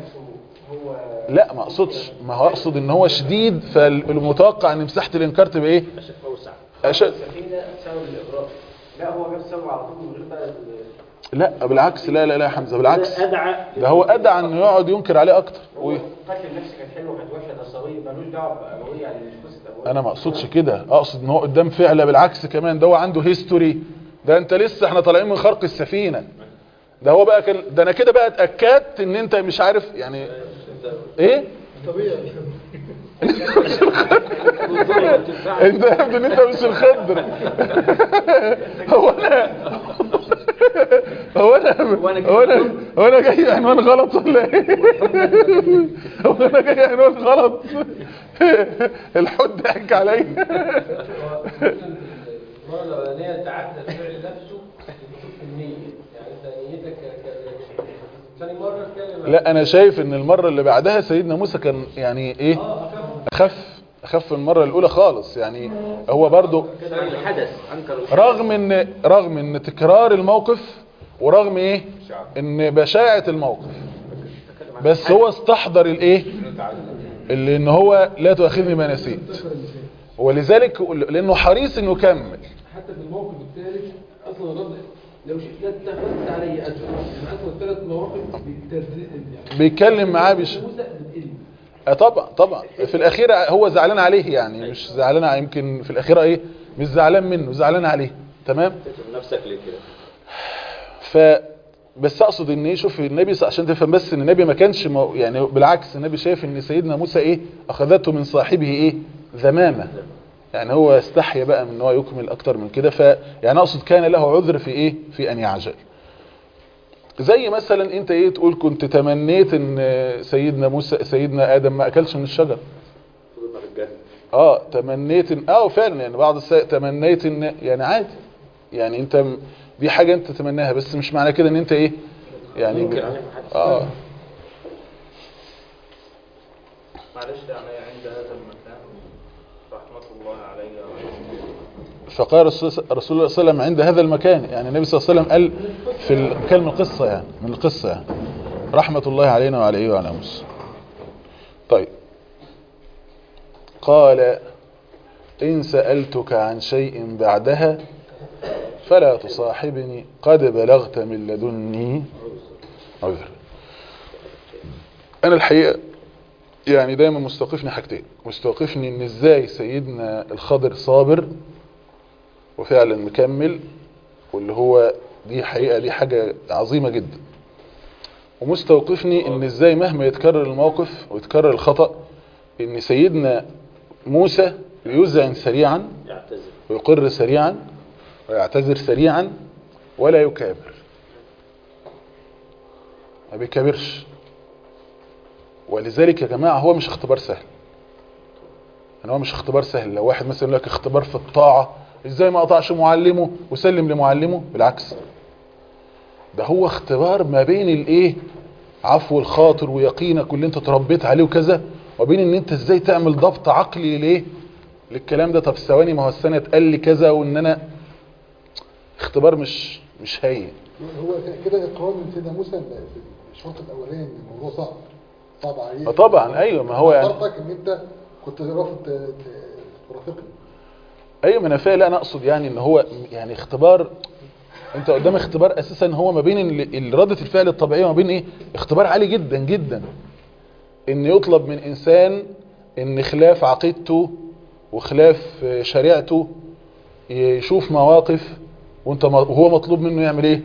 لا ما اقصدش ما هو اقصد ان هو شديد فالمتوقع ان مساحه الانكار تبقى ايه اشد السفينه سبب الاغراق لا هو جاب سبب على طول من غير بقى لا بالعكس لا لا لا يا حمزه بالعكس ادعى ده هو ادعى انه يقعد ينكر عليه اكتر وإيه؟ قتل النفس كانت حلوه كانت وحشه ده صبي ملوش دعوه بابويه يعني مش قصه ابويه انا ما اقصدش كده اقصد ان هو قدام فعله بالعكس كمان ده هو عنده هيستوري ده انت لسه احنا طالعين من خرق السفينه ده هو بقى كان ده انا كده بقى اتاكدت ان انت مش عارف يعني ايه طبيعي انت يبدو ان انت مش الخضر هو انا هو انا هو انا هو انا جاي عنوان غلط ولا ايه هو انا جاي عنوان غلط الحد ضحك عليا المرة الأولانية تعدى الفعل نفسه بشوف النية يعني أنت نيتك ك- ثاني مرة اتكلم عن- لا انا شايف ان المره اللي بعدها سيدنا موسى كان يعني ايه اخف اخف من المره الاولى خالص يعني هو برضو الحدث انكر رغم ان رغم ان تكرار الموقف ورغم ايه ان بشاعة الموقف بس هو استحضر الايه اللي ان هو لا تؤاخذني ما نسيت ولذلك لانه حريص انه يكمل حتى في الموقف الثالث أصلا الرد لو شئت لاتخذت علي أجر يعني أصلا الثلاث مواقف بالتدريج يعني بيتكلم معاه بش موسى بالإلم آه طبعا طبعا في الاخيره هو زعلان عليه يعني مش زعلان ع- يمكن في الاخيره ايه مش زعلان منه زعلان عليه تمام نفسك ليه كده ف بس اقصد ان ايه شوف النبي ص- عشان تفهم بس ان النبي ما كانش مو يعني بالعكس النبي شايف ان سيدنا موسى ايه اخذته من صاحبه ايه ذمامه يعني هو استحيا بقى من ان هو يكمل اكتر من كده ف يعني اقصد كان له عذر في ايه في ان يعجل زي مثلا انت ايه تقول كنت تمنيت ان سيدنا موسى سيدنا ادم ما اكلش من الشجر فضل في الجنة اه تمنيت ان اه فعلا يعني بعض السائل تمنيت ان يعني عادي يعني انت م- دي حاجة انت تتمناها بس مش معنى كده ان انت ايه يعني ممكن عليه محدش اه معلش يعني عند هذا المكان رحمة الله علي فقال رسول رسول الله صلى الله عليه وسلم عند هذا المكان يعني النبي صلى الله عليه وسلم قال في ال- كان من القصة يعني من القصة يعني رحمة الله علينا وعليه وعلى موسى طيب قال إن سألتك عن شيء بعدها فلا تصاحبني قد بلغت من لدني عذر أنا الحقيقة يعني دايما مستوقفني حاجتين مستوقفني ان ازاي سيدنا الخضر صابر وفعلا مكمل واللي هو دي حقيقة دي حاجة عظيمة جدا ومستوقفني ان ازاي مهما يتكرر الموقف ويتكرر الخطأ ان سيدنا موسى يذعن سريعا يعتذر ويقر سريعا ويعتذر سريعا ولا يكابر ما بيكابرش ولذلك يا جماعة هو مش اختبار سهل يعني هو مش اختبار سهل لو واحد مثلا يقول لك اختبار في الطاعة ازاي ما قطعش معلمه وسلم لمعلمه بالعكس ده هو اختبار ما بين الايه عفو الخاطر ويقينك واللي انت تربيت عليه وكذا وبين ان انت ازاي تعمل ضبط عقلي ليه للكلام ده طب ثواني ما هو السنة اتقال لي كذا وان انا اختبار مش مش هين هو كده اقرار من سيدنا موسى إن في الشوط الاولاني ان الموضوع صعب صعب عليه ما طبعا ايوه ما هو يعني شرطك ان انت كنت رافض ت- ت- ترافقني ايوه ما انا فاهم لا انا اقصد يعني ان هو يعني اختبار انت قدام اختبار اساسا هو ما بين ال- ال- ردة الفعل الطبيعية وما بين ايه اختبار عالي جدا جدا ان يطلب من انسان ان خلاف عقيدته وخلاف شريعته يشوف مواقف وانت وهو مطلوب منه يعمل ايه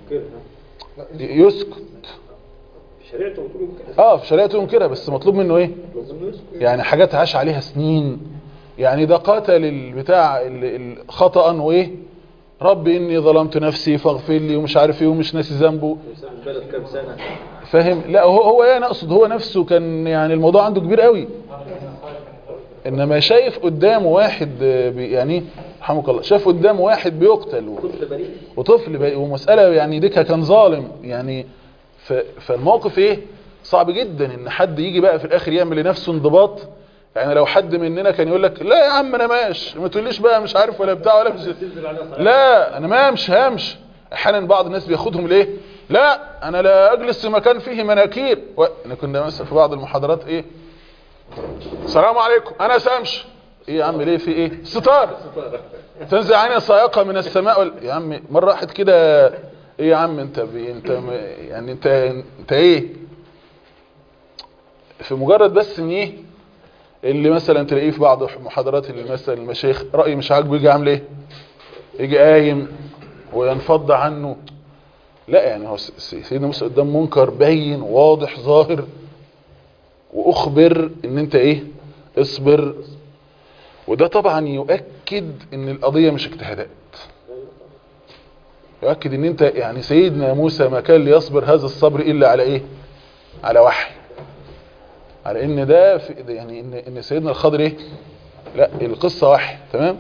يسكت شريعته بتقول كده اه في شريعته ينكرها بس مطلوب منه ايه يعني حاجات عاش عليها سنين يعني ده قاتل البتاع ال- ال- خطأ وايه رب اني ظلمت نفسي فاغفر لي ومش عارف ايه ومش ناسي ذنبه بلد كام سنة فاهم لا هو هو يعني اقصد هو نفسه كان يعني الموضوع عنده كبير قوي انما شايف قدامه واحد آه، بي- يعني رحمك الله شاف قدامه واحد بيقتل و- طفل بريء وطفل بقى- ومسألة يعني ديكها كان ظالم يعني ف- فالموقف ايه صعب جدا ان حد يجي بقى في الاخر يعمل لنفسه انضباط يعني لو حد مننا كان يقول لك لا يا عم انا ماشي ما تقوليش بقى مش عارف ولا بتاع ولا مش لا انا ما امشي همشي احيانا بعض الناس بياخدهم ليه لا انا لا اجلس في مكان فيه مناكير و... انا كنا مثلا في بعض المحاضرات ايه السلام عليكم انا سامش ايه يا عم ليه في ايه ستار تنزل عيني صاعقه من السماء وال... يا عم مره واحد كده ايه يا عم انت بي... انت م... يعني انت انت ايه في مجرد بس ان ايه اللي مثلا تلاقيه في بعض محاضرات اللي مثلا المشايخ راي مش عاجبه يجي عامل ايه يجي قايم وينفض عنه لا يعني هو س- س- سيدنا موسى قدام منكر باين واضح ظاهر واخبر ان انت ايه اصبر وده طبعا يؤكد ان القضية مش اجتهادات يؤكد ان انت يعني سيدنا موسى ما كان ليصبر هذا الصبر الا على ايه على وحي على ان ده في ده يعني ان ان سيدنا الخضر ايه لا القصة وحي تمام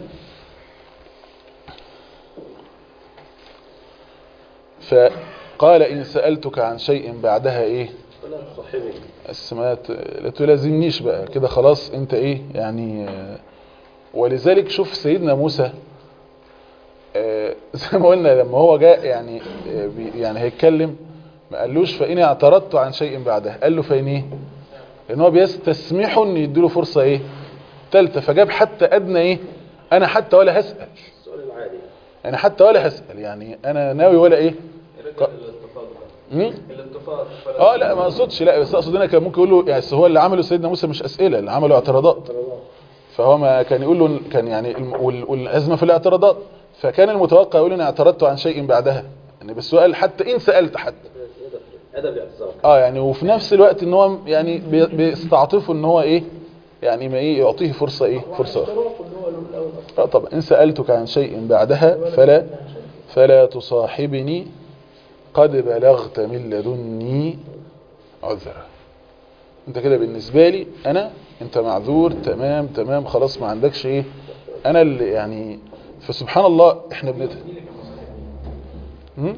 فقال ان سألتك عن شيء بعدها ايه ولا تصاحبني السمات لا تلازمنيش بقى كده خلاص انت ايه يعني آه، ولذلك شوف سيدنا موسى آه، زي ما قلنا لما هو جاء يعني آه، بي- يعني هيتكلم ما قالوش فإني اعترضت عن شيء بعدها قال له فإن ايه لان هو بيستسمحه ان يديله فرصة ايه ثالثه فجاب حتى ادنى ايه انا حتى ولا هسأل السؤال العادي يعني حتى ولا هسأل يعني انا ناوي ولا ايه يرجع للانتفاض بقى مم؟ الانتفاض اه لا ما اقصدش لا بس اقصد هنا كان ممكن يقول له يعني أصل هو اللي عمله سيدنا موسى مش اسئله اللي عمله اعتراضات فهو ما كان يقول له كان يعني الم- وال- والازمه في الاعتراضات فكان المتوقع يقول انا اعترضت عن شيء بعدها يعني بس سؤال حتى ان سالت حتى ادب الاعتذار اه يعني وفي نفس الوقت ان هو يعني بي- بيستعطفه ان هو ايه يعني ما ايه يعطيه فرصه ايه فرصه أخرى. اه طبعا ان سالتك عن شيء بعدها فلا فلا تصاحبني قد بلغت من لدني عذرا انت كده بالنسبه لي انا انت معذور تمام تمام خلاص ما عندكش ايه انا اللي يعني فسبحان الله احنا بنت هم؟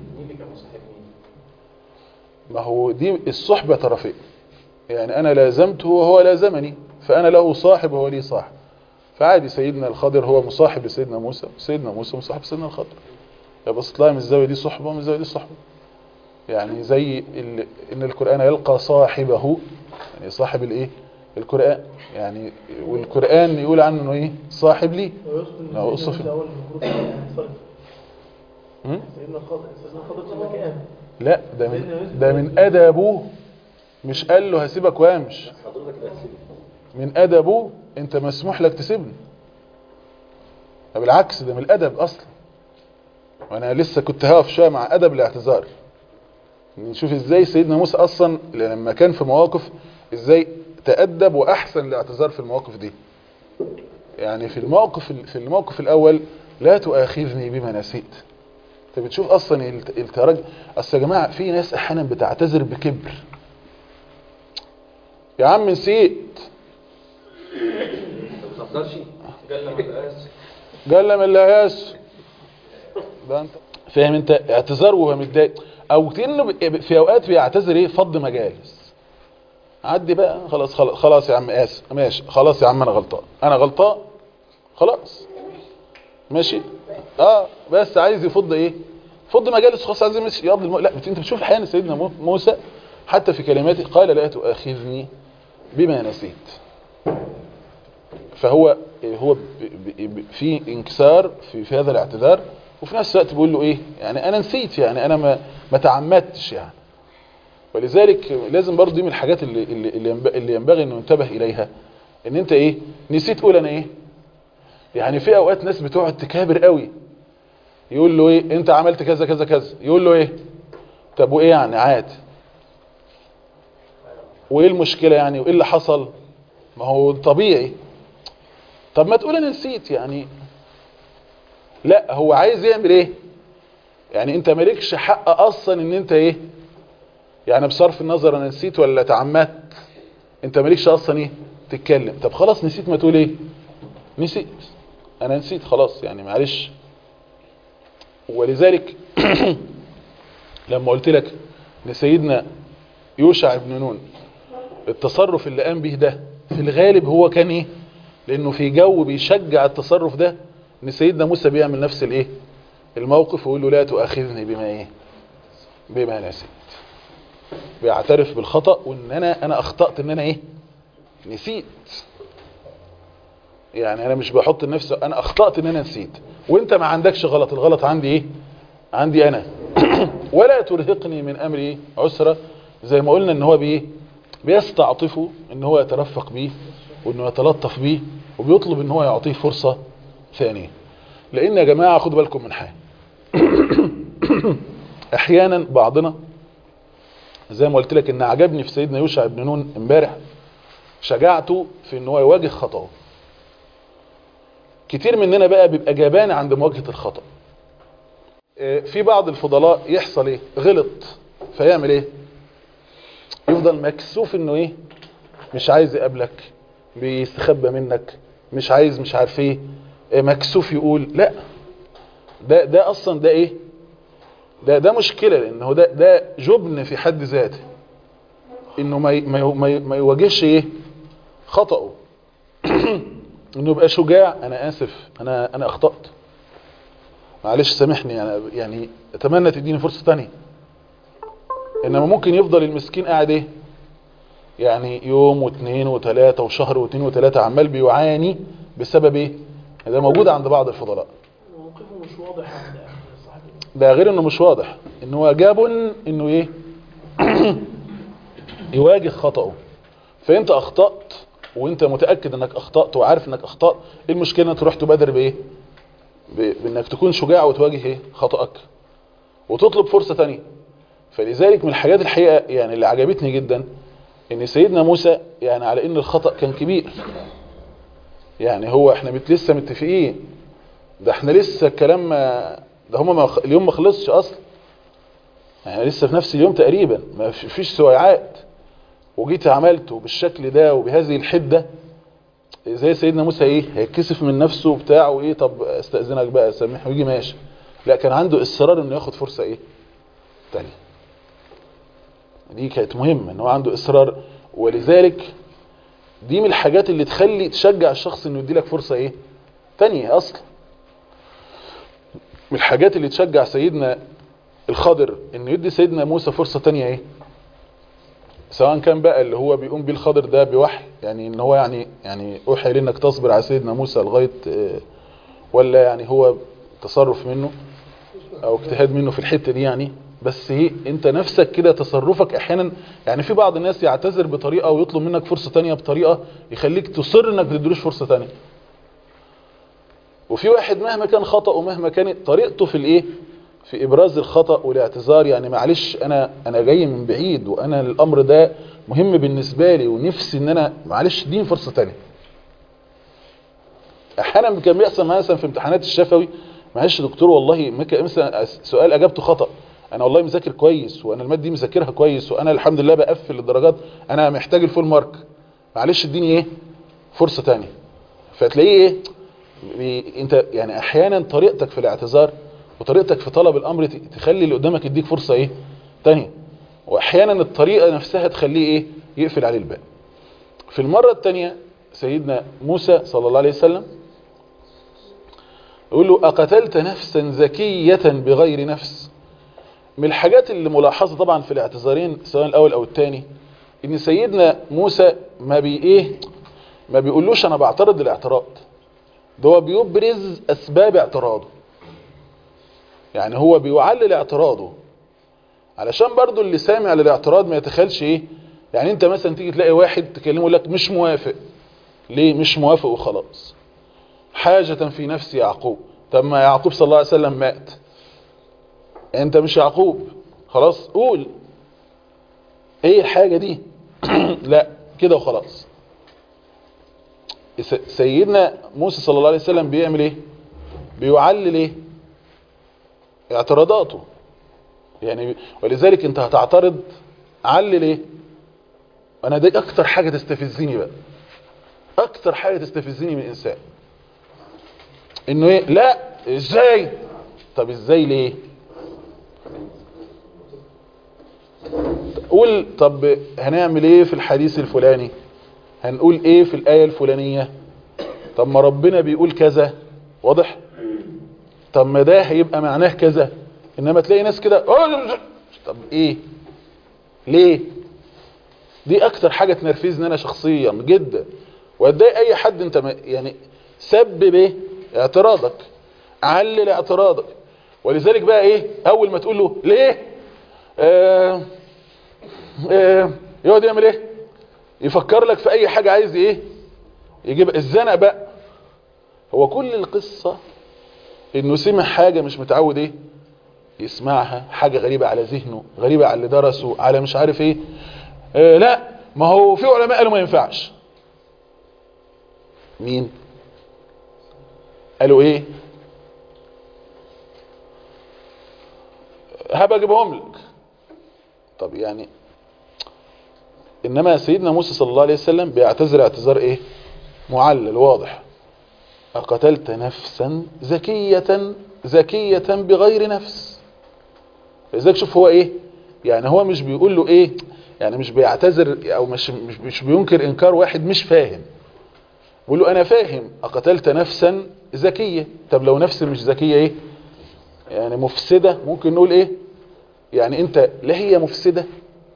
ما هو دي الصحبة طرفين يعني أنا لازمته وهو لازمني فأنا له صاحب وهو لي صاحب فعادي سيدنا الخضر هو مصاحب لسيدنا موسى سيدنا موسى مصاحب سيدنا الخضر يبقى تطلع من الزاوية دي صحبة ومن الزاوية دي صحبة يعني زي ال... إن القرآن يلقى صاحبه يعني صاحب الإيه القرآن يعني والقرآن يقول عنه إنه إيه صاحب لي لا، أوصف الاول المفروض يتفرج هم؟ سيدنا خاطر سيدنا خاطر في مكان لا ده من ده من أدبه مش قال له هسيبك وامش حضرتك اللي هتسيبني من أدبه أنت مسموح لك تسيبني بالعكس ده من الأدب أصلا وأنا لسه كنت هقف شوية مع أدب الاعتذار نشوف إزاي سيدنا موسى أصلا لما كان في مواقف إزاي تأدب وأحسن الاعتذار في المواقف دي يعني في الموقف في الموقف الأول لا تؤاخذني بما نسيت انت بتشوف اصلا الت- الترج اصل يا جماعه في ناس احيانا بتعتذر بكبر يا عم نسيت ما تقدرش قال لما بقاس قال لي من لاهاش ده انت فاهم انت اعتذار وهو متضايق او كأنه ب- في اوقات بيعتذر ايه فض مجالس عدي بقى خلاص خلاص, خلاص يا عم اسف ماشي خلاص يا عم انا غلطان انا غلطان خلاص ماشي اه بس عايز يفض ايه فض مجالس خلاص عايز يمشي يقضي الم... لا بت- انت بتشوف احيانا سيدنا مو- موسى حتى في كلماته قال لا تؤاخذني بما نسيت فهو هو ب- ب- ب- في انكسار في, في هذا الاعتذار وفي نفس الوقت بيقول له ايه يعني انا نسيت يعني انا ما ما تعمدتش يعني ولذلك لازم برضو دي من الحاجات اللي اللي اللي ينب- اللي ينبغي انه ينتبه اليها ان انت ايه نسيت تقول انا ايه يعني في اوقات ناس بتقعد تكابر قوي يقول له ايه انت عملت كذا كذا كذا يقول له ايه طب وايه يعني عادي وايه المشكلة يعني وايه اللي حصل ما هو طبيعي طب ما تقول انا نسيت يعني لا هو عايز يعمل ايه يعني انت مالكش حق اصلا ان انت ايه يعني بصرف النظر انا نسيت ولا تعمدت انت مالكش اصلا ايه تتكلم طب خلاص نسيت ما تقول ايه نسيت انا نسيت خلاص يعني معلش ولذلك لما قلت لك ان سيدنا يوشع بن نون التصرف اللي قام به ده في الغالب هو كان ايه لانه في جو بيشجع التصرف ده ان سيدنا موسى بيعمل نفس الايه الموقف ويقول له لا تؤاخذني بما ايه بما نسيت بيعترف بالخطأ وان انا انا اخطأت ان انا ايه نسيت يعني انا مش بحط لنفسي انا اخطأت ان انا نسيت وانت ما عندكش غلط الغلط عندي ايه عندي انا ولا ترهقني من امري إيه؟ عسرة زي ما قلنا ان هو بايه بيستعطفه ان هو يترفق بيه وانه يتلطف بيه وبيطلب ان هو يعطيه فرصة ثانية لان يا جماعة خدوا بالكم من حاجة احيانا بعضنا زي ما قلت لك ان عجبني في سيدنا يوشع بن نون امبارح شجاعته في ان هو يواجه خطأه كتير مننا بقى بيبقى جبان عند مواجهة الخطأ في بعض الفضلاء يحصل ايه غلط فيعمل ايه يفضل مكسوف انه ايه مش عايز يقابلك بيستخبى منك مش عايز مش عارف ايه مكسوف يقول لا ده ده اصلا ده ايه ده ده مشكلة لانه ده ده جبن في حد ذاته انه ما ما ما, ما يواجهش ايه خطأه انه يبقى شجاع انا اسف انا انا اخطأت معلش سامحني انا يعني اتمنى تديني فرصة تانية انما ممكن يفضل المسكين قاعد ايه يعني يوم واثنين وثلاثة وشهر واثنين وثلاثة عمال بيعاني بسبب ايه ده موجود عند بعض الفضلاء موقفه مش واضح عند صاحب ده غير انه مش واضح ان هو جاب انه ايه يواجه خطأه فانت اخطأت وانت متأكد انك اخطأت وعارف انك اخطأت ايه المشكلة انك تروح تبادر بايه ب- بانك تكون شجاع وتواجه ايه خطأك وتطلب فرصة تانية فلذلك من الحاجات الحقيقة يعني اللي عجبتني جدا ان سيدنا موسى يعني على ان الخطأ كان كبير يعني هو احنا مت لسه متفقين ده احنا لسه الكلام ما ده هما ما خ- اليوم ما خلصش اصلا يعني لسه في نفس اليوم تقريبا ما في- فيش سويعات وجيت عملته بالشكل ده وبهذه الحدة زي سيدنا موسى ايه هيتكسف من نفسه وبتاع وايه طب استأذنك بقى سامح ويجي ماشي لا كان عنده اصرار انه ياخد فرصة ايه تانية دي كانت مهمة ان هو عنده اصرار ولذلك دي من الحاجات اللي تخلي تشجع الشخص انه يديلك فرصة ايه تانية اصلا من الحاجات اللي تشجع سيدنا الخضر انه يدي سيدنا موسى فرصة تانية ايه سواء كان بقى اللي هو بيقوم بيه الخضر ده بوحي يعني ان هو يعني يعني اوحي لانك تصبر على سيدنا موسى لغايه آه، ولا يعني هو تصرف منه او اجتهاد منه في الحته دي يعني بس ايه انت نفسك كده تصرفك احيانا يعني في بعض الناس يعتذر بطريقه ويطلب منك فرصه تانية بطريقه يخليك تصر انك ما تديلوش فرصه تانية وفي واحد مهما كان خطأ ومهما كانت طريقته في الايه في ابراز الخطأ والاعتذار يعني معلش انا انا جاي من بعيد وانا الامر ده مهم بالنسبة لي ونفسي ان انا معلش اديني فرصة تانية احيانا كان بيحصل معايا مثلا في امتحانات الشفوي معلش يا دكتور والله مك- مثلا سؤال اجابته خطأ انا والله مذاكر كويس وانا الماده دي مذاكرها كويس وانا الحمد لله بقفل الدرجات انا محتاج الفول مارك معلش اديني ايه فرصة تانية فتلاقيه ايه بي- انت يعني احيانا طريقتك في الاعتذار وطريقتك في طلب الامر ت- تخلي اللي قدامك يديك فرصة ايه تانية واحيانا الطريقة نفسها تخليه ايه يقفل عليه الباب في المرة التانية سيدنا موسى صلى الله عليه وسلم يقول له أقتلت نفسا زكية بغير نفس من الحاجات اللي ملاحظة طبعا في الاعتذارين سواء الأول أو الثاني إن سيدنا موسى ما بي إيه ما بيقولوش أنا بعترض الاعتراض ده هو بيبرز أسباب اعتراضه يعني هو بيعلل اعتراضه علشان برضو اللي سامع للاعتراض ما يتخيلش ايه يعني انت مثلا تيجي تلاقي واحد تكلمه يقول لك مش موافق ليه مش موافق وخلاص حاجة في نفس يعقوب طب ما يعقوب صلى الله عليه وسلم مات انت مش يعقوب خلاص قول ايه الحاجة دي لا كده وخلاص س- سيدنا موسى صلى الله عليه وسلم بيعمل ايه بيعلل ايه اعتراضاته يعني ولذلك انت هتعترض علل ايه انا دي اكتر حاجة تستفزني بقى اكتر حاجة تستفزني من انسان انه ايه لا ازاي طب ازاي ليه قول طب هنعمل ايه في الحديث الفلاني هنقول ايه في الآية الفلانية طب ما ربنا بيقول كذا واضح طب ما ده هيبقى معناه كذا انما تلاقي ناس كده طب ايه ليه دي اكتر حاجة تنرفزني انا شخصيا جدا واتضايق اي حد انت ما يعني سبب ايه اعتراضك علل اعتراضك ولذلك بقى ايه اول ما تقول له ليه آه آه يقعد يعمل ايه يفكر لك في اي حاجة عايز ايه يجيب الزنق بقى هو كل القصة انه سمع حاجة مش متعود ايه يسمعها حاجة غريبة على ذهنه غريبة على اللي درسه على مش عارف ايه آه لا ما هو في علماء قالوا ما ينفعش مين قالوا ايه هبقى اجيبهم لك طب يعني انما سيدنا موسى صلى الله عليه وسلم بيعتذر اعتذار ايه معلل واضح اقتلت نفسا زكية زكية بغير نفس لذلك شوف هو ايه يعني هو مش بيقول له ايه يعني مش بيعتذر او مش مش, مش بينكر انكار واحد مش فاهم بيقول له انا فاهم اقتلت نفسا زكية طب لو نفس مش زكية ايه يعني مفسدة ممكن نقول ايه يعني انت لا هي مفسدة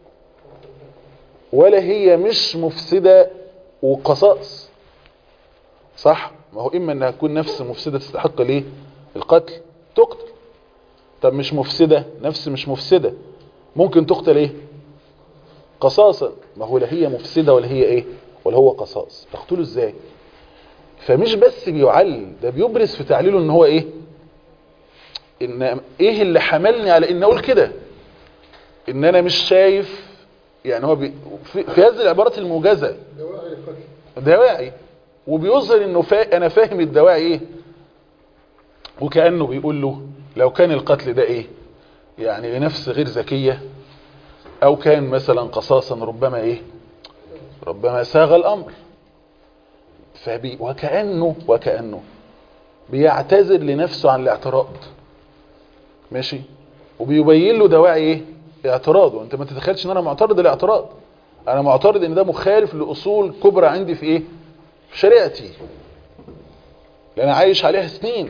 ولا هي مش مفسدة وقصاص صح ما هو اما انها تكون نفس مفسدة تستحق ليه القتل تقتل طب مش مفسدة نفس مش مفسدة ممكن تقتل ايه قصاصا ما هو لا هي مفسدة ولا هي ايه ولا هو قصاص تقتله ازاي فمش بس بيعلل ده بيبرز في تعليله ان هو ايه ان ايه اللي حملني على ان اقول كده ان انا مش شايف يعني هو بي في, في هذه العبارات الموجزة دواعي القتل دواعي وبيظهر انه فا انا فاهم الدواعي ايه وكأنه بيقول له لو كان القتل ده ايه يعني لنفس غير ذكية او كان مثلا قصاصا ربما ايه ربما ساغ الامر فبي وكأنه وكأنه بيعتذر لنفسه عن الاعتراض ماشي وبيبين له دواعي ايه اعتراضه انت ما تتخيلش ان انا معترض الاعتراض انا معترض ان ده مخالف لاصول كبرى عندي في ايه في شريعتي لان عايش عليها سنين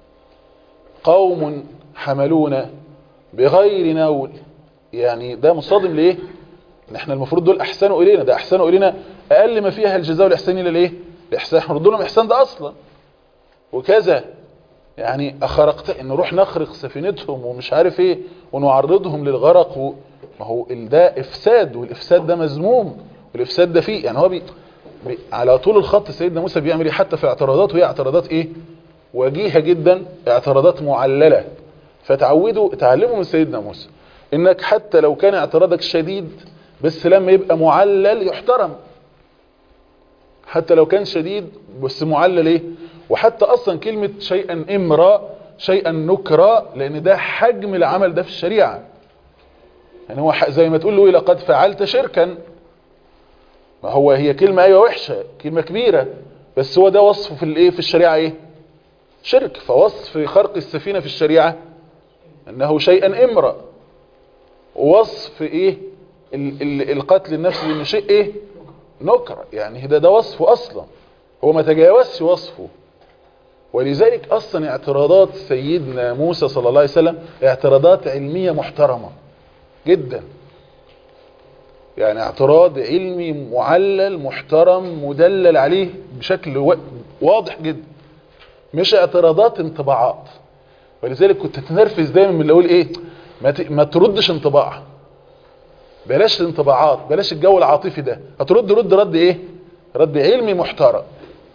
قوم حملونا بغير نول يعني ده مصادم ليه ان احنا المفروض دول احسنوا الينا ده احسنوا الينا اقل ما فيها الجزاء والاحسان الى الايه الاحسان احنا نرد لهم احسان ده اصلا وكذا يعني اخرقت نروح نخرق سفينتهم ومش عارف ايه ونعرضهم للغرق و... ما هو ال- ده افساد والافساد ده مذموم والافساد ده فيه يعني هو بي... بي... على طول الخط سيدنا موسى بيعمل ايه حتى في اعتراضاته هي اعتراضات ايه وجيهة جدا اعتراضات معللة فتعودوا تعلموا من سيدنا موسى انك حتى لو كان اعتراضك شديد بس لما يبقى معلل يحترم حتى لو كان شديد بس معلل ايه وحتى اصلا كلمة شيئا امرا شيئا نكرا لان ده حجم العمل ده في الشريعة يعني هو ح- زي ما تقول له ايه لقد فعلت شركا ما هو هي كلمة ايوه وحشة كلمة كبيرة بس هو ده وصفه في الايه في الشريعة ايه شرك فوصف خرق السفينة في الشريعة انه شيئا امرأ وصف ايه ال ال القتل النفسي انه شيء ايه نكرة يعني ده ده وصفه اصلا هو ما تجاوزش وصفه ولذلك اصلا اعتراضات سيدنا موسى صلى الله عليه وسلم اعتراضات علمية محترمة جدا يعني اعتراض علمي معلل محترم مدلل عليه بشكل وا- واضح جدا مش اعتراضات انطباعات ولذلك كنت تنرفز دايما من اللي اقول ايه ما, ت... ما تردش انطباع بلاش الانطباعات بلاش الجو العاطفي ده هترد رد رد ايه رد علمي محترم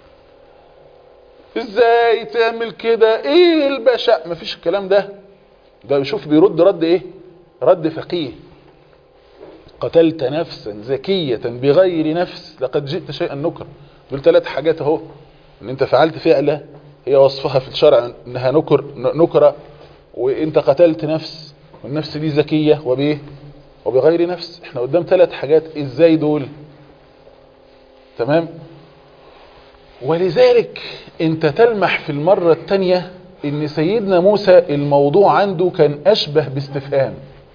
ازاي تعمل كده ايه البشع مفيش الكلام ده ده بيشوف بيرد رد ايه رد فقيه قتلت نفسا زكية بغير نفس لقد جئت شيئا نكر دول ثلاث حاجات اهو ان انت فعلت فعلة هي وصفها في الشرع انها نكر نكرة وانت قتلت نفس والنفس دي زكية وبايه وبغير نفس احنا قدام ثلاث حاجات ازاي دول تمام ولذلك انت تلمح في المرة التانية ان سيدنا موسى الموضوع عنده كان اشبه باستفهام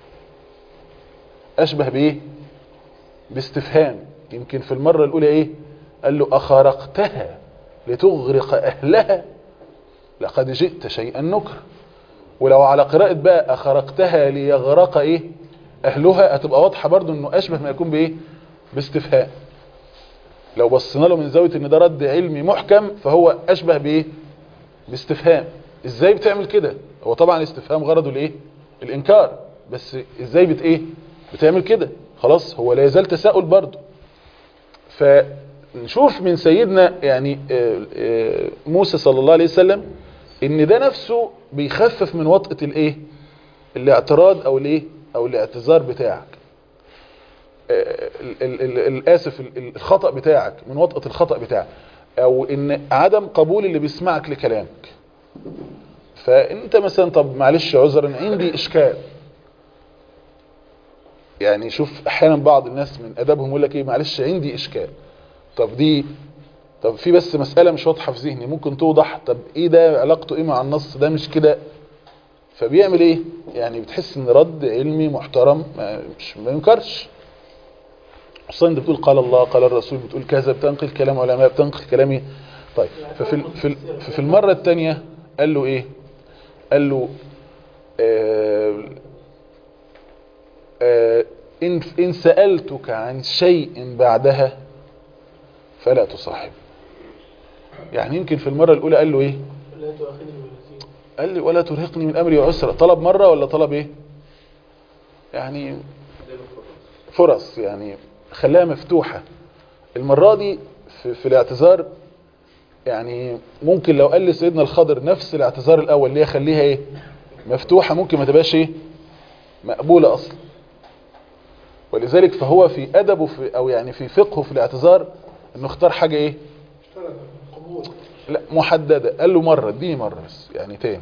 اشبه بايه باستفهام يمكن في المرة الاولى ايه قال له اخرقتها لتغرق اهلها لقد جئت شيئا نكر ولو على قراءة بقى اخرقتها ليغرق ايه اهلها هتبقى واضحة برضو انه اشبه ما يكون بايه باستفهام لو بصينا له من زاوية ان ده رد علمي محكم فهو اشبه بايه باستفهام ازاي بتعمل كده هو طبعا استفهام غرضه الايه الانكار بس ازاي بت ايه بتعمل كده خلاص هو لا يزال تساؤل برضه فنشوف من سيدنا يعني آه، آه، موسى صلى الله عليه وسلم ان ده نفسه بيخفف من وطئة الايه الاعتراض او الايه او الاعتذار بتاعك آه، ال- ال- ال- الاسف ال- ال- الخطأ بتاعك من وطئة الخطأ بتاعك او ان عدم قبول اللي بيسمعك لكلامك فانت مثلا طب معلش عذرا عندي اشكال يعني شوف احيانا بعض الناس من ادبهم يقول لك ايه معلش عندي اشكال طب دي طب في بس مسألة مش واضحة في ذهني ممكن توضح طب ايه ده علاقته ايه مع النص ده مش كده فبيعمل ايه يعني بتحس ان رد علمي محترم ما, مش ما ينكرش خصوصا انت بتقول قال الله قال الرسول بتقول كذا بتنقل كلام علماء بتنقل كلامي طيب ففي ال- في ال- ففي المرة الثانية قال له ايه قال له آه آه إن, إن سألتك عن شيء بعدها فلا تصاحب يعني يمكن في المرة الأولى قال له إيه لا تؤاخذني بالنسيت قال لي ولا ترهقني من أمري عسرا طلب مرة ولا طلب إيه يعني فرص يعني خلاها مفتوحة المرة دي في, في الاعتذار يعني ممكن لو قال لي سيدنا الخضر نفس الاعتذار الأول اللي هي خليها إيه مفتوحة ممكن ما تبقاش إيه مقبولة أصلا ولذلك فهو في أدبه في أو يعني في فقهه في الاعتذار انه اختار حاجة ايه اشترط القبول لا محددة قال له مرة اديني مرة بس يعني تاني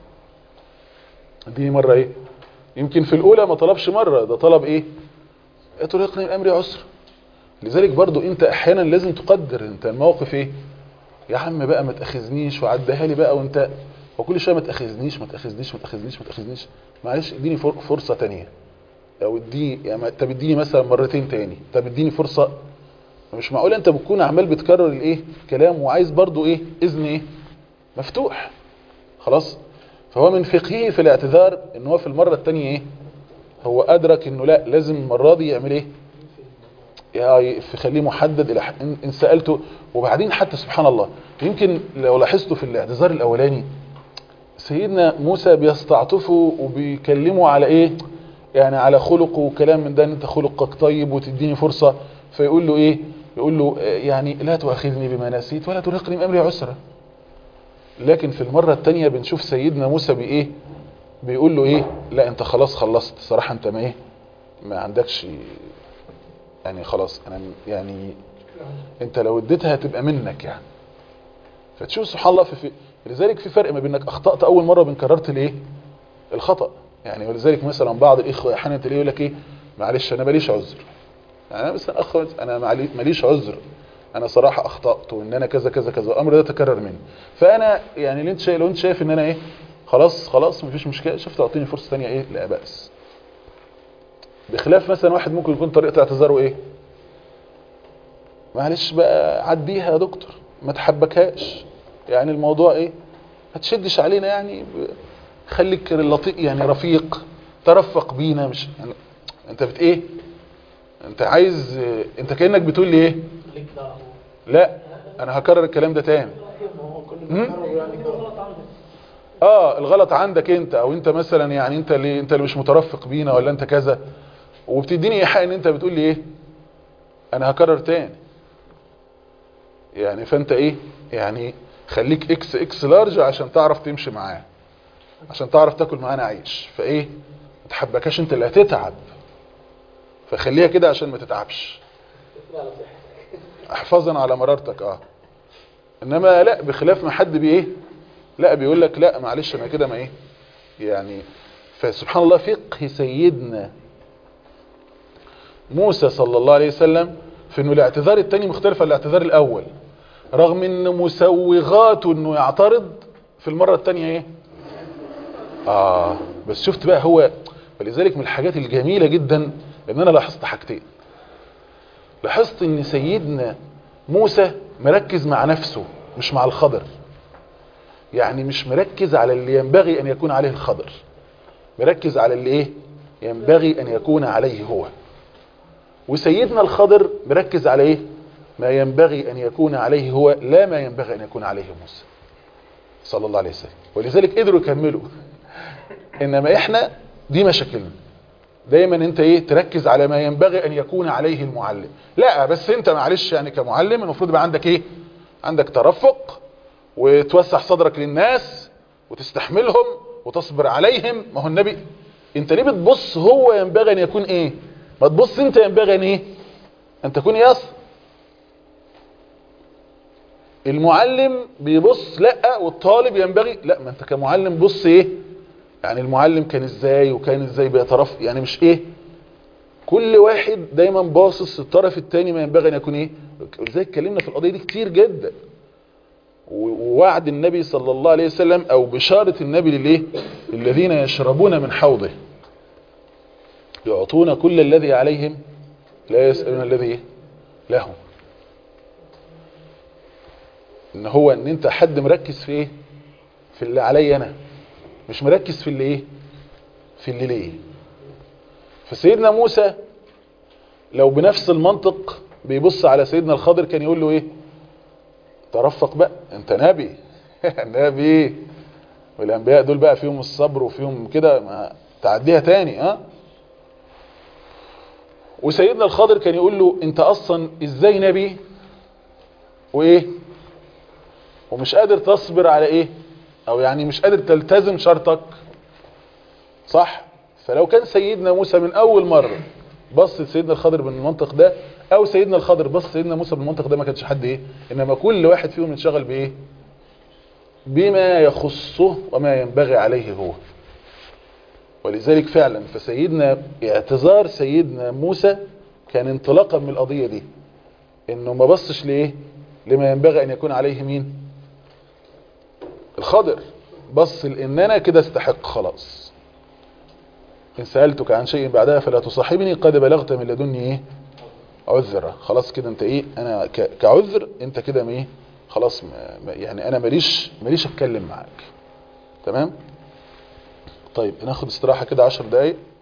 اديني مرة ايه يمكن في الاولى ما طلبش مرة ده طلب ايه اتركني من امري عسر لذلك برضو انت احيانا لازم تقدر انت الموقف ايه يا عم بقى ما تاخذنيش وعدها لي بقى وانت وكل شويه ما تاخذنيش ما تاخذنيش ما تاخذنيش ما تاخذنيش معلش اديني فر- فرصة تانية او اديني يعني ما- طب اديني مثلا مرتين تاني طب اديني فرصة مش معقول انت بتكون عمال بتكرر الايه كلام وعايز برضو ايه اذن ايه مفتوح خلاص فهو من فقهه في الاعتذار ان هو في المرة التانية ايه هو ادرك انه لا لازم المرة دي يعمل ايه يعني يخليه محدد الى ح- ان إن سألته وبعدين حتى سبحان الله يمكن لو لاحظتوا في الاعتذار الاولاني سيدنا موسى بيستعطفه وبيكلمه على ايه يعني على خلقه وكلام من ده ان انت خلقك طيب وتديني فرصة فيقول له ايه يقول له آه، يعني لا تؤاخذني بما نسيت ولا ترهقني من امري عسرا لكن في المرة التانية بنشوف سيدنا موسى بايه بيقول له ايه لا انت خلاص خلصت صراحة انت ما ايه ما عندكش يعني خلاص انا يعني انت لو اديتها هتبقى منك يعني فتشوف سبحان الله في, في لذلك في فرق ما بينك اخطأت اول مرة وبين كررت الايه الخطأ يعني ولذلك مثلا بعض الاخوة احيانا تلاقيه يقول لك ايه معلش انا ماليش عذر يعني انا مثلا اخ انا معلي- ماليش عذر انا صراحة اخطأت وان انا كذا كذا كذا الامر ده تكرر مني فانا يعني اللي انت شايف لو انت شايف ان انا ايه خلاص خلاص مفيش مشكلة شفت اعطيني فرصة تانية ايه لا بأس بخلاف مثلا واحد ممكن يكون طريقة اعتذاره ايه معلش بقى عديها يا دكتور ما تحبكهاش يعني الموضوع ايه ما تشدش علينا يعني ب- خليك لطيف يعني رفيق ترفق بينا مش يعني انت بت ايه انت عايز انت كأنك بتقول لي ايه ليك دعوه لا انا هكرر الكلام ده تاني ما هو كل مم؟ بيكرر يعني كده اه الغلط عندك انت او انت مثلا يعني انت اللي انت اللي مش مترفق بينا ولا انت كذا وبتديني ايحاء ان انت بتقول لي ايه انا هكرر تاني يعني فانت ايه يعني خليك اكس اكس لارج عشان تعرف تمشي معاه عشان تعرف تاكل معانا عيش فايه ما تحبكاش انت اللي هتتعب فخليها كده عشان ما تتعبش احفظا على مرارتك اه انما لا بخلاف ما حد بي ايه لا بيقول لك لا معلش انا كده ما ايه يعني فسبحان الله فقه سيدنا موسى صلى الله عليه وسلم في انه الاعتذار التاني مختلف عن الاعتذار الاول رغم ان مسوغاته انه يعترض في المرة التانية ايه اه بس شفت بقى هو فلذلك من الحاجات الجميلة جدا ان انا لاحظت حاجتين لاحظت ان سيدنا موسى مركز مع نفسه مش مع الخضر يعني مش مركز على اللي ينبغي ان يكون عليه الخضر مركز على اللي ايه ينبغي ان يكون عليه هو وسيدنا الخضر مركز على ايه ما ينبغي ان يكون عليه هو لا ما ينبغي ان يكون عليه موسى صلى الله عليه وسلم ولذلك قدروا يكملوا انما احنا دي مشاكلنا دايما انت ايه تركز على ما ينبغي ان يكون عليه المعلم لا بس انت معلش يعني كمعلم المفروض يبقى عندك ايه عندك ترفق وتوسع صدرك للناس وتستحملهم وتصبر عليهم ما هو النبي انت ليه بتبص هو ينبغي ان يكون ايه ما تبص انت ينبغي ان ايه ان تكون يص المعلم بيبص لا والطالب ينبغي لا ما انت كمعلم بص ايه يعني المعلم كان ازاي وكان ازاي بيترف يعني مش ايه كل واحد دايما باصص الطرف الثاني ما ينبغي ان يكون ايه ولذلك اتكلمنا في القضيه دي كتير جدا ووعد النبي صلى الله عليه وسلم او بشاره النبي للايه الذين يشربون من حوضه يعطون كل الذي عليهم لا يسالون الذي لهم ان هو ان انت حد مركز في ايه في اللي علي انا مش مركز في اللي ايه في اللي ليه فسيدنا موسى لو بنفس المنطق بيبص على سيدنا الخضر كان يقول له ايه ترفق بقى انت نبي نبي والانبياء دول بقى فيهم الصبر وفيهم كده ما تعديها تاني ها وسيدنا الخضر كان يقول له انت اصلا ازاي نبي وايه ومش قادر تصبر على ايه او يعني مش قادر تلتزم شرطك صح فلو كان سيدنا موسى من اول مرة بص سيدنا الخضر بالمنطق ده او سيدنا الخضر بص سيدنا موسى بالمنطق ده ما كانش حد ايه انما كل واحد فيهم ينشغل بايه بما يخصه وما ينبغي عليه هو ولذلك فعلا فسيدنا اعتذار سيدنا موسى كان انطلاقا من القضية دي انه ما بصش لايه لما ينبغي ان يكون عليه مين الخضر بص لان انا كده استحق خلاص ان سألتك عن شيء بعدها فلا تصاحبني قد بلغت من لدني ايه عذرة خلاص كده انت ايه انا كعذر انت كده ايه خلاص ما يعني انا ماليش ماليش اتكلم معاك تمام طيب ناخد استراحة كده عشر دقايق